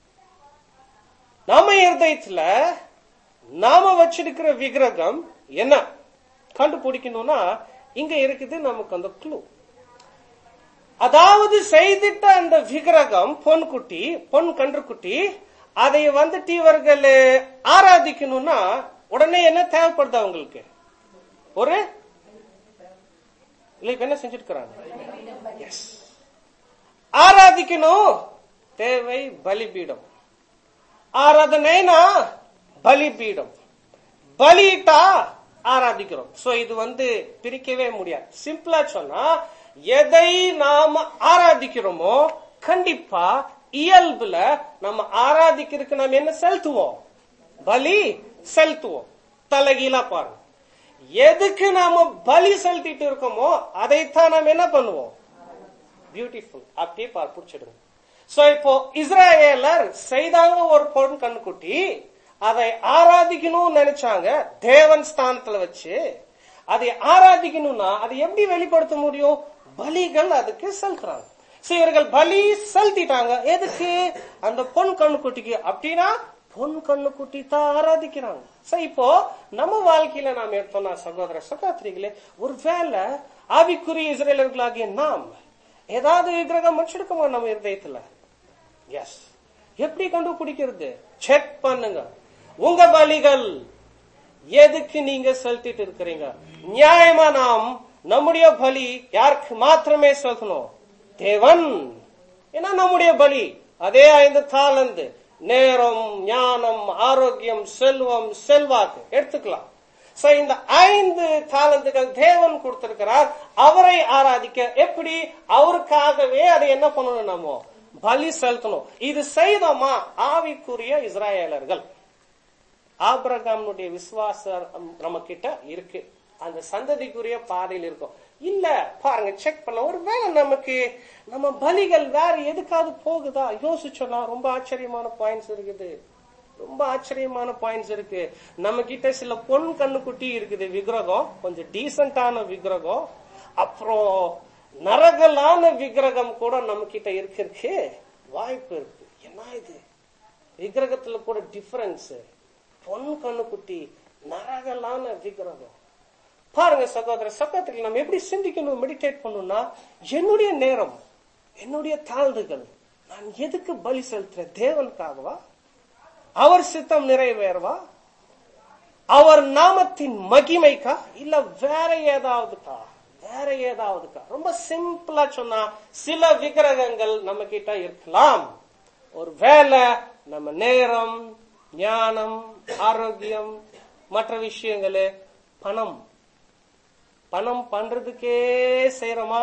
நம்ம இருதயத்துல நாம வச்சிருக்கிற விக்கிரகம் என்ன கண்டுபிடிக்கணும்னா இங்க இருக்குது நமக்கு அந்த க்ளூ அதாவது செய்திட்ட அந்த விக்கிரகம் பொன்குட்டி பொன் கன்றுக்குட்டி அதை வந்துட்டு இவர்கள் ஆராதிக்கணும்னா உடனே என்ன தேவைப்படுது அவங்களுக்கு ஒரு இல்ல இப்ப என்ன செஞ்சிருக்கிறாங்க எஸ் ஆராதிக்கணும் தேவை பலிபீடம் ஆராதனைனா பலிபீடம் பலியிட்டா ஆராதிக்கிறோம் சோ இது வந்து பிரிக்கவே முடியாது சிம்பிளா சொன்னா எதை நாம ஆராதிக்கிறோமோ கண்டிப்பா இயல்புல நம்ம ஆராதிக்கிறதுக்கு நம்ம என்ன செலுத்துவோம் பலி செலுத்துவோம் தலைகீழா பாருங்க எதுக்கு நாம பலி செலுத்திட்டு இருக்கோமோ அதைத்தான் நாம என்ன பண்ணுவோம் பியூட்டிஃபுல் அப்படியே பார் பிடிச்சிடுங்க சோ இப்போ இஸ்ராயேலர் செய்தாங்க ஒரு பொன் கண்ணுக்குட்டி அதை ஆராதிக்கணும்னு நினைச்சாங்க தேவன் ஸ்தானத்துல வச்சு அதை ஆராதிக்கணும்னா அதை எப்படி வெளிப்படுத்த முடியும் பலிகள் அதுக்கு செலுத்துறாங்க சோ இவர்கள் பலி செலுத்திட்டாங்க எதுக்கு அந்த பொன் கண்ணுக்குட்டிக்கு அப்படின்னா பொன் கண்ணுக்குட்டி தான் ஆராதிக்கிறாங்க சோ இப்போ நம்ம வாழ்க்கையில நாம் எடுத்தோம்னா சகோதர சகோதரிகளே ஒரு வேலை ஆவிக்குரிய இஸ்ரேலர்களாகிய நாம் ஏதாவது விக்கிரகம் வச்சிருக்கோமா நம்ம இருதயத்துல எஸ் எப்படி கண்டுபிடிக்கிறது செக் பண்ணுங்க உங்க பலிகள் எதுக்கு நீங்க செலுத்திட்டு இருக்கிறீங்க நியாயமா நாம் நம்முடைய பலி யாருக்கு மாத்திரமே செலுத்தணும் தேவன் ஏன்னா நம்முடைய பலி அதே ஐந்து தாளந்து நேரம் ஞானம் ஆரோக்கியம் செல்வம் செல்வாக்கு எடுத்துக்கலாம் சோ இந்த ஐந்து தாளந்துகள் தேவன் கொடுத்திருக்கிறார் அவரை ஆராதிக்க எப்படி அவருக்காகவே அதை என்ன பண்ணணும் நம்ம பலி செலுத்தணும் இது செய்தோமா ஆவிக்குரிய இஸ்ராயேலர்கள் ஆபிரகாமுடைய விசுவாசம் நம்ம கிட்ட இருக்கு அந்த சந்ததிக்குரிய பாதையில் இருக்கும் இல்ல பாருங்க செக் பண்ண ஒருவேளை நமக்கு நம்ம பலிகள் வேற எதுக்காவது போகுதா யோசிச்சோம்னா ரொம்ப ஆச்சரியமான பாயிண்ட்ஸ் இருக்குது ரொம்ப ஆச்சரியமான பாயிண்ட்ஸ் இருக்கு நம்ம கிட்ட சில பொன் கண்ணுக்குட்டி இருக்குது விக்கிரகம் கொஞ்சம் டீசென்டான விக்கிரகம் அப்புறம் நரகலான விக்கிரகம் கூட நம்ம கிட்ட இருக்கு வாய்ப்பு இருக்கு என்ன இது விக்கிரகத்துல கூட டிஃபரன்ஸ் பொன் கண்ணுக்குட்டி நரகலான விக்கிரகம் பாருங்க சகோதர சகோதரி நம்ம எப்படி சிந்திக்கணும் மெடிடேட் பண்ணணும்னா என்னுடைய நேரம் என்னுடைய தாழ்வுகள் நான் எதுக்கு பலி செலுத்துறேன் தேவனுக்காகவா அவர் சித்தம் நிறைவேறவா அவர் நாமத்தின் மகிமைக்கா இல்ல வேற ஏதாவதுக்கா வேற ஏதாவதுக்கா ரொம்ப சிம்பிளா சொன்னா சில விக்கிரகங்கள் நம்ம கிட்ட இருக்கலாம் ஒரு வேலை நம்ம நேரம் ஞானம் ஆரோக்கியம் மற்ற விஷயங்களு பணம் பணம் பண்றதுக்கே செய்யறோமா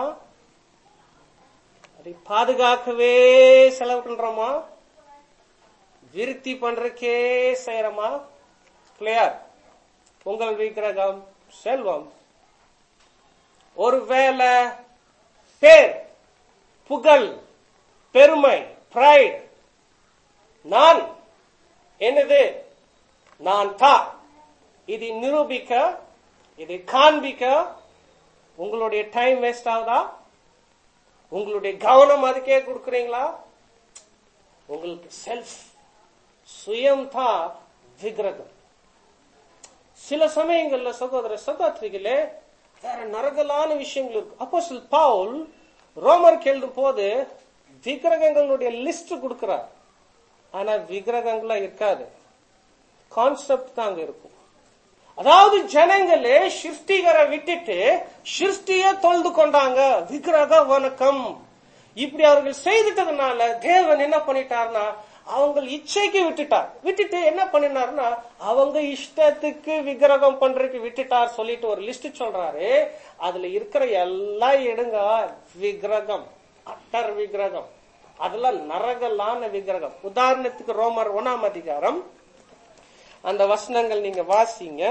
அதை பாதுகாக்கவே செலவு பண்றோமா விருத்தி பண்றதுக்கே செய்யறோமா கிளியர் உங்கள் விக்கிரகம் செல்வம் ஒருவேளை பேர் புகழ் பெருமை பிரைட் நான் என்னது நான் தா இதை நிரூபிக்க இதை காண்பிக்க உங்களுடைய டைம் வேஸ்ட் ஆகுதா உங்களுடைய கவனம் அதுக்கே கொடுக்குறீங்களா உங்களுக்கு செல்ஃப் சுயம் தான் விக்கிரகம் சில சமயங்கள்ல சகோதர சகோதரிகளே வேற நரகலான விஷயங்கள் இருக்கு அப்போ பவுல் ரோமர் எழுதும் போது விக்கிரகங்களுடைய லிஸ்ட் கொடுக்கிறார் ஆனா விக்கிரகங்களா இருக்காது கான்செப்ட் தான் அங்க இருக்கும் அதாவது ஜனங்களே சிருஷ்டிகரை விட்டுட்டு சிருஷ்டிய தொழுது கொண்டாங்க விக்கிரக வணக்கம் இப்படி அவர்கள் செய்துட்டதுனால தேவன் என்ன பண்ணிட்டார்னா அவங்க இச்சைக்கு விட்டுட்டார் விட்டுட்டு என்ன பண்ணினார்னா அவங்க இஷ்டத்துக்கு விக்கிரகம் பண்றதுக்கு விட்டுட்டார் சொல்லிட்டு ஒரு லிஸ்ட் சொல்றாரு அதுல இருக்கிற எல்லாம் எடுங்க விக்கிரகம் அட்டர் விக்கிரகம் அதெல்லாம் நரகலான விக்கிரகம் உதாரணத்துக்கு ரோமர் ஒன்னாம் அதிகாரம் அந்த வசனங்கள் நீங்க வாசிங்க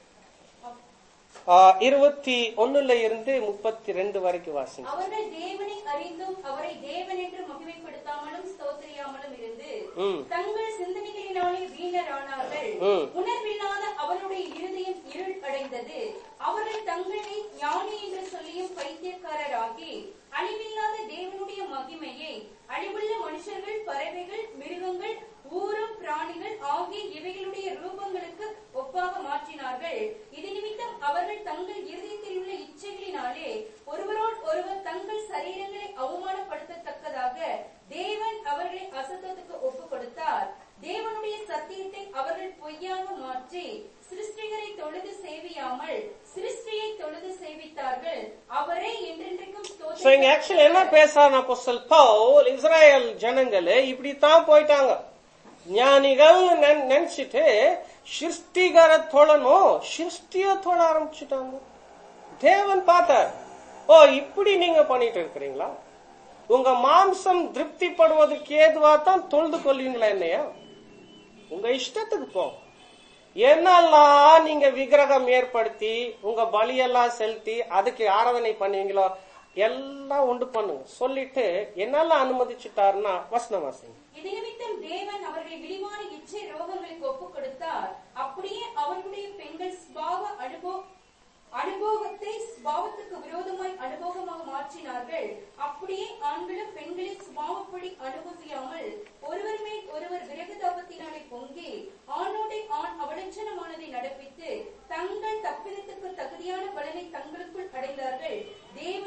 ஆ, இருபத்தி ஒண்ணுல இருந்து முப்பத்தி ரெண்டு வரைக்கும் வாசிங்க அவர்கள் தேவனை அறிந்தும் அவரை தேவன் என்று மகிமைப்படுத்தாமலும் ஸ்தோத்திரியாமலும் இருந்து ம். தங்கள் சிந்தனைகளினாலே வீணரானார்கள் ம். உணர்வில்லாத அவருடைய இருதயம் இருள் அடைந்தது அவர்கள் தங்களை ஞானி என்று சொல்லியும் பைத்தியக்காரராகி அழிவில்லாத தேவனுடைய மகிமையை அழிவுள்ள மனுஷர்கள் பறவைகள் மிருகங்கள் ஊரும் பிராணிகள் ஆகிய இவைகளுடைய ரூபங்களுக்கு ஒப்பாக மாற்றினார்கள் இது நிமித்தம் அவர்கள் தங்கள் இருதயத்தில் உள்ள இச்சைகளினாலே ஒருவரோடு ஒருவர் தங்கள் சரீரங்களை அவமானப்படுத்தத்தக்கதாக தேவன் அவர்களை அசத்தத்துக்கு ஒப்பு கொடுத்தார் தேவனுடைய சத்தியத்தை அவர்கள் பொய்யாக மாற்றி சிருஷ்டிகரை தொழுது சேவியாமல் சிருஷ்டியை தொழுது சேவித்தார்கள் அவரை என்றென்றைக்கும் சோ இங்க ஆக்சுவலி என்ன பேசுறாரு அப்போஸ்தலன் பவுல் இஸ்ரேல் ஜனங்களே இப்படித்தான் போயிட்டாங்க ஞானிகள் நினை- நினைச்சிட்டு சிருஷ்டிகர தொழணும் சிருஷ்டிய தொழ ஆரம்பிச்சுட்டாங்க தேவன் பார்த்தார் ஓ இப்படி நீங்க பண்ணிட்டு இருக்கிறீங்களா உங்க மாம்சம் திருப்திப்படுவதற்கு ஏதுவா தான் தொழுது கொள்வீங்களா என்னையா உங்க இஷ்டத்துக்கு போ என்னெல்லாம் நீங்க விக்கிரகம் ஏற்படுத்தி உங்க பலியெல்லாம் செலுத்தி அதுக்கு ஆராதனை பண்ணுவீங்களோ எல்லாம் உண்டு பண்ணுங்க சொல்லிட்டு என்னெல்லாம் அனுமதிச்சுட்டாருன்னா வசனம் வாசிங்க இது நிமித்தம் தேவன் அவர்களை விரிவான இச்சை ரோகங்களுக்கு ஒப்புக் கொடுத்தார் அப்படியே அவர்களுடைய பெண்கள் ஸ்பாவ அனுபவ அனுபவத்தை ஸ்பாவத்துக்கு விரோதமாய் அனுபவமாக மாற்றினார்கள் அப்படியே ஆண்களும் பெண்களை சுபாவப்படி அனுபவியாமல் ஒருவர் மேல் ஒருவர் விரகதாபத்தினாலே பொங்கி ஆணோடை ஆண் அவலட்சணமானதை நடப்பித்து தங்கள் தப்பிதத்துக்கு தகுதியான பலனை தங்களுக்குள் அடைந்தார்கள் தேவனை அறிய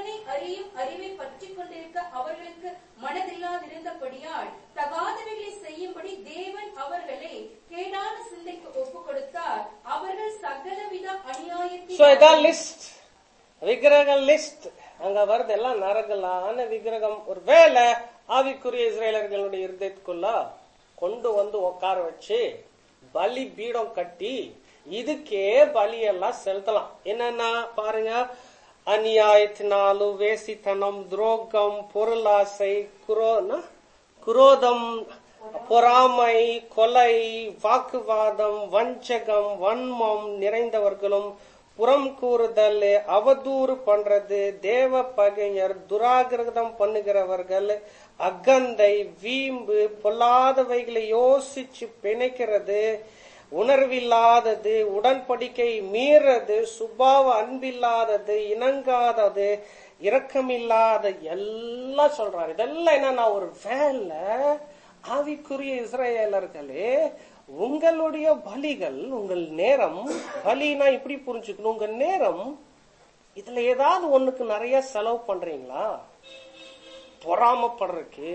அறியும் அறிவை பற்றி கொண்டிருக்க அவர்களுக்கு மனதில்லாதிருந்தபடியால் தகாதவைகளை செய்யும்படி தேவன் அவர்களை கேடான சிந்தைக்கு ஒப்புக் கொடுத்தார் அவர்கள் சகலவித சோ இதான் அநியாயத்தின் லிஸ்ட் விக்கிரக லிஸ்ட் அங்க வருது எல்லாம் நரகலான விக்கிரகம் ஒரு வேலை ஆவிக்குரிய இஸ்ரேலர்களுடைய இருதயத்துக்குள்ள கொண்டு வந்து உட்கார வச்சு பலி பீடம் கட்டி இதுக்கே பலியெல்லாம் செலுத்தலாம் என்னன்னா பாருங்க அநியாயத்தினாலும் வேசித்தனம் துரோகம் பொருளாசை குரோனா குரோதம் பொறாமை கொலை வாக்குவாதம் வஞ்சகம் வன்மம் நிறைந்தவர்களும் புறம் கூறுதல் அவதூறு பண்றது தேவ பகைஞர் துராகிரதம் பண்ணுகிறவர்கள் அகந்தை வீம்பு பொல்லாதவைகளை யோசிச்சு பிணைக்கிறது உணர்வில்லாதது உடன்படிக்கை மீறது சுபாவ அன்பில்லாதது இணங்காதது இரக்கமில்லாத எல்லாம் சொல்றாரு இதெல்லாம் என்னன்னா ஒரு வேலை ஆவிக்குரிய இஸ்ரேலர்களே உங்களுடைய பலிகள் உங்கள் நேரம் பலினா இப்படி புரிஞ்சுக்கணும் உங்க நேரம் இதுல ஏதாவது ஒண்ணுக்கு நிறைய செலவு பண்றீங்களா பொறாமப்படுறதுக்கு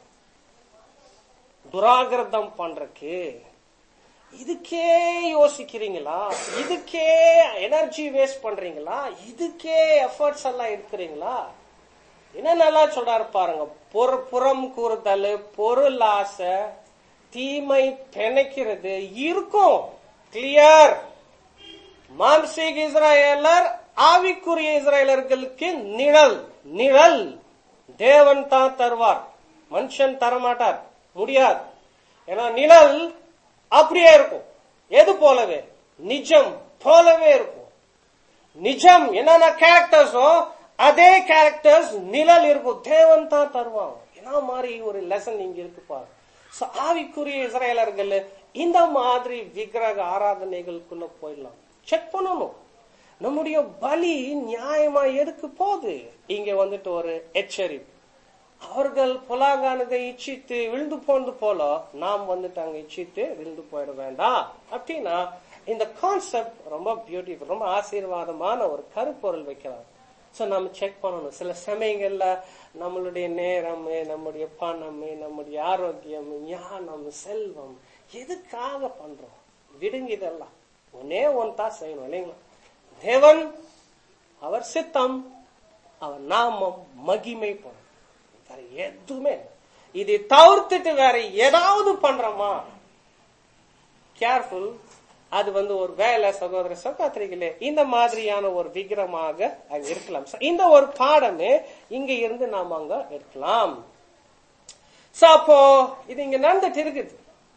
துராகிரதம் பண்றதுக்கு இதுக்கே யோசிக்கிறீங்களா இதுக்கே எனர்ஜி வேஸ்ட் பண்றீங்களா இதுக்கே எஃபர்ட்ஸ் எல்லாம் எடுக்கிறீங்களா என்ன நல்லா சொல்றாரு பாருங்க பொற- புறம் கூறுதல் பொருள் ஆசை தீமை பிணைக்கிறது இருக்கும் கிளியர் மாம்சீக இஸ்ராயலர் ஆவிக்குரிய இஸ்ராயலர்களுக்கு நிழல் நிழல் தேவன் தான் தருவார் மனுஷன் தரமாட்டார் முடியாது ஏன்னா நிழல் அப்படியே இருக்கும் எது போலவே நிஜம் போலவே இருக்கும் நிஜம் என்னென்ன கேரக்டர்ஸோ அதே கேரக்டர்ஸ் நிழல் இருக்கும் தேவன் தான் தருவான் என்ன மாதிரி ஒரு லெசன் இங்க இருக்கு பாரு So, ஆவிக்குரிய இஸ்ரேலர்கள் இந்த மாதிரி விக்கிரக ஆராதனைகளுக்குள்ள போயிடலாம் செக் பண்ணணும் நம்முடைய பலி நியாயமா எதுக்கு போகுது இங்க வந்துட்டு ஒரு எச்சரிப்பு அவர்கள் பொலாங்கானதை இச்சித்து விழுந்து போனது போல நாம் வந்துட்டு அங்க இச்சித்து விழுந்து போயிட வேண்டாம் அப்படின்னா இந்த கான்செப்ட் ரொம்ப பியூட்டிஃபுல் ரொம்ப ஆசீர்வாதமான ஒரு கருப்பொருள் வைக்கிறார் சோ நம்ம செக் பண்ணணும் சில சமயங்கள்ல நம்மளுடைய நேரம் நம்முடைய பணம் நம்முடைய ஆரோக்கியம் ஞானம் செல்வம் எதுக்காக பண்றோம் விடுங்க இதெல்லாம் ஒன்னே ஒன் தான் செய்யணும் இல்லைங்களா தேவன் அவர் சித்தம் அவர் நாமம் மகிமைப்படும் வேற எதுவுமே இல்ல. இதை தவிர்த்துட்டு வேற ஏதாவது பண்றோமா கேர்ஃபுல் அது வந்து ஒரு வேலை சகோதர சகோதரிகளே இந்த மாதிரியான ஒரு விக்கிரமாக அங்க இருக்கலாம் So, இந்த ஒரு பாடமே இங்க இருந்து நாம அங்க எடுக்கலாம் So, அப்போ இது இங்க நடந்துட்டு இருக்குது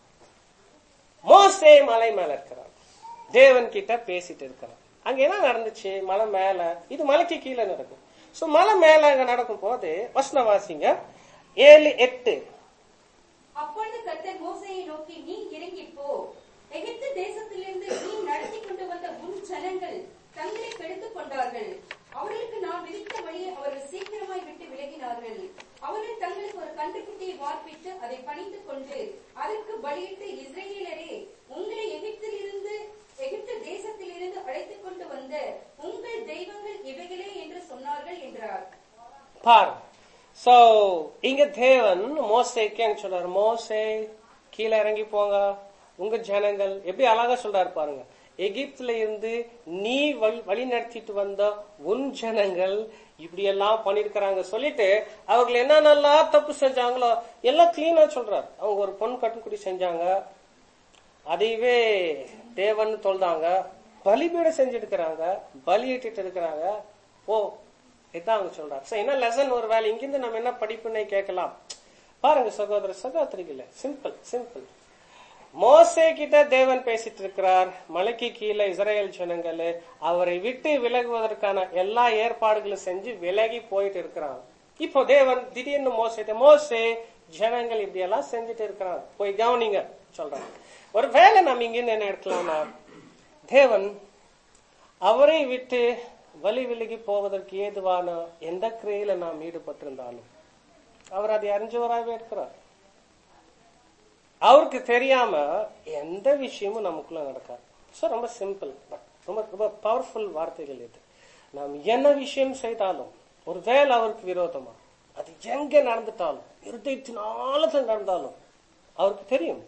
மோசே மலை மேல இருக்கிறார் தேவன் கிட்ட பேசிட்டு இருக்கிறார் அங்க என்ன நடந்துச்சு மலை மேல இது மலைக்கு கீழே நடக்கும் சோ மலை மேல அங்க நடக்கும் போது வசனவாசிங்க ஏழு எட்டு அப்பொழுது கர்த்தர் மோசேயை நோக்கி நீ இறங்கி போ எகிப்து தேசத்திலிருந்து நீ நடத்தி கொண்டு வந்த உன் ஜனங்கள் தங்களை கெடுத்துக் கொண்டார்கள் அவர்களுக்கு நான் விதித்த வழியை அவர்கள் சீக்கிரமாய் விட்டு விலகினார்கள் அவர்கள் தங்களுக்கு ஒரு கன்றுக்குட்டியை வார்ப்பித்து அதை பணிந்து கொண்டு அதற்கு பலியிட்டு இஸ்ரேலரே உங்களை எகிப்திலிருந்து எகிப்து தேசத்திலிருந்து அழைத்துக் கொண்டு வந்த உங்கள் தெய்வங்கள் இவைகளே என்று சொன்னார்கள் என்றார் பாரு சோ இங்க தேவன் மோசேக்கு என்ன சொல்றாரு மோசே கீழே இறங்கி போங்க உங்க ஜனங்கள் எப்படி அழகா சொல்றாரு பாருங்க எகிப்துல இருந்து நீ வழி வழி நடத்திட்டு வந்த உன் ஜனங்கள் இப்படி எல்லாம் பண்ணிருக்கிறாங்க சொல்லிட்டு அவர்கள் என்னென்னலாம் தப்பு செஞ்சாங்களோ எல்லாம் கிளீனா சொல்றாரு அவங்க ஒரு பொன் கட்டுக்குடி செஞ்சாங்க அதையவே தேவன் சொல்றாங்க பலிபீடம் செஞ்சிருக்கிறாங்க பலியிட்டு இருக்கிறாங்க ஓ இதான் அவங்க சொல்றாரு சோ என்ன லெசன் ஒரு வேலை இங்கிருந்து நம்ம என்ன படிப்புன்னே கேட்கலாம் பாருங்க சகோதர சகோதரிகள சிம்பிள் சிம்பிள் மோசே கிட்ட தேவன் பேசிட்டு இருக்கிறார் மலைக்கு கீழே இஸ்ரேல் ஜனங்கள் அவரை விட்டு விலகுவதற்கான எல்லா ஏற்பாடுகளும் செஞ்சு விலகி போயிட்டு இருக்கிறாங்க இப்போ தேவன் திடீர்னு மோசே மோசே ஜனங்கள் இப்படி எல்லாம் செஞ்சுட்டு இருக்கிறாங்க போய் கவனிங்க சொல்றாங்க ஒரு வேலை நம்ம இங்கிருந்து என்ன எடுக்கலாம்னா தேவன் அவரை விட்டு வழி விலகி போவதற்கு ஏதுவான எந்த கிரையில நாம் ஈடுபட்டிருந்தாலும் அவர் அதை அறிஞ்சவராகவே இருக்கிறார் அவருக்கு தெரியாம எந்த விஷயமும் நமக்குள்ள நடக்காது சோ ரொம்ப சிம்பிள் பட் ரொம்ப ரொம்ப பவர்ஃபுல் வார்த்தைகள் இது நாம் என்ன விஷயம் செய்தாலும் ஒருவேளை அவருக்கு விரோதமா அது எங்க நடந்துட்டாலும் இருதயத்தினால தான் நடந்தாலும் அவருக்கு தெரியும்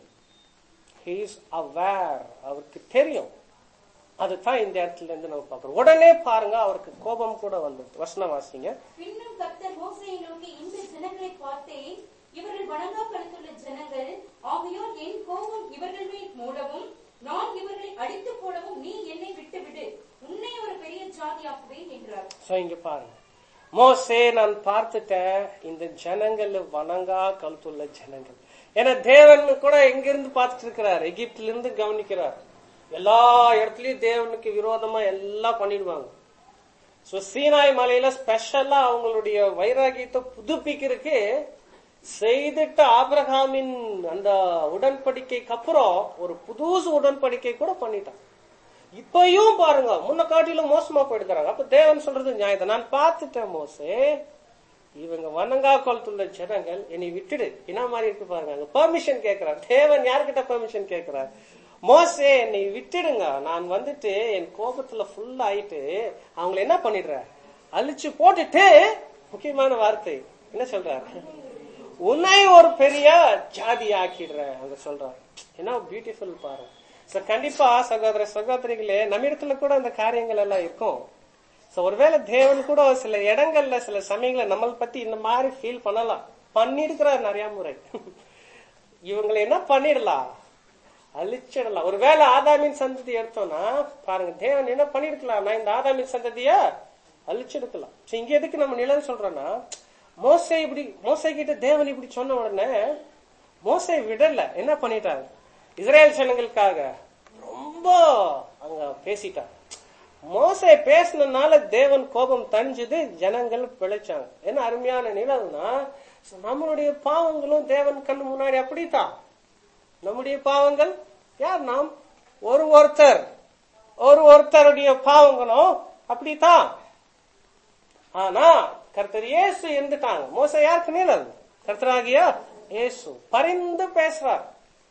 he is aware அவருக்கு தெரியும் அதுதான் இந்த இடத்துல இருந்து நம்ம பார்க்கிறோம் உடனே பாருங்க அவருக்கு கோபம் கூட வந்தது வசனம் வாசிங்க பின்னும் கர்த்தர் மோசையை நோக்கி இந்த ஜனங்களை பார்த்தேன் இவர்கள் வணங்கா கழுத்துள்ள ஜனங்கள் ஆகையோர் என் கோபம் இவர்கள் மேல் மூடவும் நான் இவர்களை அடித்து போடவும் நீ என்னை விட்டுவிடு உன்னை ஒரு பெரிய ஜாதியாக்குவேன் என்றார் சோ இங்க பாருங்க மோசே நான் பார்த்துட்டேன் இந்த ஜனங்கள் வணங்கா கழுத்துள்ள ஜனங்கள் ஏன்னா தேவன் கூட எங்க இருந்து பார்த்துட்டு இருக்கிறார் எகிப்துல இருந்து கவனிக்கிறார் எல்லா இடத்துலயும் தேவனுக்கு விரோதமா எல்லாம் பண்ணிடுவாங்க சோ சீனாய் மலையில ஸ்பெஷலா அவங்களுடைய வைராகியத்தை புதுப்பிக்கிறதுக்கு செய்துட்டு ஆபிரகாமின் அந்த உடன்படிக்கைக்கு அப்புறம் ஒரு புதுசு உடன்படிக்கை கூட பண்ணிட்டான் இப்பயும் பாருங்க முன்ன காட்டிலும் மோசமா போயிடுக்கிறாங்க அப்ப தேவன் சொல்றது நியாயத்தை நான் பார்த்துட்டேன் மோசே இவங்க வணங்கா கொலத்துள்ள ஜனங்கள் என்னை விட்டுடு என்ன மாதிரி இருக்கு பாருங்க அங்க பெர்மிஷன் கேட்கிறார் தேவன் யார்கிட்ட பெர்மிஷன் கேட்கிறார் மோசே என்னை விட்டுடுங்க நான் வந்துட்டு என் கோபத்துல ஃபுல் ஆயிட்டு அவங்கள என்ன பண்ணிடுறேன் அழிச்சு போட்டுட்டு முக்கியமான வார்த்தை என்ன சொல்றாரு உன்னை ஒரு பெரிய ஜாதி ஆக்கிடுறேன் அங்க சொல்றாரு என்ன பியூட்டிஃபுல் பாருங்க சோ கண்டிப்பா சகோதர சகோதரிகளே நம்ம இடத்துல கூட அந்த காரியங்கள் எல்லாம் இருக்கும் சோ ஒருவேளை தேவன் கூட சில இடங்கள்ல சில சமயங்களை நம்மளை பத்தி இந்த மாதிரி ஃபீல் பண்ணலாம் பண்ணிருக்கிறார் நிறைய முறை இவங்களை என்ன பண்ணிடலாம் அழிச்சிடலாம் ஒருவேளை ஆதாமின் சந்ததி எடுத்தோம்னா பாருங்க தேவன் என்ன பண்ணிருக்கலாம் நான் இந்த ஆதாமின் சந்ததிய அழிச்சிருக்கலாம் சோ இங்க எதுக்கு நம்ம நிழல் சொல்றோம்னா மோசை இப்படி மோசை கிட்ட தேவன் இப்படி சொன்ன உடனே மோசை விடல என்ன பண்ணிட்டாங்க இஸ்ரேல் ஜனங்களுக்காக ரொம்ப அங்க பேசிட்டாங்க மோசை பேசினனால தேவன் கோபம் தணிஞ்சது ஜனங்கள் பிழைச்சாங்க என்ன அருமையான நிலவுனா so நம்மளுடைய பாவங்களும் தேவன் கண்ணு முன்னாடி அப்படித்தான் நம்முடைய பாவங்கள் யார் நாம் ஒரு ஒருத்தர் ஒரு ஒருத்தருடைய பாவங்களும் அப்படித்தான் ஆனா கர்த்தர் இயேசு இருந்துட்டாங்க மோச யாருக்கு நிழல் கர்த்தராகியா இயேசு பரிந்து பேசுறார்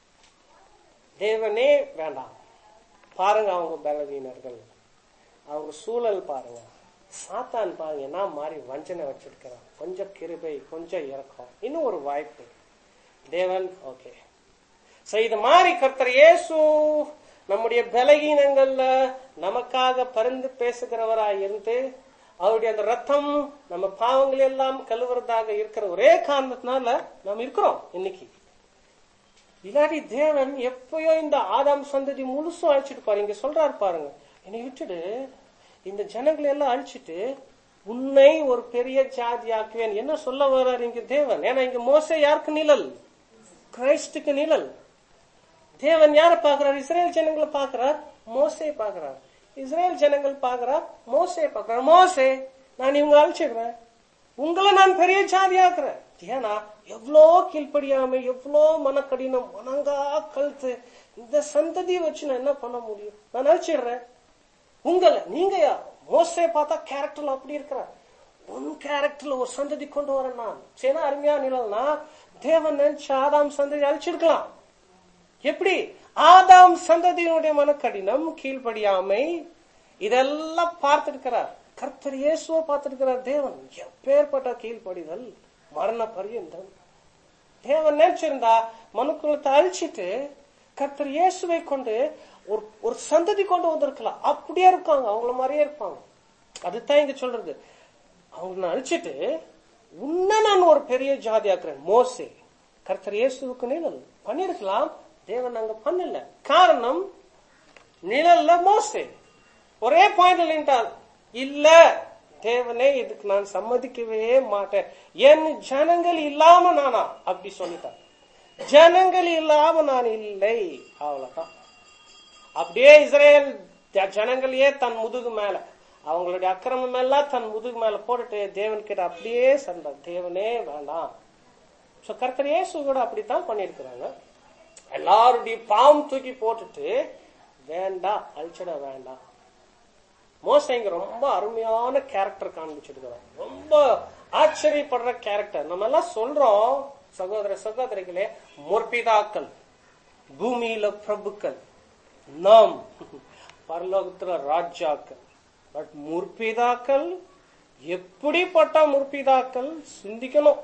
தேவனே வேண்டாம் பாருங்க அவங்க பலவீனர்கள் அவங்க சூழல் பாருங்க சாத்தான் பாருங்க என்ன மாதிரி வஞ்சனை வச்சிருக்கிறான் கொஞ்சம் கிருபை கொஞ்சம் இறக்கம் இன்னும் ஒரு வாய்ப்பு தேவன் ஓகே சோ இது மாதிரி கர்த்தர் இயேசு நம்முடைய பலகீனங்கள்ல நமக்காக பரிந்து பேசுகிறவராய் இருந்து அவருடைய அந்த ரத்தம் நம்ம பாவங்கள் எல்லாம் கழுவுறதாக இருக்கிற ஒரே காரணத்தினால நாம் இருக்கிறோம் இன்னைக்கு இல்லாட்டி தேவன் எப்பயோ இந்த ஆதாம் சந்ததி முழுசும் அழிச்சிட்டு பாரு இங்க சொல்றாரு பாருங்க என்னை விட்டுடு இந்த ஜனங்களை எல்லாம் அழிச்சிட்டு உன்னை ஒரு பெரிய ஜாதி ஆக்குவேன் என்ன சொல்ல வர்றாரு இங்க தேவன் ஏன்னா இங்க மோச யாருக்கு நிழல் கிரைஸ்டுக்கு நிழல் தேவன் யார பாக்குறார் இஸ்ரேல் ஜனங்களை பாக்குறார் மோசே பாக்குறார் இஸ்ரேல் ஜனங்கள் பாக்குறார் மோசே பாக்குறார் மோசே நான் இவங்க அழிச்சிடுறேன் உங்களை நான் பெரிய ஜாதியாக்குறேன் ஏன்னா எவ்வளோ கீழ்ப்படியாம எவ்வளோ மனக்கடினம் மனங்கா கழுத்து இந்த சந்ததியை வச்சு நான் என்ன பண்ண முடியும் நான் அழிச்சிடுறேன் உங்களை நீங்க யார் மோசே பார்த்தா கேரக்டர்ல அப்படி இருக்கிறார் உன் கேரக்டர்ல ஒரு சந்ததி கொண்டு வரேன் நான் சேனா அருமையா நிழல்னா தேவன் நினைச்சு ஆதாம் சந்ததி அழிச்சிருக்கலாம் எப்படி ஆதாம் சந்ததியினுடைய மனக்கடினம் கீழ்ப்படியாமை இதெல்லாம் பார்த்திருக்கிறார் கர்த்தர் இயேசுவ பார்த்திருக்கிறார் தேவன் எப்பேற்பட்ட கீழ்ப்படிதல் மரண பரியந்தம் தேவன் நினைச்சிருந்தா மனுக்குலத்தை அழிச்சிட்டு கர்த்தர் இயேசுவை கொண்டு ஒரு ஒரு சந்ததி கொண்டு வந்திருக்கலாம் அப்படியே இருக்காங்க அவங்கள மாதிரியே இருப்பாங்க அதுதான் இங்க சொல்றது அவங்கள நான் அழிச்சிட்டு உன்னை நான் ஒரு பெரிய ஜாதி ஆக்குறேன் மோசே கர்த்தர் இயேசுவுக்கு நிழல் பண்ணிருக்கலாம் தேவன் அங்க பண்ணல காரணம் நிழல்ல மோசே ஒரே பாயிண்ட்ல நின்றால் இல்ல தேவனே இதுக்கு நான் சம்மதிக்கவே மாட்டேன் என் ஜனங்கள் இல்லாம நானா அப்படி சொல்லிட்டான் ஜனங்கள் இல்லாம நான் இல்லை அவ்வளவுதான் அப்படியே இஸ்ரேல் ஜ- ஜனங்களையே தன் முதுகு மேல அவங்களுடைய அக்கிரமம் எல்லாம் தன் முதுகு மேல போட்டுட்டு தேவன் கிட்ட அப்படியே சண்டை தேவனே வேண்டாம் சோ கர்த்தர் இயேசு கூட அப்படித்தான் பண்ணிருக்கிறாங்க எல்லாருடைய பாவம் தூக்கி போட்டுட்டு வேண்டாம் அழிச்சிட வேண்டாம் மோசைங்க ரொம்ப அருமையான கேரக்டர் காண்பிச்சிருக்கிறோம் ரொம்ப ஆச்சரியப்படுற கேரக்டர் நம்ம எல்லாம் சொல்றோம் சகோதர சகோதரிகளே முற்பிதாக்கள் பூமியில பிரபுக்கள் நாம் பரலோகத்துல ராஜாக்கள் பட் முற்பிதாக்கள் எப்படிப்பட்ட முற்பிதாக்கள் சிந்திக்கணும்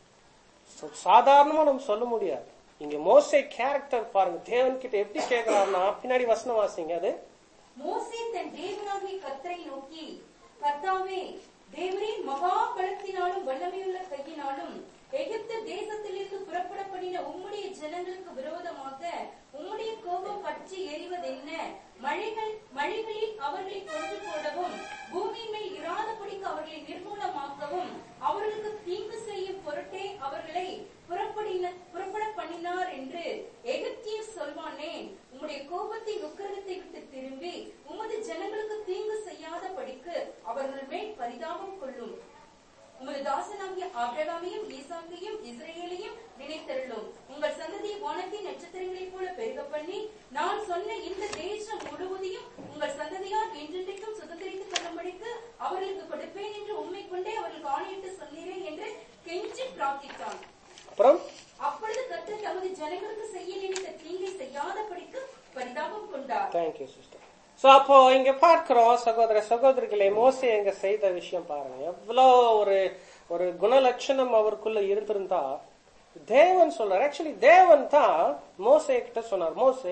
ச- சாதாரணமா நம்ம சொல்ல முடியாது இங்க மோசே கேரக்டர் பாருங்க தேவன் கிட்ட எப்படி கேக்குறாருன்னா பின்னாடி வசனம் வாசிங்க அது மோசே தன் தேவனாகிய கர்த்தரை நோக்கி கர்த்தாவே தேவரின் மகா பலத்தினாலும் வல்லமையுள்ள கையினாலும் எகிப்து தேசத்திலிருந்து புறப்பட பண்ணின உம்முடைய ஜனங்களுக்கு விரோதமாக உம்முடைய கோபம் பற்றி எறிவதென்ன மழைகள் மழைகளில் அவர்களை கொன்று போடவும் பூமியின் மேல் இராதபடிக்கு அவர்களை நிர்மூலமாக்கவும் அவர்களுக்கு தீங்கு செய்யும் பொருட்டே அவர்களை புறப்படின புறப்பட பண்ணினார் என்று எகிப்தியர் சொல்வானேன் உம்முடைய கோபத்தின் உக்கிரகத்தை விட்டு திரும்பி உமது ஜனங்களுக்கு தீங்கு செய்யாதபடிக்கு அவர்கள் மேல் பரிதாபம் கொள்ளும் உமது தாசனாகிய ஆபிரகாமையும் ஈசாக்கையும் இஸ்ரேலையும் நினைத்தருளும் உங்கள் சந்ததியை வானத்தின் நட்சத்திரங்களைப் போல பெருக பண்ணி நான் சொன்ன இந்த தேசம் முழுவதையும் உங்கள் சந்ததியால் என்றென்றைக்கும் சுதந்திரித்துக் கொள்ளும்படிக்கு அவர்களுக்கு கொடுப்பேன் என்று உண்மை கொண்டே அவர்களுக்கு ஆணையிட்டு சொன்னீரே என்று கெஞ்சி பிரார்த்தித்தான் அப்புறம் அப்பொழுது கர்த்தர் தமது ஜனங்களுக்கு செய்ய நினைத்த தீங்கை செய்யாதபடிக்கு பரிதாபம் கொண்டார் தேங்க்யூ சிஸ்டர் சோ அப்போ இங்க பார்க்கிறோம் சகோதர சகோதரிகளை மோசே எங்க செய்த விஷயம் பாருங்க எவ்வளவு ஒரு ஒரு குணலட்சணம் அவருக்குள்ள இருந்திருந்தா தேவன் சொல்றார் ஆக்சுவலி தேவன் தான் மோசே கிட்ட சொன்னார் மோசே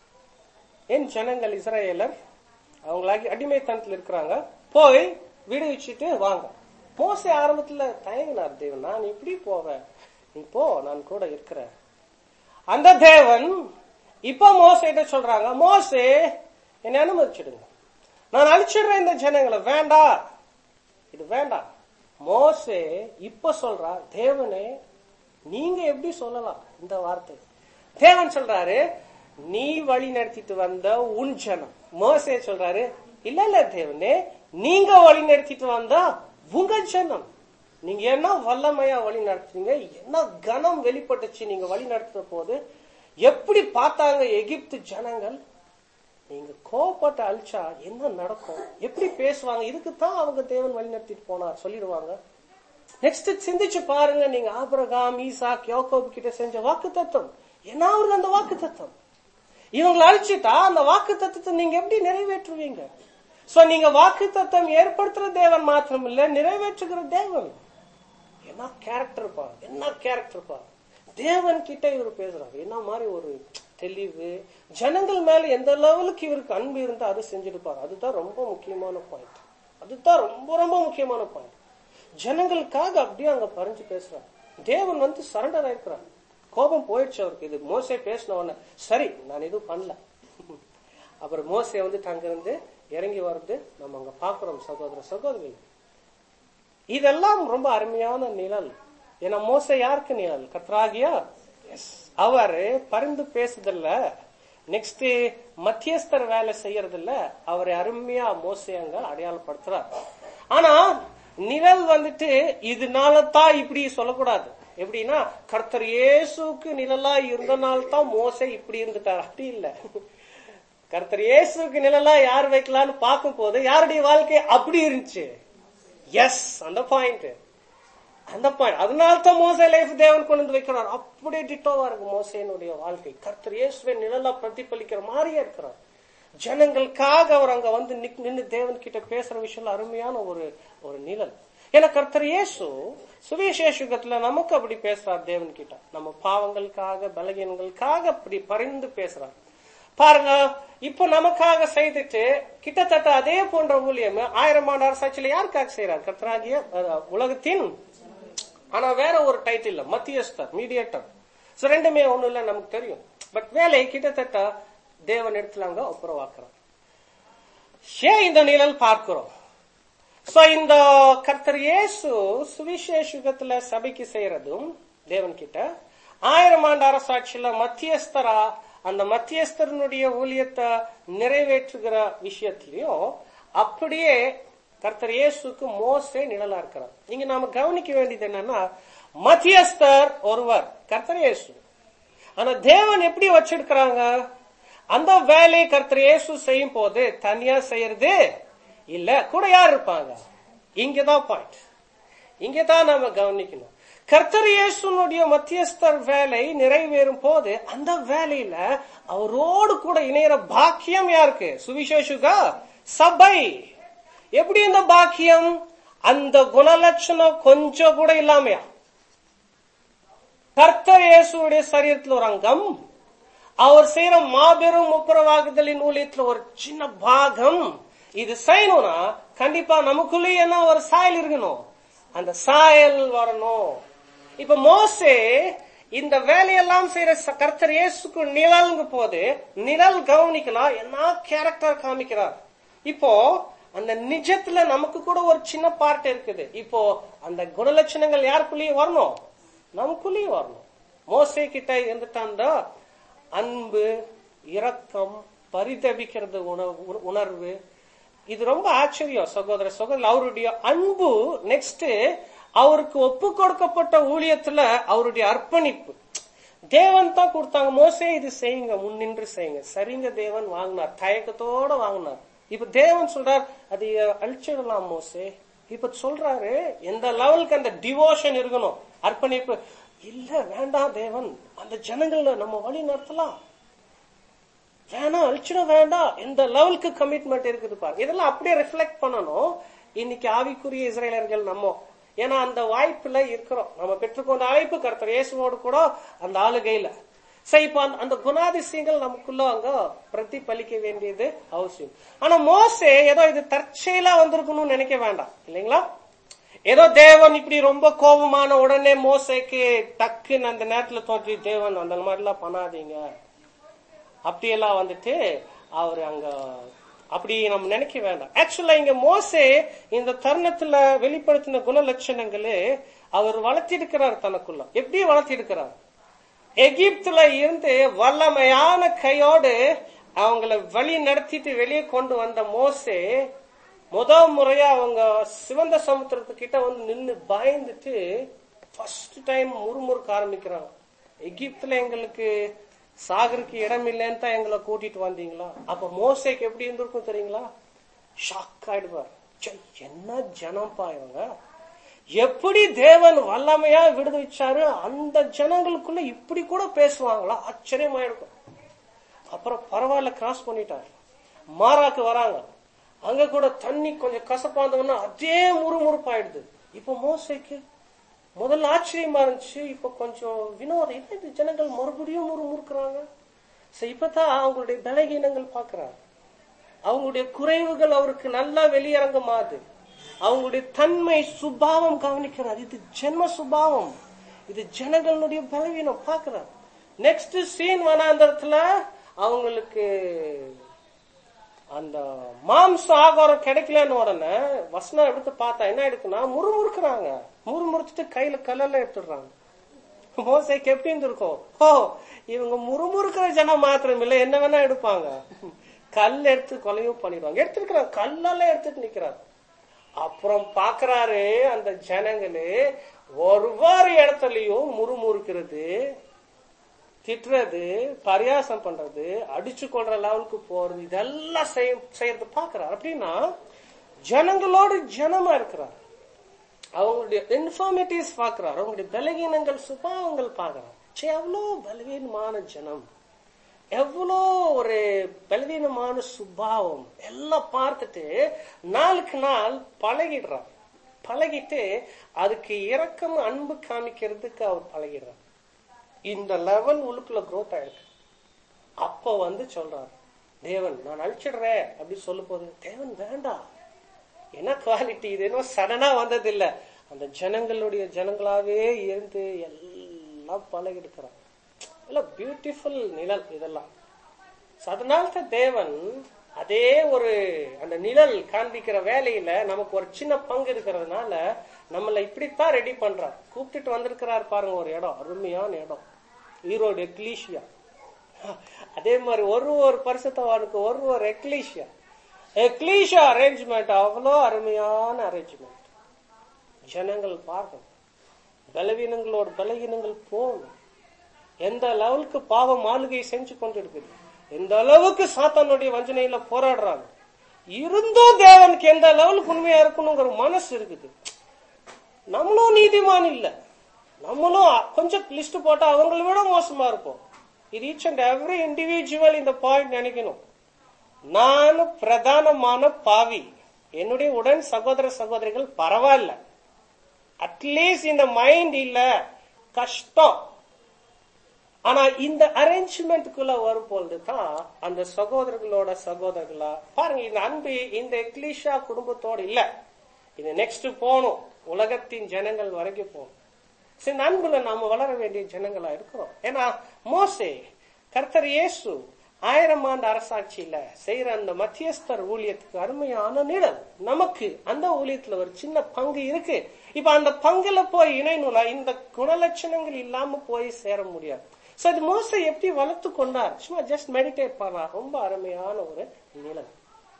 என் ஜனங்கள் இஸ்ரேலர் அவங்களாகி அடிமைத்தனத்தில் இருக்கிறாங்க போய் விடுவிச்சுட்டு வாங்க மோசே ஆரம்பத்துல தயங்கினார் தேவன் நான் எப்படி போவேன் நீ போ நான் கூட இருக்கிறேன் அந்த தேவன் இப்ப மோசேட்ட சொல்றாங்க மோசே என்னை அனுமதிச்சிடுங்க நான் அழிச்சிடுறேன் இந்த ஜனங்களை வேண்டாம் இது வேண்டாம் மோசே இப்ப சொல்றா தேவனே நீங்க எப்படி சொல்லலாம் இந்த வார்த்தை தேவன் சொல்றாரு நீ வழி நடத்திட்டு வந்த உன் ஜனம் மோசே சொல்றாரு இல்ல இல்ல தேவனே நீங்க வழி நடத்திட்டு வந்தா உங்க ஜனம் நீங்க என்ன வல்லமையா வழி நடத்துறீங்க என்ன கனம் வெளிப்பட்டுச்சு நீங்க வழி நடத்துற போது எப்படி பார்த்தாங்க எகிப்து ஜனங்கள் நீங்க கோவப்பட்டு அழிச்சா என்ன நடக்கும் எப்படி பேசுவாங்க இதுக்கு தான் அவங்க தேவன் வழி நடத்திட்டு போனார் சொல்லிடுவாங்க நெக்ஸ்ட் சிந்திச்சு பாருங்க நீங்க ஆபிரகாம் ஈசாக் யோகோபு கிட்ட செஞ்ச வாக்கு தத்துவம் என்ன அவருக்கு அந்த வாக்கு தத்துவம் இவங்களை அழிச்சிட்டா அந்த வாக்கு தத்துவத்தை நீங்க எப்படி நிறைவேற்றுவீங்க சோ நீங்க வாக்கு தத்துவம் ஏற்படுத்துற தேவன் மாத்திரம் இல்ல நிறைவேற்றுகிற தேவன் என்ன கேரக்டர் பா என்ன கேரக்டர் பா தேவன் கிட்ட இவர் பேசுறாரு என்ன மாதிரி ஒரு தெளிவு ஜனங்கள் மேல எந்த லெவலுக்கு இவருக்கு அன்பு இருந்தா அது செஞ்சிருப்பாரு அதுதான் ரொம்ப முக்கியமான பாயிண்ட் அதுதான் ரொம்ப ரொம்ப முக்கியமான பாயிண்ட் ஜனங்களுக்காக அப்படியே அங்க பறிஞ்சு பேசுறாரு தேவன் வந்து சரண்டர் ஆயிருக்கிறார் கோபம் போயிடுச்சு அவருக்கு இது மோசே பேசின உடனே சரி நான் எதுவும் பண்ணல அப்புறம் மோசே வந்து அங்கிருந்து இறங்கி வருது நம்ம அங்க பாக்குறோம் சகோதர சகோதரி இதெல்லாம் ரொம்ப அருமையான நிழல் ஏன்னா மோச யாருக்கு நிழல் கத்ராகியா அவர் பரிந்து பேசுதல்ல நெக்ஸ்ட் மத்தியஸ்தர் வேலை செய்யறதில்ல அவரை அருமையா மோசையங்க அடையாளப்படுத்துறார் ஆனா நிழல் வந்துட்டு இதனால தான் இப்படி சொல்லக்கூடாது எப்படின்னா கர்த்தர் இயேசுக்கு நிழலா இருந்தனால தான் மோசை இப்படி இருந்துட்டார் அப்படி இல்ல கர்த்தர் இயேசுக்கு நிழலா யார் வைக்கலாம்னு பார்க்கும் போது யாருடைய வாழ்க்கை அப்படி இருந்துச்சு எஸ் அந்த பாயிண்ட் அந்த பாயிண்ட் அதனால தான் மோசே லைஃப் தேவன் கொண்டு வந்து வைக்கிறார் அப்படியே டிட்டோவா இருக்கு மோசேனுடைய வாழ்க்கை கர்த்தர் இயேசுவை நிழலா பிரதிபலிக்கிற மாதிரியே இருக்கிறார் ஜனங்களுக்காக அவர் அங்க வந்து நிக்- நின்னு தேவன் கிட்ட பேசுற விஷயம் அருமையான ஒரு ஒரு நிழல் ஏன்னா கர்த்தர் இயேசு சுவிசேஷகத்துல நமக்கு அப்படி பேசுறார் தேவன் கிட்ட நம்ம பாவங்களுக்காக பலகீனங்களுக்காக அப்படி பரிந்து பேசுறார் பாருங்க இப்ப நமக்காக செய்துட்டு கிட்டத்தட்ட அதே போன்ற ஊழியம் ஆயிரம் ஆண்டு அரசாட்சியில யாருக்காக செய்யறார் கர்த்தராகிய அஹ், உலகத்தின் ஆனா வேற ஒரு டைட்டில் மத்தியஸ்தர் மீடியேட்டர் சோ ரெண்டுமே ஒண்ணு இல்ல நமக்கு தெரியும் பட் வேலை கிட்டத்தட்ட தேவன் இடத்துல அங்க ஒப்புரவாக்குறார் ஏன் இந்த நிழல் பார்க்கிறோம் சோ இந்த கர்த்தர் இயேசு சுவிசேஷகத்துல சபைக்கு செய்யறதும் தேவன் கிட்ட ஆயிரம் ஆண்டு அரசாட்சியில மத்தியஸ்தரா அந்த மத்தியஸ்தரனுடைய ஊழியத்தை நிறைவேற்றுகிற விஷயத்திலையும் அப்படியே கர்த்தர் இயேசுக்கு மோசே நிழலா இருக்கிறார் இங்க நாம கவனிக்க வேண்டியது என்னன்னா மத்தியஸ்தர் ஒருவர் கர்த்தர் இயேசு ஆனா தேவன் எப்படி வச்சிருக்கிறாங்க அந்த வேலையை கர்த்தர் இயேசு செய்யும் போது தனியா செய்யறது இல்ல கூட யார் இருப்பாங்க இங்கதான் பாயிண்ட் இங்கதான் நாம கவனிக்கணும் கர்த்தர் இயேசுனுடைய மத்தியஸ்தர் வேலை நிறைவேறும் போது அந்த வேலையில அவரோடு கூட இணையற பாக்கியம் யாருக்கு சுவிசேஷுகா சபை எப்படி இந்த பாக்கியம் அந்த குணலட்சணம் கொஞ்சம் கூட இல்லாமையா கர்த்தர் இயேசுடைய சரீரத்தில் ஒரு அங்கம் அவர் செய்யற மாபெரும் முப்புரவாகுதலின் ஊழியத்துல ஒரு சின்ன பாகம் இது செய்யணும்னா கண்டிப்பா நமக்குள்ளேயே என்ன ஒரு சாயல் இருக்கணும் அந்த சாயல் வரணும் இப்ப மோசே இந்த வேலையெல்லாம் செய்யற ச- கர்த்தர் இயேசுக்கு நிழல்ங்க போது நிழல் கவனிக்கலாம் என்ன கேரக்டர் காமிக்கிறார் இப்போ அந்த நிஜத்துல நமக்கு கூட ஒரு சின்ன பார்ட் இருக்குது இப்போ அந்த குணலட்சணங்கள் யாருக்குள்ளேயே வரணும் நமக்குள்ளேயே வரணும் மோசே கிட்ட இருந்துட்டாண்டா அன்பு இரக்கம் பரிதபிக்கிறது உண- உணர்வு இது ரொம்ப ஆச்சரியம் சகோதர சகோதரர் அவருடைய அன்பு நெக்ஸ்ட் அவருக்கு ஒப்பு கொடுக்கப்பட்ட ஊழியத்துல அவருடைய அர்ப்பணிப்பு தேவன் தான் கொடுத்தாங்க மோசே இது செய்யுங்க முன்னின்று செய்யுங்க சரிங்க தேவன் வாங்கினார் தயக்கத்தோட வாங்கினார் இப்ப தேவன் சொல்றார் அது அழிச்சிடலாம் மோசே இப்ப சொல்றாரு எந்த லெவலுக்கு அந்த டிவோஷன் இருக்கணும் அர்ப்பணிப்பு இல்ல வேண்டாம் தேவன் அந்த ஜனங்களை நம்ம வழி நடத்தலாம் வேணாம் அழிச்சிட வேண்டாம் இந்த லெவலுக்கு கமிட்மெண்ட் இருக்குது பாருங்க இதெல்லாம் அப்படியே ரிஃப்ளெக்ட் பண்ணணும் இன்னைக்கு ஆவிக்குரிய இஸ்ரேலர்கள் நம்ம ஏன்னா அந்த வாய்ப்புல இருக்கிறோம் நம்ம பெற்றுக்கொண்ட அழைப்பு கர்த்தர் இயேசுவோடு கூட அந்த ஆளுகையில சரி இப்ப அந்த- அந்த குணாதிசயங்கள் நமக்குள்ள அங்க பிரதிபலிக்க வேண்டியது அவசியம் ஆனா மோசே ஏதோ இது தற்செயலா வந்திருக்கணும்னு நினைக்க வேண்டாம் இல்லைங்களா ஏதோ தேவன் இப்படி ரொம்ப கோபமான உடனே மோசேக்கு டக்குன்னு அந்த நேரத்துல தோன்றி தேவன் அந்த மாதிரிலாம் பண்ணாதீங்க அப்படியெல்லாம் வந்துட்டு அவர் அங்க அப்படி நம்ம நினைக்க வேண்டாம் ஆக்சுவலா இங்க மோசே இந்த தருணத்துல வெளிப்படுத்தின குணலட்சணங்களே அவர் வளர்த்திருக்கிறார் தனக்குள்ள எப்படி வளர்த்திருக்கிறார் எகிப்துல இருந்து வல்லமையான கையோடு அவங்கள வழி நடத்திட்டு வெளியே கொண்டு வந்த மோசே முதல் முறையா அவங்க சிவந்த சமுத்திரத்துக்கிட்ட வந்து நின்னு பயந்துட்டு ஃபர்ஸ்ட் டைம் முறுமுறுக்க ஆரம்பிக்கிறாங்க எகிப்துல எங்களுக்கு சாகருக்கு இடம் இல்லைன்னு தான் எங்களை கூட்டிட்டு வந்தீங்களா அப்ப மோசேக்கு எப்படி இருந்திருக்கும் தெரியுங்களா ஷாக் ஆயிடுவார் ச்சே, என்ன ஜனம்பா இவங்க எப்படி தேவன் வல்லமையா விடுவிச்சாரு அந்த ஜனங்களுக்குள்ள இப்படி கூட பேசுவாங்களா ஆச்சரியமா இருக்கும் அப்புறம் பரவாயில்ல கிராஸ் பண்ணிட்டார் மாறாக்கு வராங்க அங்க கூட தண்ணி கொஞ்சம் கசப்பாந்தவொன்னா அதே முறுமுறுப்பாயிடுது இப்ப மோசைக்கு முதல்ல ஆச்சரியமா இருந்துச்சு இப்ப கொஞ்சம் வினோதம் என்ன இது ஜனங்கள் மறுபடியும் முறுமுறுக்கிறாங்க சரி இப்பதான் அவங்களுடைய பலகீனங்கள் பாக்குறாரு அவங்களுடைய குறைவுகள் அவருக்கு நல்லா வெளியரங்கமாது அவங்களுடைய தன்மை சுபாவம் கவனிக்கிறார் இது ஜென்ம சுபாவம் இது ஜனங்களுடைய பலவீனம் பார்க்கிறார் நெக்ஸ்ட் சீன் வனாந்தரத்துல அவங்களுக்கு அந்த மாம்ச ஆகாரம் கிடைக்கலன்னு உடனே வசனம் எடுத்து பார்த்தா என்ன எடுக்குன்னா முறுமுறுக்குறாங்க முறுமுறுத்துட்டு கையில கல்லெல்லாம் எடுத்துடுறாங்க மோசைக்கு எப்படி இருந்திருக்கும் ஓ இவங்க முறுமுறுக்கிற ஜனம் மாத்திரம் இல்ல என்ன வேணா எடுப்பாங்க கல் எடுத்து கொலையும் பண்ணிடுவாங்க எடுத்துருக்கிறாங்க கல்லெல்லாம் எடுத்துட்டு நிக்கிறாங்க அப்புறம் பாக்குறாரு அந்த ஜனங்களே ஒவ்வொரு இடத்துலயும் முறுமுறுக்கிறது திட்டுறது பரியாசம் பண்றது அடிச்சு கொள்ற லெவலுக்கு போறது இதெல்லாம் செய்ய- செய்யறது பாக்குறாரு அப்படின்னா ஜனங்களோடு ஜனமா இருக்கிறார் அவங்களுடைய இன்ஃபார்மேட்டிவ்ஸ் பாக்குறாரு அவங்களுடைய பலகீனங்கள் சுபாவங்கள் பாக்குறாரு சே எவ்வளோ பலவீனமான ஜனம் எவ்வளோ ஒரு பலவீனமான சுபாவம் எல்லாம் பார்த்துட்டு நாளுக்கு நாள் பழகிடுறார் பழகிட்டு அதுக்கு இரக்கம் அன்பு காமிக்கிறதுக்கு அவர் பழகிடுறார் இந்த லெவல் உள்ளுக்குள்ள growth ஆயிருக்கு அப்ப வந்து சொல்றாரு தேவன் நான் அழிச்சிடுறேன் அப்படி சொல்லும் போது தேவன் வேண்டாம் என்ன குவாலிட்டி இது என்ன சடனா வந்தது இல்ல அந்த ஜனங்களுடைய ஜனங்களாவே இருந்து எல்லாம் பழகிடுக்கிறான் எல்லாம் பியூட்டிஃபுல் நிழல் இதெல்லாம் So, அதனால்தான் தேவன் அதே ஒரு அந்த நிழல் காண்பிக்கிற வேலையில நமக்கு ஒரு சின்ன பங்கு இருக்கிறதுனால நம்மளை இப்படித்தான் ரெடி பண்றார் கூப்பிட்டுட்டு வந்திருக்கிறார் பாருங்க ஒரு இடம் அருமையான இடம் ஈரோடு எக்லீஷியா அதே மாதிரி ஒரு ஒரு பரிசுத்தவானுக்கு ஒரு ஒரு எக்லீஷியா எக்லீஷியா அரேஞ்ச்மெண்ட் அவ்வளோ அருமையான அரேஞ்ச்மெண்ட் ஜனங்கள் பார்க்கணும் பலவீனங்களோட பலவீனங்கள் போகணும் எந்த லெவலுக்கு பாவம் ஆளுகை செஞ்சு கொண்டு இருக்குது எந்த அளவுக்கு சாத்தானுடைய வஞ்சனையில போராடுறாங்க இருந்தும் தேவனுக்கு எந்த லெவலுக்கு உண்மையா இருக்கணுங்கிற மனசு இருக்குது நம்மளும் நீதிமான் இல்ல நம்மளும் கொஞ்சம் லிஸ்ட் போட்டா அவங்களை விட மோசமா இருப்போம் இது ஈச் அண்ட் எவ்ரி இண்டிவிஜுவல் இந்த பாயிண்ட் நினைக்கணும் நான் பிரதானமான பாவி என்னுடைய உடன் சகோதர சகோதரிகள் பரவாயில்ல அட்லீஸ்ட் இந்த மைண்ட் இல்ல கஷ்டம் ஆனா இந்த அரேஞ்ச்மெண்ட்டுக்குள்ள வரும்பொழுது தான் அந்த சகோதரர்களோட சகோதரர்களா பாருங்க இந்த அன்பு இந்த எக்லிஷா குடும்பத்தோட இல்ல இது நெக்ஸ்ட் போகணும் உலகத்தின் ஜனங்கள் வரைக்கும் போகணும் சரி இந்த அன்புல நாம வளர வேண்டிய ஜனங்களா இருக்கிறோம் ஏன்னா மோசே கர்த்தர் இயேசு ஆயிரம் ஆண்டு அரசாட்சியில செய்யற அந்த மத்தியஸ்தர் ஊழியத்துக்கு அருமையான நிழல் நமக்கு அந்த ஊழியத்துல ஒரு சின்ன பங்கு இருக்கு இப்ப அந்த பங்குல போய் இணைணும்னா இந்த குணலட்சணங்கள் இல்லாம போய் சேர முடியாது சோ இது மோசை எப்படி வளர்த்து கொண்டார் சும்மா ஜஸ்ட் மெடிடேட் பண்ணார் ரொம்ப அருமையான ஒரு நிழல்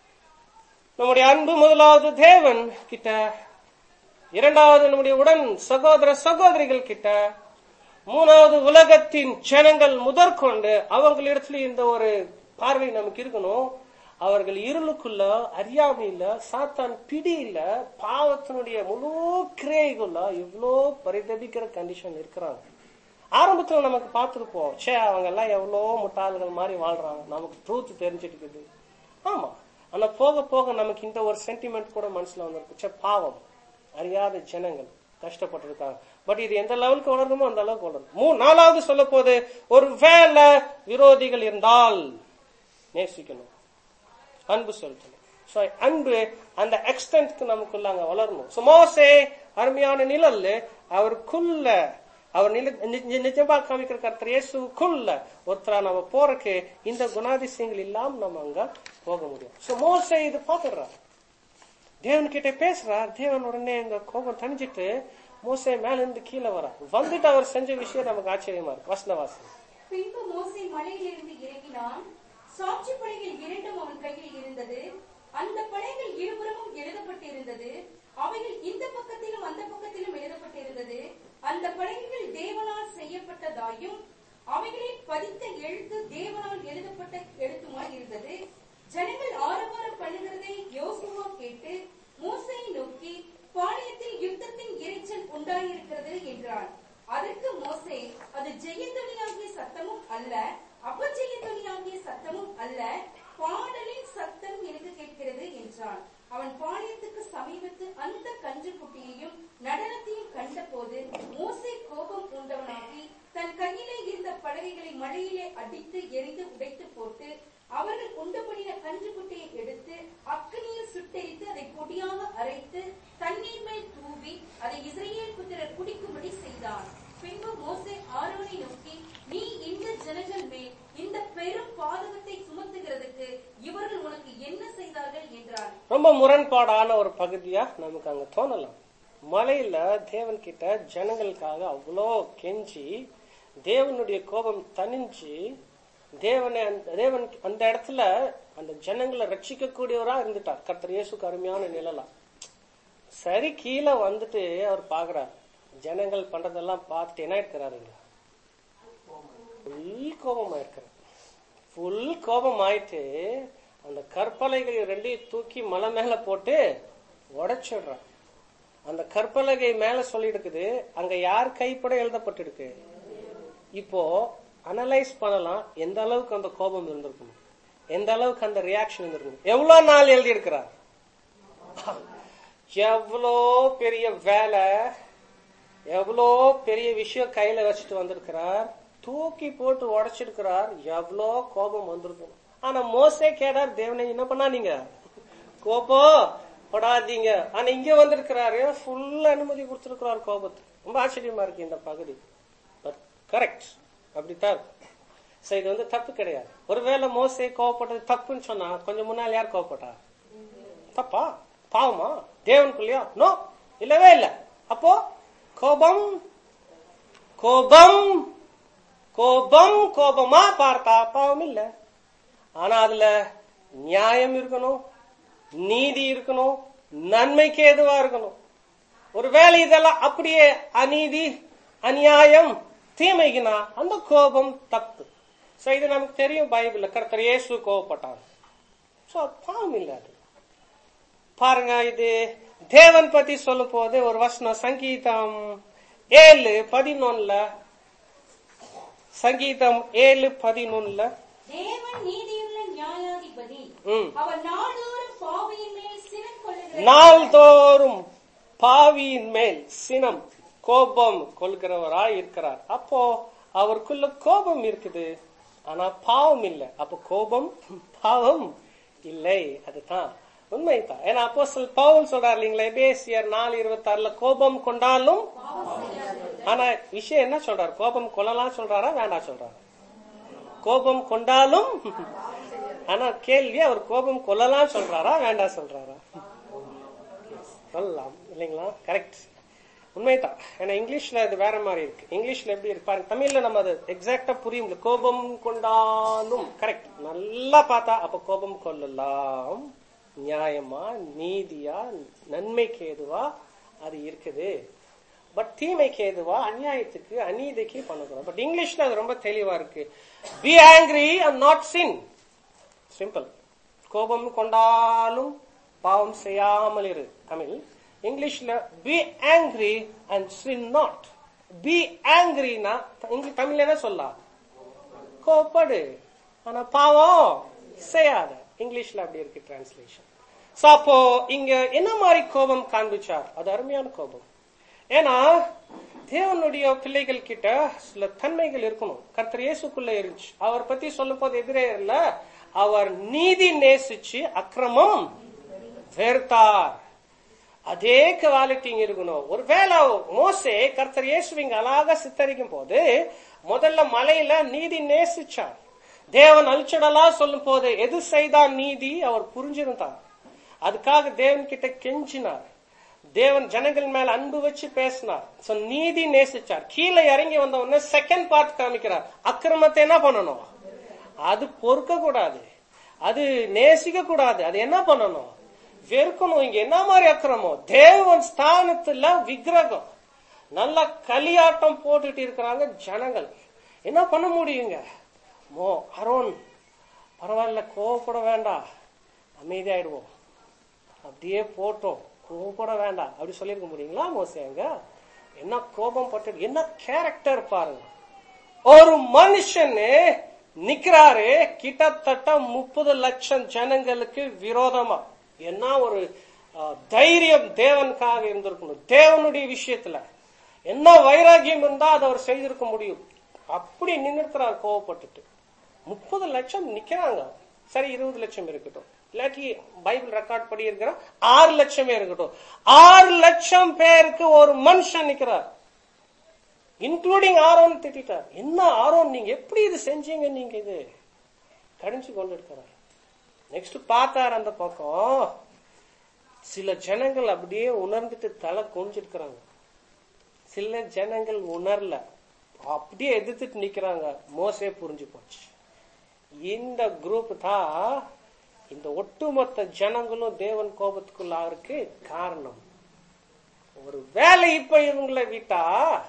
நம்முடைய அன்பு முதலாவது தேவன் கிட்ட இரண்டாவது நம்முடைய உடன் சகோதர சகோதரிகள் கிட்ட மூணாவது உலகத்தின் ஜனங்கள் முதற்கொண்டு அவங்களிடத்துல இந்த ஒரு பார்வை நமக்கு இருக்கணும் அவர்கள் இருளுக்குள்ள அறியாமையில சாத்தான் பிடியில பாவத்தினுடைய முழு கிரியைக்குள்ள எவ்வளோ பரிதபிக்கிற கண்டிஷன் இருக்கிறாங்க ஆரம்பத்துல நமக்கு பார்த்திருப்போம் சே அவங்க எல்லாம் எவ்வளோ முட்டாள்கள் மாதிரி வாழ்றாங்க நமக்கு ட்ரூத் தெரிஞ்சிட்டு இருக்குது ஆமா ஆனா போக போக நமக்கு இந்த ஒரு சென்டிமெண்ட் கூட மனசுல வந்திருக்கு சே பாவம் அறியாத ஜனங்கள் கஷ்டப்பட்டிருக்காங்க பட் இது எந்த லெவலுக்கு வளரணுமோ அந்த அளவுக்கு வளரும் மூ நாலாவது சொல்ல போது ஒரு வேலை விரோதிகள் இருந்தால் நேசிக்கணும் அன்பு செலுத்தணும் So, அன்பு அந்த எக்ஸ்டென்ட்க்கு நமக்குள்ள அங்க வளரணும் So, மோசே அருமையான நிழல் அவருக்குள்ள அவர் நில நி- நி- நிஜமா காமிக்கிற கர்த்தர் இயேசுக்குள்ள ஒருத்தரா நம்ம போறக்கு இந்த குணாதிசயங்கள் இல்லாம நம்ம அங்க போக முடியும் சோ மோசே இது பாத்துடுறார் தேவன் கிட்ட பேசுறார் தேவன் உடனே எங்க கோபம் தணிஞ்சிட்டு மோசே மேல இருந்து கீழே வர வந்துட்டு அவர் செஞ்ச விஷயம் நமக்கு ஆச்சரியமா இருக்கு வசனவாசி பின்பு மோசே மலையிலிருந்து இறங்கினான் சாட்சி பலகைகள் இரண்டும் அவன் கையில் இருந்தது அந்த பலகைகள் இருபுறமும் எழுதப்பட்டிருந்தது அவைகள் இந்த பக்கத்திலும் அந்த பக்கத்திலும் எழுதப்பட்டிருந்தது அந்த பலகைகள் தேவனால் செய்யப்பட்டதாயும் அவைகளில் பதித்த எழுத்து தேவனால் எழுதப்பட்ட எழுத்துமாய் இருந்தது ஜனங்கள் ஆரவாரம் பண்ணுகிறதை யோசுவா கேட்டு மோசையை நோக்கி பாளையத்தில் யுத்தத்தின் இரைச்சல் உண்டாயிருக்கிறது என்றான் அதற்கு மோசே அது ஜெயத்தொனியாகிய சத்தமும் அல்ல அபஜெயத்தொனியாகிய சத்தமும் அல்ல பாடலின் சத்தம் எனக்கு கேட்கிறது என்றான் அவன் பாளையத்துக்கு சமீபத்து அந்த கன்று குட்டியையும் நடனத்தையும் கண்டபோது மோசே கோபம் பூண்டவனாகி தன் கையிலே இருந்த பலகைகளை மழையிலே அடித்து எரிந்து உடைத்து போட்டு அவர்கள் உண்டு பண்ணின கன்று குட்டியை எடுத்து அக்கினியில் சுட்டெரித்து அதை பொடியாக அரைத்து தண்ணீர் மேல் தூவி அதை இஸ்ரேல் புத்திரர் குடிக்கும்படி செய்தான் பின்பு மோசே ஆரோனை நோக்கி நீ இந்த ஜனங்கள் மேல் இந்த பெரும் பாதகத்தை சுமத்துகிறதுக்கு இவர்கள் உனக்கு என்ன செய்தார்கள் என்றார் ரொம்ப முரண்பாடான ஒரு பகுதியா நமக்கு அங்க தோணலாம் மலையில தேவன் கிட்ட ஜனங்களுக்காக அவ்வளோ கெஞ்சி தேவனுடைய கோபம் தணிஞ்சு தேவனை அந்த- தேவன் அந்த இடத்துல அந்த ஜனங்களை ரட்சிக்கக்கூடியவரா இருந்துட்டார் கர்த்தர் இயேசுக்கு அருமையான நிழலா சரி கீழே வந்துட்டு அவர் பாக்குறார் ஜனங்கள் பண்றதெல்லாம் பார்த்துட்டு என்ன இருக்கிறாருங்க ஃபுல் கோபமா இருக்கிறார் ஃபுல் கோபம் ஆயிட்டு அந்த கற்பலகை ரெண்டையும் தூக்கி மலை மேல போட்டு உடைச்சிடுறான் அந்த கற்பலகை மேல சொல்லிடுக்குது அங்க யார் கைப்பட எழுதப்பட்டிருக்கு இப்போ அனலைஸ் பண்ணலாம் எந்த அளவுக்கு அந்த கோபம் இருந்திருக்கும் எந்த அளவுக்கு அந்த ரியாக்ஷன் இருந்திருக்கும் எவ்வளவு நாள் எழுதி இருக்கிறார் எவ்வளோ பெரிய வேலை எவ்வளோ பெரிய விஷயம் கையில வச்சுட்டு வந்திருக்கிறார் தூக்கி போட்டு உடைச்சிருக்கிறார் எவ்வளோ கோபம் வந்திருக்கும் ஆனா மோசே கேட்டார் தேவனை என்ன பண்ணாதீங்க கோபம் படாதீங்க ஆனா இங்க வந்திருக்கிறாரு ஃபுல் அனுமதி கொடுத்திருக்கிறார் கோபத்துக்கு ரொம்ப ஆச்சரியமா இருக்கு இந்த பகுதி பட் கரெக்ட் அப்படித்தான் இருக்கு. So, இது வந்து தப்பு கிடையாது ஒருவேளை மோசே கோவப்பட்டது தப்புன்னு சொன்னா கொஞ்சம் முன்னால் யார் கோவப்பட்டா தப்பா பாவமா தேவனுக்குள்ளயா நோ இல்லவே இல்ல அப்போ கோபம் கோபம் கோபம் கோபமா பார்த்தா பாவம் இல்ல ஆனா அதுல நியாயம் இருக்கணும் நீதி இருக்கணும் நன்மைக்கு எதுவா இருக்கணும் ஒருவேளை இதெல்லாம் அப்படியே அநீதி அநியாயம் தீமைக்குனா அந்த கோபம் தப்பு சோ இது நமக்கு தெரியும் பைபிள்ல கர்த்தர் இயேசு கோபப்பட்டாங்க சோ பாவம் இல்ல அது பாருங்க இது தேவன் பத்தி சொல்லும் போது ஒரு வசனம் சங்கீதம் ஏழு பதினொன்னுல சங்கீதம் ஏழு பதினொன்னுல தேவன் நீதியுள்ள நியாயாதிபதி ம் அவர் நாடோறும் பாவியின் மேல் சினம் கொள்ளுகிற நாள்தோறும் பாவியின் மேல் சினம் கோபம் கொள்கிறவராய் இருக்கிறார் அப்போ அவருக்குள்ள கோபம் இருக்குது ஆனா பாவம் இல்லை அப்போ கோபம் பாவம் இல்லை அதுதான் உண்மைதான் ஏன்னா அப்போ பவுல் சொல்றாரு இல்லைங்களா எபேசியர் நாலு இருபத்தி ஆறுல கோபம் கொண்டாலும் ஆனா விஷயம் என்ன சொல்றாரு கோபம் கொள்ளலாம் சொல்றாரா வேண்டாம் சொல்றாரா கோபம் கொண்டாலும் ஆனா கேள்வி அவர் கோபம் கொள்ளலாம் சொல்றாரா வேண்டாம் சொல்றாரா சொல்லலாம் இல்லைங்களா கரெக்ட் உண்மைதான் ஏன்னா இங்கிலீஷ்ல இது வேற மாதிரி இருக்கு இங்கிலீஷ்ல எப்படி இருக்கு பாருங்க தமிழ்ல நம்ம அது எக்ஸாக்டா புரியும் கோபம் கொண்டாலும் கரெக்ட் நல்லா பார்த்தா அப்ப கோபம் கொள்ளலாம் நியாயமா நீதியா நன்மைக்கு ஏதுவா அது இருக்குது பட் தீமைக்கு ஏதுவா அநியாயத்துக்கு அநீதிக்கு பண்ணக்கூடாது பட் இங்கிலீஷ்ல அது ரொம்ப தெளிவா இருக்கு be angry and not sin simple கோபம் கொண்டாலும் பாவம் செய்யாமல் இரு தமிழ் இங்கிலீஷ்ல be angry and sin not be ஆங்கிரினா தமிழ்ல என்ன சொல்லலாம் கோபப்படு ஆனா பாவம் செய்யாத இங்கிலீஷ்ல அப்படி இருக்கு டிரான்ஸ்லேஷன் சோ அப்போ இங்க என்ன மாதிரி கோபம் காண்பிச்சார் அது அருமையான கோபம் ஏன்னா தேவனுடைய பிள்ளைகள் கிட்ட சில தன்மைகள் இருக்கணும் கர்த்தர் இயேசுக்குள்ள இருந்துச்சு அவர் பத்தி சொல்லும் போது எதிரே இல்ல அவர் நீதி நேசிச்சு அக்கிரமம் வெறுத்தார் அதே குவாலிட்டி இங்க இருக்கணும் ஒருவேளை மோசே கர்த்தர் இயேசுவிங்க அழகாக சித்தரிக்கும் போது முதல்ல மலையில நீதி நேசிச்சார் தேவன் அழிச்சடலா சொல்லும் போது எது செய்தான் நீதி அவர் புரிஞ்சிருந்தார் அதுக்காக தேவன் கிட்ட கெஞ்சினார் தேவன் ஜனங்கள் மேல அன்பு வச்சு பேசினார் சோ நீதி நேசிச்சார் கீழே இறங்கி வந்த உடனே செகண்ட் பார்ட் காமிக்கிறார் அக்கிரமத்தை என்ன பண்ணணும் அது பொறுக்க கூடாது அது நேசிக்க கூடாது அது என்ன பண்ணணும் வெறுக்கணும் இங்க என்ன மாதிரி அக்கிரமம் தேவன் ஸ்தானத்துல விக்கிரகம் நல்லா களியாட்டம் போட்டுட்டு இருக்கிறாங்க ஜனங்கள் என்ன பண்ண முடியுங்க மோ அரோன் பரவாயில்ல கோவப்பட வேண்டாம் அமைதியாயிடுவோம் அப்படியே போட்டோம் கோவப்பட வேண்டாம் அப்படி சொல்லிருக்க முடியுங்களா மோசேங்க என்ன கோபம் பட்டு என்ன கேரக்டர் பாருங்க ஒரு மனுஷனு நிக்கிறாரு கிட்டத்தட்ட முப்பது லட்சம் ஜனங்களுக்கு விரோதமா என்ன ஒரு அஹ், தைரியம் தேவனுக்காக இருந்திருக்கணும் தேவனுடைய விஷயத்துல என்ன வைராகியம் இருந்தா அதை அவர் செய்திருக்க முடியும் அப்படி நின்றுக்கிறார் கோவப்பட்டுட்டு முப்பது லட்சம் நிக்கிறாங்க சரி இருபது லட்சம் இருக்கட்டும் இல்லாட்டி பைபிள் ரெக்கார்ட் படி இருக்கிற ஆறு லட்சமே இருக்கட்டும் ஆறு லட்சம் பேருக்கு ஒரு மனுஷன் நிக்கிறார் இன்க்ளூடிங் ஆரோன் திட்டார் என்ன ஆரோன் நீங்க எப்படி இது செஞ்சீங்க நீங்க இது கடிஞ்சு கொண்டு இருக்கிறார் நெக்ஸ்ட் பார்த்தார் அந்த பக்கம் சில ஜனங்கள் அப்படியே உணர்ந்துட்டு தலை குனிஞ்சிருக்கிறாங்க சில ஜனங்கள் உணரல அப்படியே எதிர்த்துட்டு நிக்கிறாங்க மோசே புரிஞ்சு போச்சு இந்த குரூப் தான் இந்த ஒட்டுமொத்த ஜனங்களும் தேவன் கோபத்துக்குள்ள ஆகிறதுக்கு காரணம் ஒரு வேலை இப்ப இவங்களை விட்டா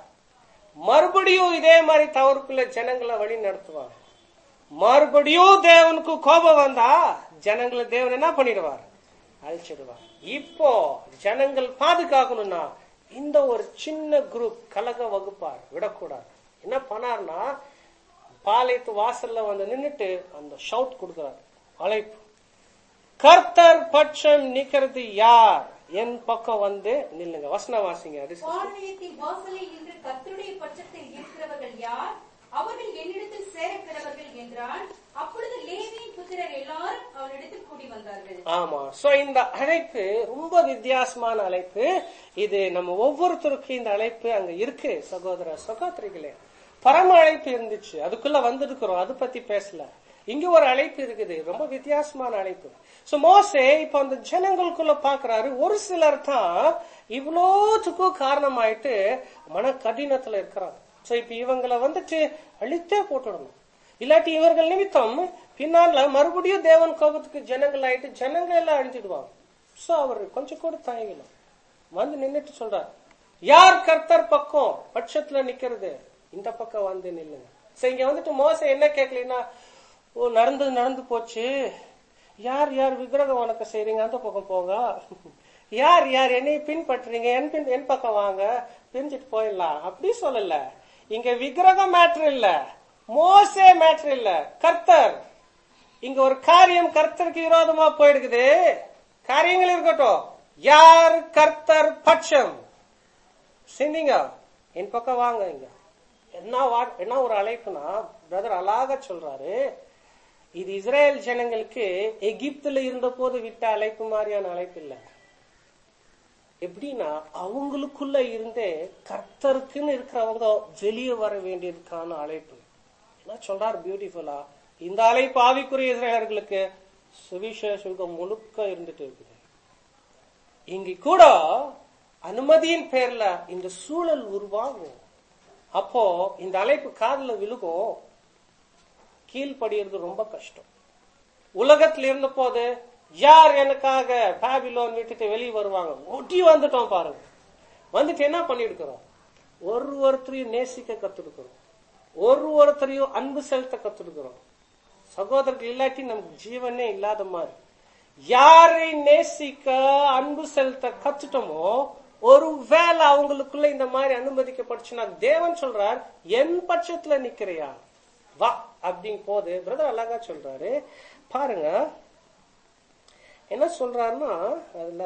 மறுபடியும் இதே மாதிரி தவறுக்குள்ள ஜனங்களை வழி நடத்துவாங்க மறுபடியும் தேவனுக்கு கோபம் வந்தா ஜனங்களை தேவன் என்ன பண்ணிடுவார் அழிச்சிடுவார் இப்போ ஜனங்கள் பாதுகாக்கணும்னா இந்த ஒரு சின்ன குரூப் கலக வகுப்பார் விடக்கூடாது என்ன பண்ணார்னா பாளையத்து வாசல்ல வந்து நின்னுட்டு அந்த ஷவுட் கொடுக்கிறார் அழைப்பு கர்த்தர் பட்சம் நிக்கிறது யார் என் பக்கம் வந்து நில்லுங்க வசன வாசிங்க அது வானயத்தின் வாசலில் இன்று கர்த்தருடைய பட்சத்தில் இருக்கிறவர்கள் யார் அவர்கள் என்னிடத்தில் சேரக்கிறவர்கள் என்றான் அப்பொழுது லேவியின் புத்திரர் எல்லாரும் அவனிடத்தில் கூடி வந்தார்கள் ஆமா சோ இந்த அழைப்பு ரொம்ப வித்தியாசமான அழைப்பு இது நம்ம ஒவ்வொருத்தருக்கும் இந்த அழைப்பு அங்க இருக்கு சகோதர சகோதரிகளே பரம அழைப்பு இருந்துச்சு அதுக்குள்ள வந்திருக்கிறோம் அது பத்தி பேசல இங்க ஒரு அழைப்பு இருக்குது ரொம்ப வித்தியாசமான அழைப்பு சோ மோசே இப்ப அந்த ஜனங்களுக்குள்ள பாக்குறாரு ஒரு சிலர் தான் இவ்வளோத்துக்கும் காரணமாயிட்டு மன கடினத்துல இருக்கிறாங்க சோ இப்ப இவங்களை வந்துட்டு அழித்தே போட்டுடணும் இல்லாட்டி இவர்கள் நிமித்தம் பின்னால மறுபடியும் தேவன் கோபத்துக்கு ஜனங்கள் ஆயிட்டு ஜனங்கள் எல்லாம் அழிஞ்சிடுவாங்க சோ அவர் கொஞ்சம் கூட தயங்கல வந்து நின்னுட்டு சொல்றார் யார் கர்த்தர் பக்கம் பட்சத்துல நிக்கிறது இந்த பக்கம் வந்து நில்லுங்க சோ இங்க வந்துட்டு மோசம் என்ன கேட்கலன்னா ஓ நடந்தது நடந்து போச்சு யார் யார் விக்கிரகம் வணக்கம் செய்றீங்க அந்த பக்கம் போங்க யார் யார் என்னை பின்பற்றுறீங்க என் பின் என் பக்கம் வாங்க பிரிஞ்சுட்டு போயிடலாம் அப்படி சொல்லல இங்க விக்கிரகம் மேட்ரு இல்ல மோசே மேட்ரு இல்ல கர்த்தர் இங்க ஒரு காரியம் கர்த்தருக்கு விரோதமா போயிடுக்குது காரியங்கள் இருக்கட்டும் யார் கர்த்தர் பட்சம் சிந்திங்க என் பக்கம் வாங்க இங்க என்ன வா- என்ன ஒரு அழைப்புனா பிரதர் அழகா சொல்றாரு இது இஸ்ரேல் ஜனங்களுக்கு எகிப்துல இருந்த போது விட்ட அழைப்பு மாதிரியான அழைப்பு இல்ல எப்படின்னா அவங்களுக்குள்ள இருந்தே கர்த்தருக்குன்னு இருக்கிறவங்க வெளியே வர வேண்டியதுக்கான அழைப்பு என்ன சொல்றாரு பியூட்டிஃபுல்லா இந்த அழைப்பு ஆவிக்குரிய இஸ்ரேலர்களுக்கு சுவிசேஷம் முழுக்க இருந்துட்டு இருக்குது இங்க கூட அனுமதியின் பேர்ல இந்த சூழல் உருவாகும் அப்போ இந்த அழைப்பு காதுல விழுகும் கீழ்ப்படியறது ரொம்ப கஷ்டம் உலகத்துல இருந்த போது யார் எனக்காக பாபிலோன் விட்டுட்டு வெளியே வருவாங்க ஒட்டி வந்துட்டோம் பாருங்க வந்துட்டு என்ன பண்ணிருக்கிறோம் ஒரு ஒருத்தரையும் நேசிக்க கத்துருக்கிறோம் ஒரு ஒருத்தரையும் அன்பு செலுத்த கத்துருக்கிறோம் சகோதரர்கள் இல்லாட்டி நமக்கு ஜீவனே இல்லாத மாதிரி யாரை நேசிக்க அன்பு செலுத்த கத்துட்டோமோ ஒரு வேலை அவங்களுக்குள்ள இந்த மாதிரி அனுமதிக்கப்பட்டுச்சுன்னா தேவன் சொல்றார் என் பட்சத்துல நிக்கிறையா வா அப்படிங்க போது பிரதர் அழகா சொல்றாரு பாருங்க என்ன சொல்றாருன்னா அதுல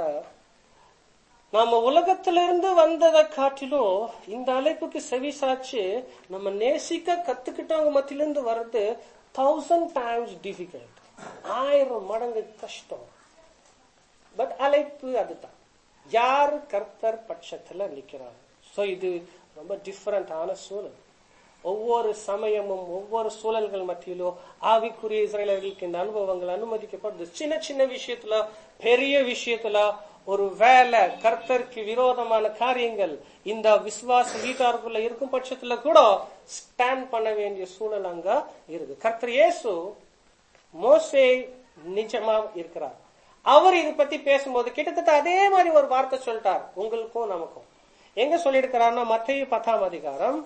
நாம உலகத்திலிருந்து வந்ததை காட்டிலும் இந்த அழைப்புக்கு செவி சாச்சு நம்ம நேசிக்க கத்துக்கிட்டவங்க மத்தியிலிருந்து வர்றது தௌசண்ட் டைம்ஸ் டிஃபிகல்ட் ஆயிரம் மடங்கு கஷ்டம் பட் அழைப்பு அதுதான் யார் கர்த்தர் பட்சத்துல நிக்கிறாங்க சோ இது ரொம்ப டிஃபரண்டான சூழல் ஒவ்வொரு சமயமும் ஒவ்வொரு சூழல்கள் மத்தியிலும் ஆவிக்குரிய இஸ்ரேலர்களுக்கு இந்த அனுபவங்கள் அனுமதிக்கப்படுது சின்ன சின்ன விஷயத்துல பெரிய விஷயத்துல ஒரு வேலை கர்த்தருக்கு விரோதமான காரியங்கள் இந்த விசுவாச வீட்டாருக்குள்ள இருக்கும் பட்சத்துல கூட ஸ்டாண்ட் பண்ண வேண்டிய சூழல் அங்க இருக்கு கர்த்தர் இயேசு மோசே நிஜமா இருக்கிறார் அவர் இதை பத்தி பேசும்போது கிட்டத்தட்ட அதே மாதிரி ஒரு வார்த்தை சொல்லிட்டார் உங்களுக்கும் நமக்கும் எங்க சொல்லியிருக்கிறார்னா மத்திய பத்தாம் அதிகாரம்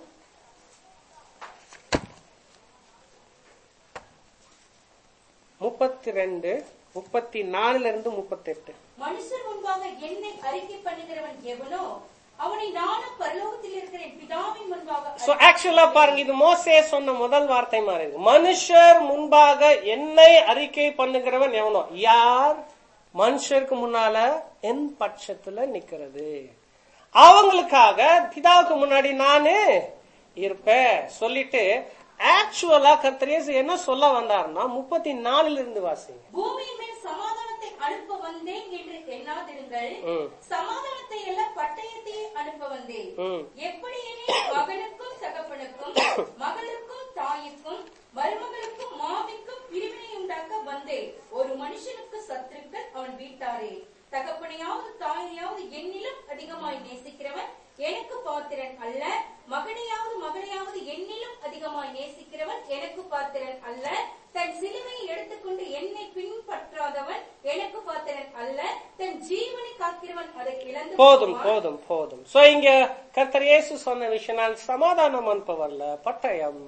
முப்பத்தி ரெண்டு முப்பத்தி நாலுல இருந்து முப்பத்தி எட்டு மனுஷர் முன்பாக என்னை அறிக்கை பண்ணுகிறவன் எவனோ அவனை நானும் பரலோகத்தில் இருக்கிற என் பிதாவின் முன்பாக சோ ஆக்சுவலா பாருங்க இது மோசே சொன்ன முதல் வார்த்தை மாதிரி இருக்கு மனுஷர் முன்பாக என்னை அறிக்கை பண்ணுகிறவன் எவனோ யார் மனுஷருக்கு முன்னால என் பட்சத்துல நிக்கிறது அவங்களுக்காக பிதாவுக்கு முன்னாடி நானு இருப்பேன் சொல்லிட்டு ஆக்சுவலா கர்த்தரேசு என்ன சொல்ல வந்தாருன்னா முப்பத்தி நாலுல இருந்து வாசிங்க பூமியின் மேல் சமாதானத்தை அனுப்ப வந்தேன் என்று எண்ணாதிருங்கள் ம். சமாதானத்தை அல்ல பட்டயத்தையே அனுப்ப வந்தேன் ம். எப்படி எனில் மகனுக்கும் தகப்பனுக்கும் மகளுக்கும் தாய்க்கும் மருமகளுக்கும் மாமிக்கும் பிரிவினை உண்டாக்க வந்தேன் ஒரு மனுஷனுக்கு சத்துருக்கள் அவன் வீட்டாரே தகப்பனையாவது தாயையாவது என்னிலும் அதிகமாய் நேசிக்கிறவன் எனக்கு பாத்திரன் அல்ல மகனையாவது மகளையாவது என்னிலும் அதிகமாய் நேசிக்கிறவன் எனக்கு பாத்திரன் அல்ல தன் சிலுவையை எடுத்துக்கொண்டு என்னை பின்பற்றாதவன் எனக்கு பாத்திரன் அல்ல தன் ஜீவனை காக்கிறவன் அதை இழந்து போதும் போவான். போதும் போதும் சோ இங்க கர்த்தர் இயேசு சொன்ன விஷயம் நான் சமாதானம் அனுப்பவல்ல பட்டயம்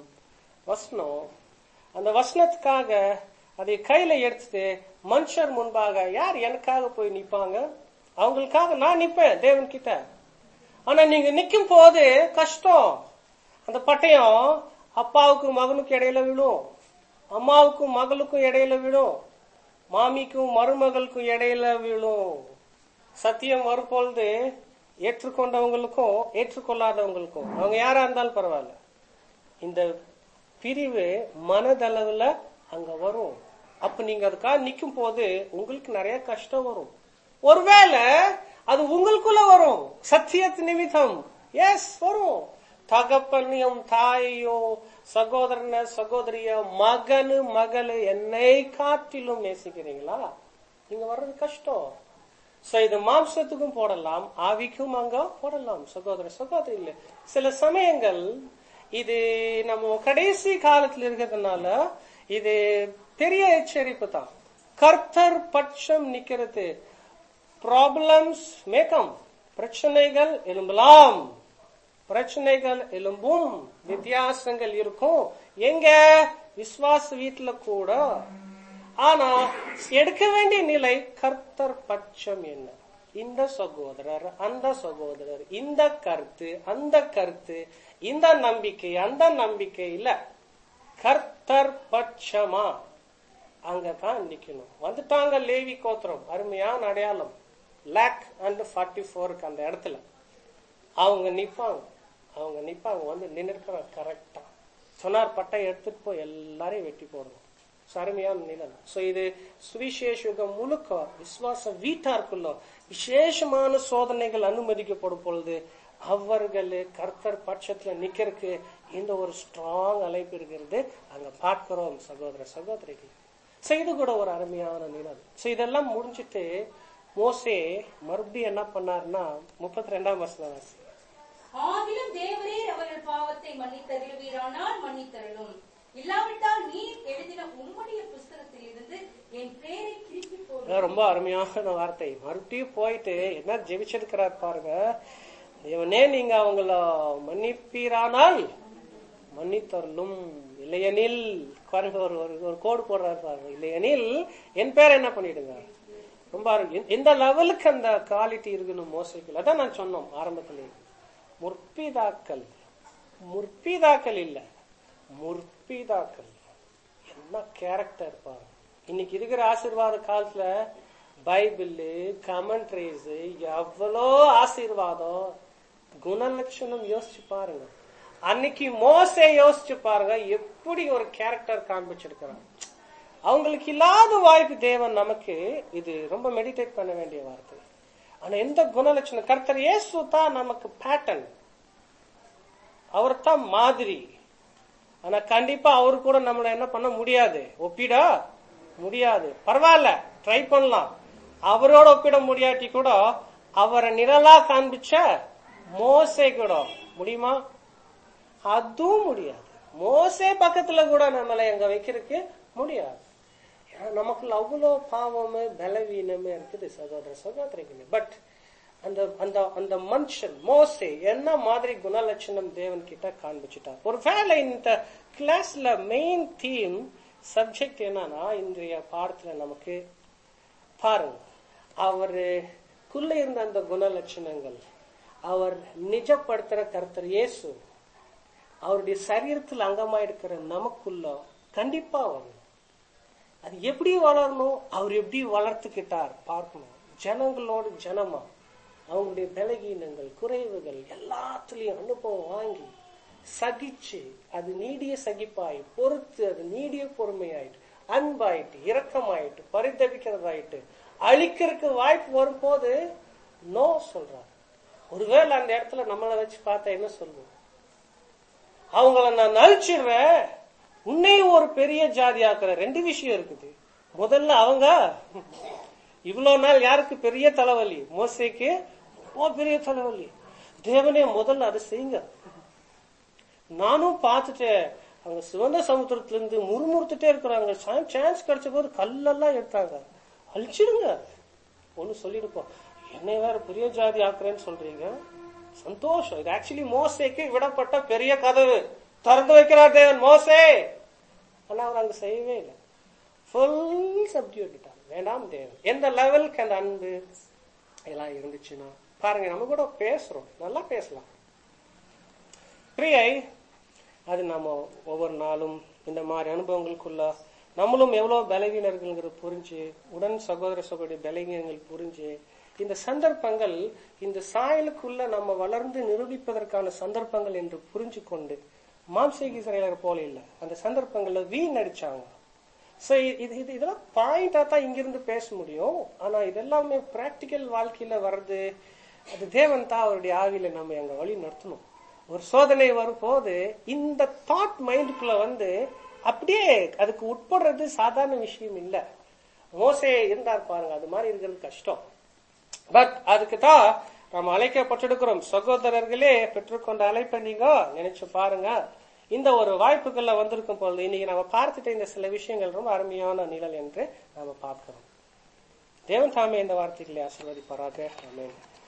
வசனம் அந்த வசனத்துக்காக அதை கையில எடுத்துட்டு மனுஷர் முன்பாக யார் எனக்காக போய் நிப்பாங்க அவங்களுக்காக நான் நிப்பேன் தேவன் கிட்ட ஆனா நீங்க நிக்கும் போது கஷ்டம் அந்த பட்டயம் அப்பாவுக்கும் மகனுக்கும் இடையில விழும் அம்மாவுக்கும் மகளுக்கும் இடையில விழும் மாமிக்கும் மருமகளுக்கும் இடையில விழும் சத்தியம் வரும்பொழுது ஏற்றுக்கொண்டவங்களுக்கும் ஏற்றுக்கொள்ளாதவங்களுக்கும் அவங்க யாரா இருந்தாலும் பரவாயில்ல இந்த பிரிவு மனதளவுல அங்க வரும் அப்ப நீங்க அதுக்காக நிக்கும் போது உங்களுக்கு நிறைய கஷ்டம் வரும் ஒருவேளை அது உங்களுக்குள்ள வரும் சத்தியத்து நிமித்தம் எஸ் வரும் தகப்பனையும் தாயையும் சகோதரன சகோதரிய மகனு மகளு என்னை காட்டிலும் நேசிக்கிறீங்களா நீங்க வர்றது கஷ்டம் சோ இது மாம்சத்துக்கும் போடலாம் ஆவிக்கும் அங்க போடலாம் சகோதர சகோதரி இல்ல சில சமயங்கள் இது நம்ம கடைசி காலத்துல இருக்கிறதுனால இது பெரிய எச்சரிப்பு தான் கர்த்தர் பட்சம் நிக்கிறது ப்ராப்ளம்ஸ் மேக்கம் பிரச்சனைகள் எழும்பலாம் பிரச்சனைகள் எழும்பும் வித்தியாசங்கள் இருக்கும் எங்க விசுவாச வீட்டுல கூட ஆனா எடுக்க வேண்டிய நிலை கர்த்தர் பட்சம் என்ன இந்த சகோதரர் அந்த சகோதரர் இந்த கருத்து அந்த கருத்து இந்த நம்பிக்கை அந்த நம்பிக்கை இல்ல கர்த்தர் பட்சமா அங்க தான் நிக்கணும் வந்துட்டாங்க லேவி கோத்திரம் அருமையான அடையாளம் லேக் அண்ட் ஃபார்ட்டி ஃபோருக்கு அந்த இடத்துல அவங்க நிப்பாங்க அவங்க நிப்பாங்க வந்து நின்னுக்கிறாங்க கரெக்டா சொன்னார் பட்டை எடுத்துட்டு போய் எல்லாரையும் வெட்டி போடணும் So, அருமையான நிலம் சோ இது சுவிசேஷகம் முழுக்க விசுவாச வீட்டாருக்குள்ள விசேஷமான சோதனைகள் அனுமதிக்கப்படும் பொழுது அவர்கள் கர்த்தர் பட்சத்துல நிக்கிறதுக்கு இந்த ஒரு ஸ்ட்ராங் அழைப்பு இருக்கிறது அங்க பார்க்கிறோம் சகோதர சகோதரிகள் சோ இது கூட ஒரு அருமையான நிலம் சோ இதெல்லாம் முடிஞ்சிட்டு மோசே மறுபடியும் என்ன பண்ணாருன்னா முப்பத்தி ரெண்டாம் வருஷம் வாசி ஆகிலும் தேவரே அவர்கள் பாவத்தை மன்னித்தருளுவீரானால் மன்னித்தருளும் இல்லாவிட்டால் நீர் எழுதின உம்முடைய புஸ்தகத்தில் இருந்து என் பேரை கிறுக்கி போடு அதான் ரொம்ப அருமையான வார்த்தை மறுபடியும் போயிட்டு என்ன ஜெபிச்சிருக்கிறார் பாருங்க தேவனே நீங்க அவங்கள மன்னிப்பீரானால் மன்னித்தருளும் இல்லையெனில் பாருங்க ஒரு ஒரு ஒரு கோடு போடுறாரு பாருங்க இல்லையெனில் என் பேர் என்ன பண்ணிடுங்க ரொம்ப அரு- எந்த லெவலுக்கு அந்த குவாலிட்டி இருக்கணும் மோசைகள் அதான் நான் சொன்னோம் ஆரம்பத்திலே முற்பிதாக்கள் முற்பிதாக்கள் இல்ல முற்பிதாக்கள் என்ன கேரக்டர் பாருங்க இன்னைக்கு இருக்கிற ஆசீர்வாத காலத்துல பைபிள் கமெண்ட்ரிஸ் எவ்வளோ ஆசீர்வாதம் குணலட்சணம் யோசிச்சு பாருங்க அன்னைக்கு மோசே யோசிச்சு பாருங்க எப்படி ஒரு கேரக்டர் காண்பிச்சிருக்கிறான் அவங்களுக்கு இல்லாத வாய்ப்பு தேவன் நமக்கு இது ரொம்ப மெடிடேட் பண்ண வேண்டிய வார்த்தை ஆனா எந்த குணலட்சணம் கர்த்தர் இயேசு தான் நமக்கு பேட்டர்ன் அவர் தான் மாதிரி ஆனா கண்டிப்பா அவரு கூட நம்மள என்ன பண்ண முடியாது ஒப்பிடா முடியாது பரவாயில்ல ட்ரை பண்ணலாம் அவரோட ஒப்பிட முடியாட்டி கூட அவரை நிழலா காண்பிச்ச மோசே கூட முடியுமா அதுவும் முடியாது மோசே பக்கத்துல கூட நம்மளை அங்க வைக்கிறதுக்கு முடியாது ஏன்னா நமக்குள்ள அவ்வளோ பாவமே பலவீனமே இருக்குது சகோதர சகோதரிகளே பட் அந்த அந்த அந்த மனுஷன் மோசே என்ன மாதிரி குணலட்சணம் தேவன் கிட்ட காண்பிச்சுட்டார் ஒருவேளை இந்த கிளாஸ்ல மெயின் தீம் சப்ஜெக்ட் என்னன்னா இன்றைய பாடத்துல நமக்கு பாருங்க அவருக்குள்ள இருந்த அந்த குணலட்சணங்கள் அவர் நிஜப்படுத்துற கர்த்தர் இயேசு அவருடைய சரீரத்தில் அங்கமா இருக்கிற நமக்குள்ள கண்டிப்பா வரும் அது எப்படி வளரணும் அவர் எப்படி வளர்த்துக்கிட்டார் பார்க்கணும் ஜனங்களோட ஜனமா அவங்களுடைய பலகீனங்கள் குறைவுகள் எல்லாத்துலயும் அனுபவம் வாங்கி சகிச்சு அது நீடிய சகிப்பாய் பொறுத்து அது நீடிய பொறுமையாயிட்டு அன்பாயிட்டு இரக்கமாயிட்டு பரிதவிக்கிறதாயிட்டு அழிக்கிறதுக்கு வாய்ப்பு வரும்போது நோ சொல்றார் ஒருவேளை அந்த இடத்துல நம்மளை வச்சு பார்த்தா என்ன சொல்லுவோம் அவங்கள நான் அழிச்சிடுவேன் உன்னையும் ஒரு பெரிய ஜாதி ஆக்குற ரெண்டு விஷயம் இருக்குது முதல்ல அவங்க இவ்வளவு நாள் யாருக்கு பெரிய தலைவலி மோசைக்கு ரொம்ப பெரிய தலைவலி தேவனே முதல்ல அதை செய்யுங்க நானும் பார்த்துட்டேன் அவங்க சிவந்த சமுத்திரத்துல இருந்து முறுமுறுத்துட்டே இருக்கிறாங்க சான்ஸ் கிடைச்ச போது கல்லெல்லாம் எடுத்தாங்க அழிச்சிடுங்க ஒண்ணு சொல்லிருப்போம் என்னை வேற பெரிய ஜாதி ஆக்குறேன்னு சொல்றீங்க சந்தோஷம் இது ஆக்சுவலி மோசேக்கு விடப்பட்ட பெரிய கதவு திறந்து வைக்கிறார் தேவன் மோசே ஆனா அவர் அங்க செய்யவே இல்லை ஃபுல் சப்டியூட்டார் வேண்டாம் தேவன் எந்த லெவலுக்கு அந்த அன்பு எல்லாம் இருந்துச்சுன்னா பாருங்க நம்ம கூட பேசுறோம் நல்லா பேசலாம் பிரியை அது நம்ம ஒவ்வொரு நாளும் இந்த மாதிரி அனுபவங்களுக்குள்ள நம்மளும் எவ்வளவு பலவீனர்கள்ங்கிறது புரிஞ்சு உடன் சகோதர சகோதரி பலவீனங்கள் புரிஞ்சு இந்த சந்தர்ப்பங்கள் இந்த சாயலுக்குள்ள நம்ம வளர்ந்து நிரூபிப்பதற்கான சந்தர்ப்பங்கள் என்று புரிஞ்சு கொண்டு மாம்சேகி சிறையிலர் போல இல்லை அந்த சந்தர்ப்பங்கள்ல வீண் அடிச்சாங்க சோ இது இது இதெல்லாம் பாயிண்டா தான் இங்கிருந்து பேச முடியும் ஆனா இதெல்லாமே பிராக்டிக்கல் வாழ்க்கையில வர்றது அது தேவன் தான் அவருடைய ஆவியில நம்ம அங்க வழி நடத்தணும் ஒரு சோதனை வரும்போது இந்த தாட் மைண்டுக்குள்ள வந்து அப்படியே அதுக்கு உட்படுறது சாதாரண விஷயம் இல்ல மோசே இருந்தார் பாருங்க அது மாதிரி இருக்கிறது கஷ்டம் பட் அதுக்கு தான் நம்ம அழைக்கப்பட்டிருக்கிறோம் சகோதரர்களே பெற்றுக்கொண்ட அழைப்பை நீங்க நினைச்சு பாருங்க இந்த ஒரு வாய்ப்புகள்ல வந்திருக்கும் பொழுது இன்னைக்கு நம்ம பார்த்துட்ட இந்த சில விஷயங்கள் ரொம்ப அருமையான நிழல் என்று நாம பார்க்கிறோம் தேவன் தாமே இந்த வார்த்தைகளை ஆசீர்வதிப்பாராக ஆமென்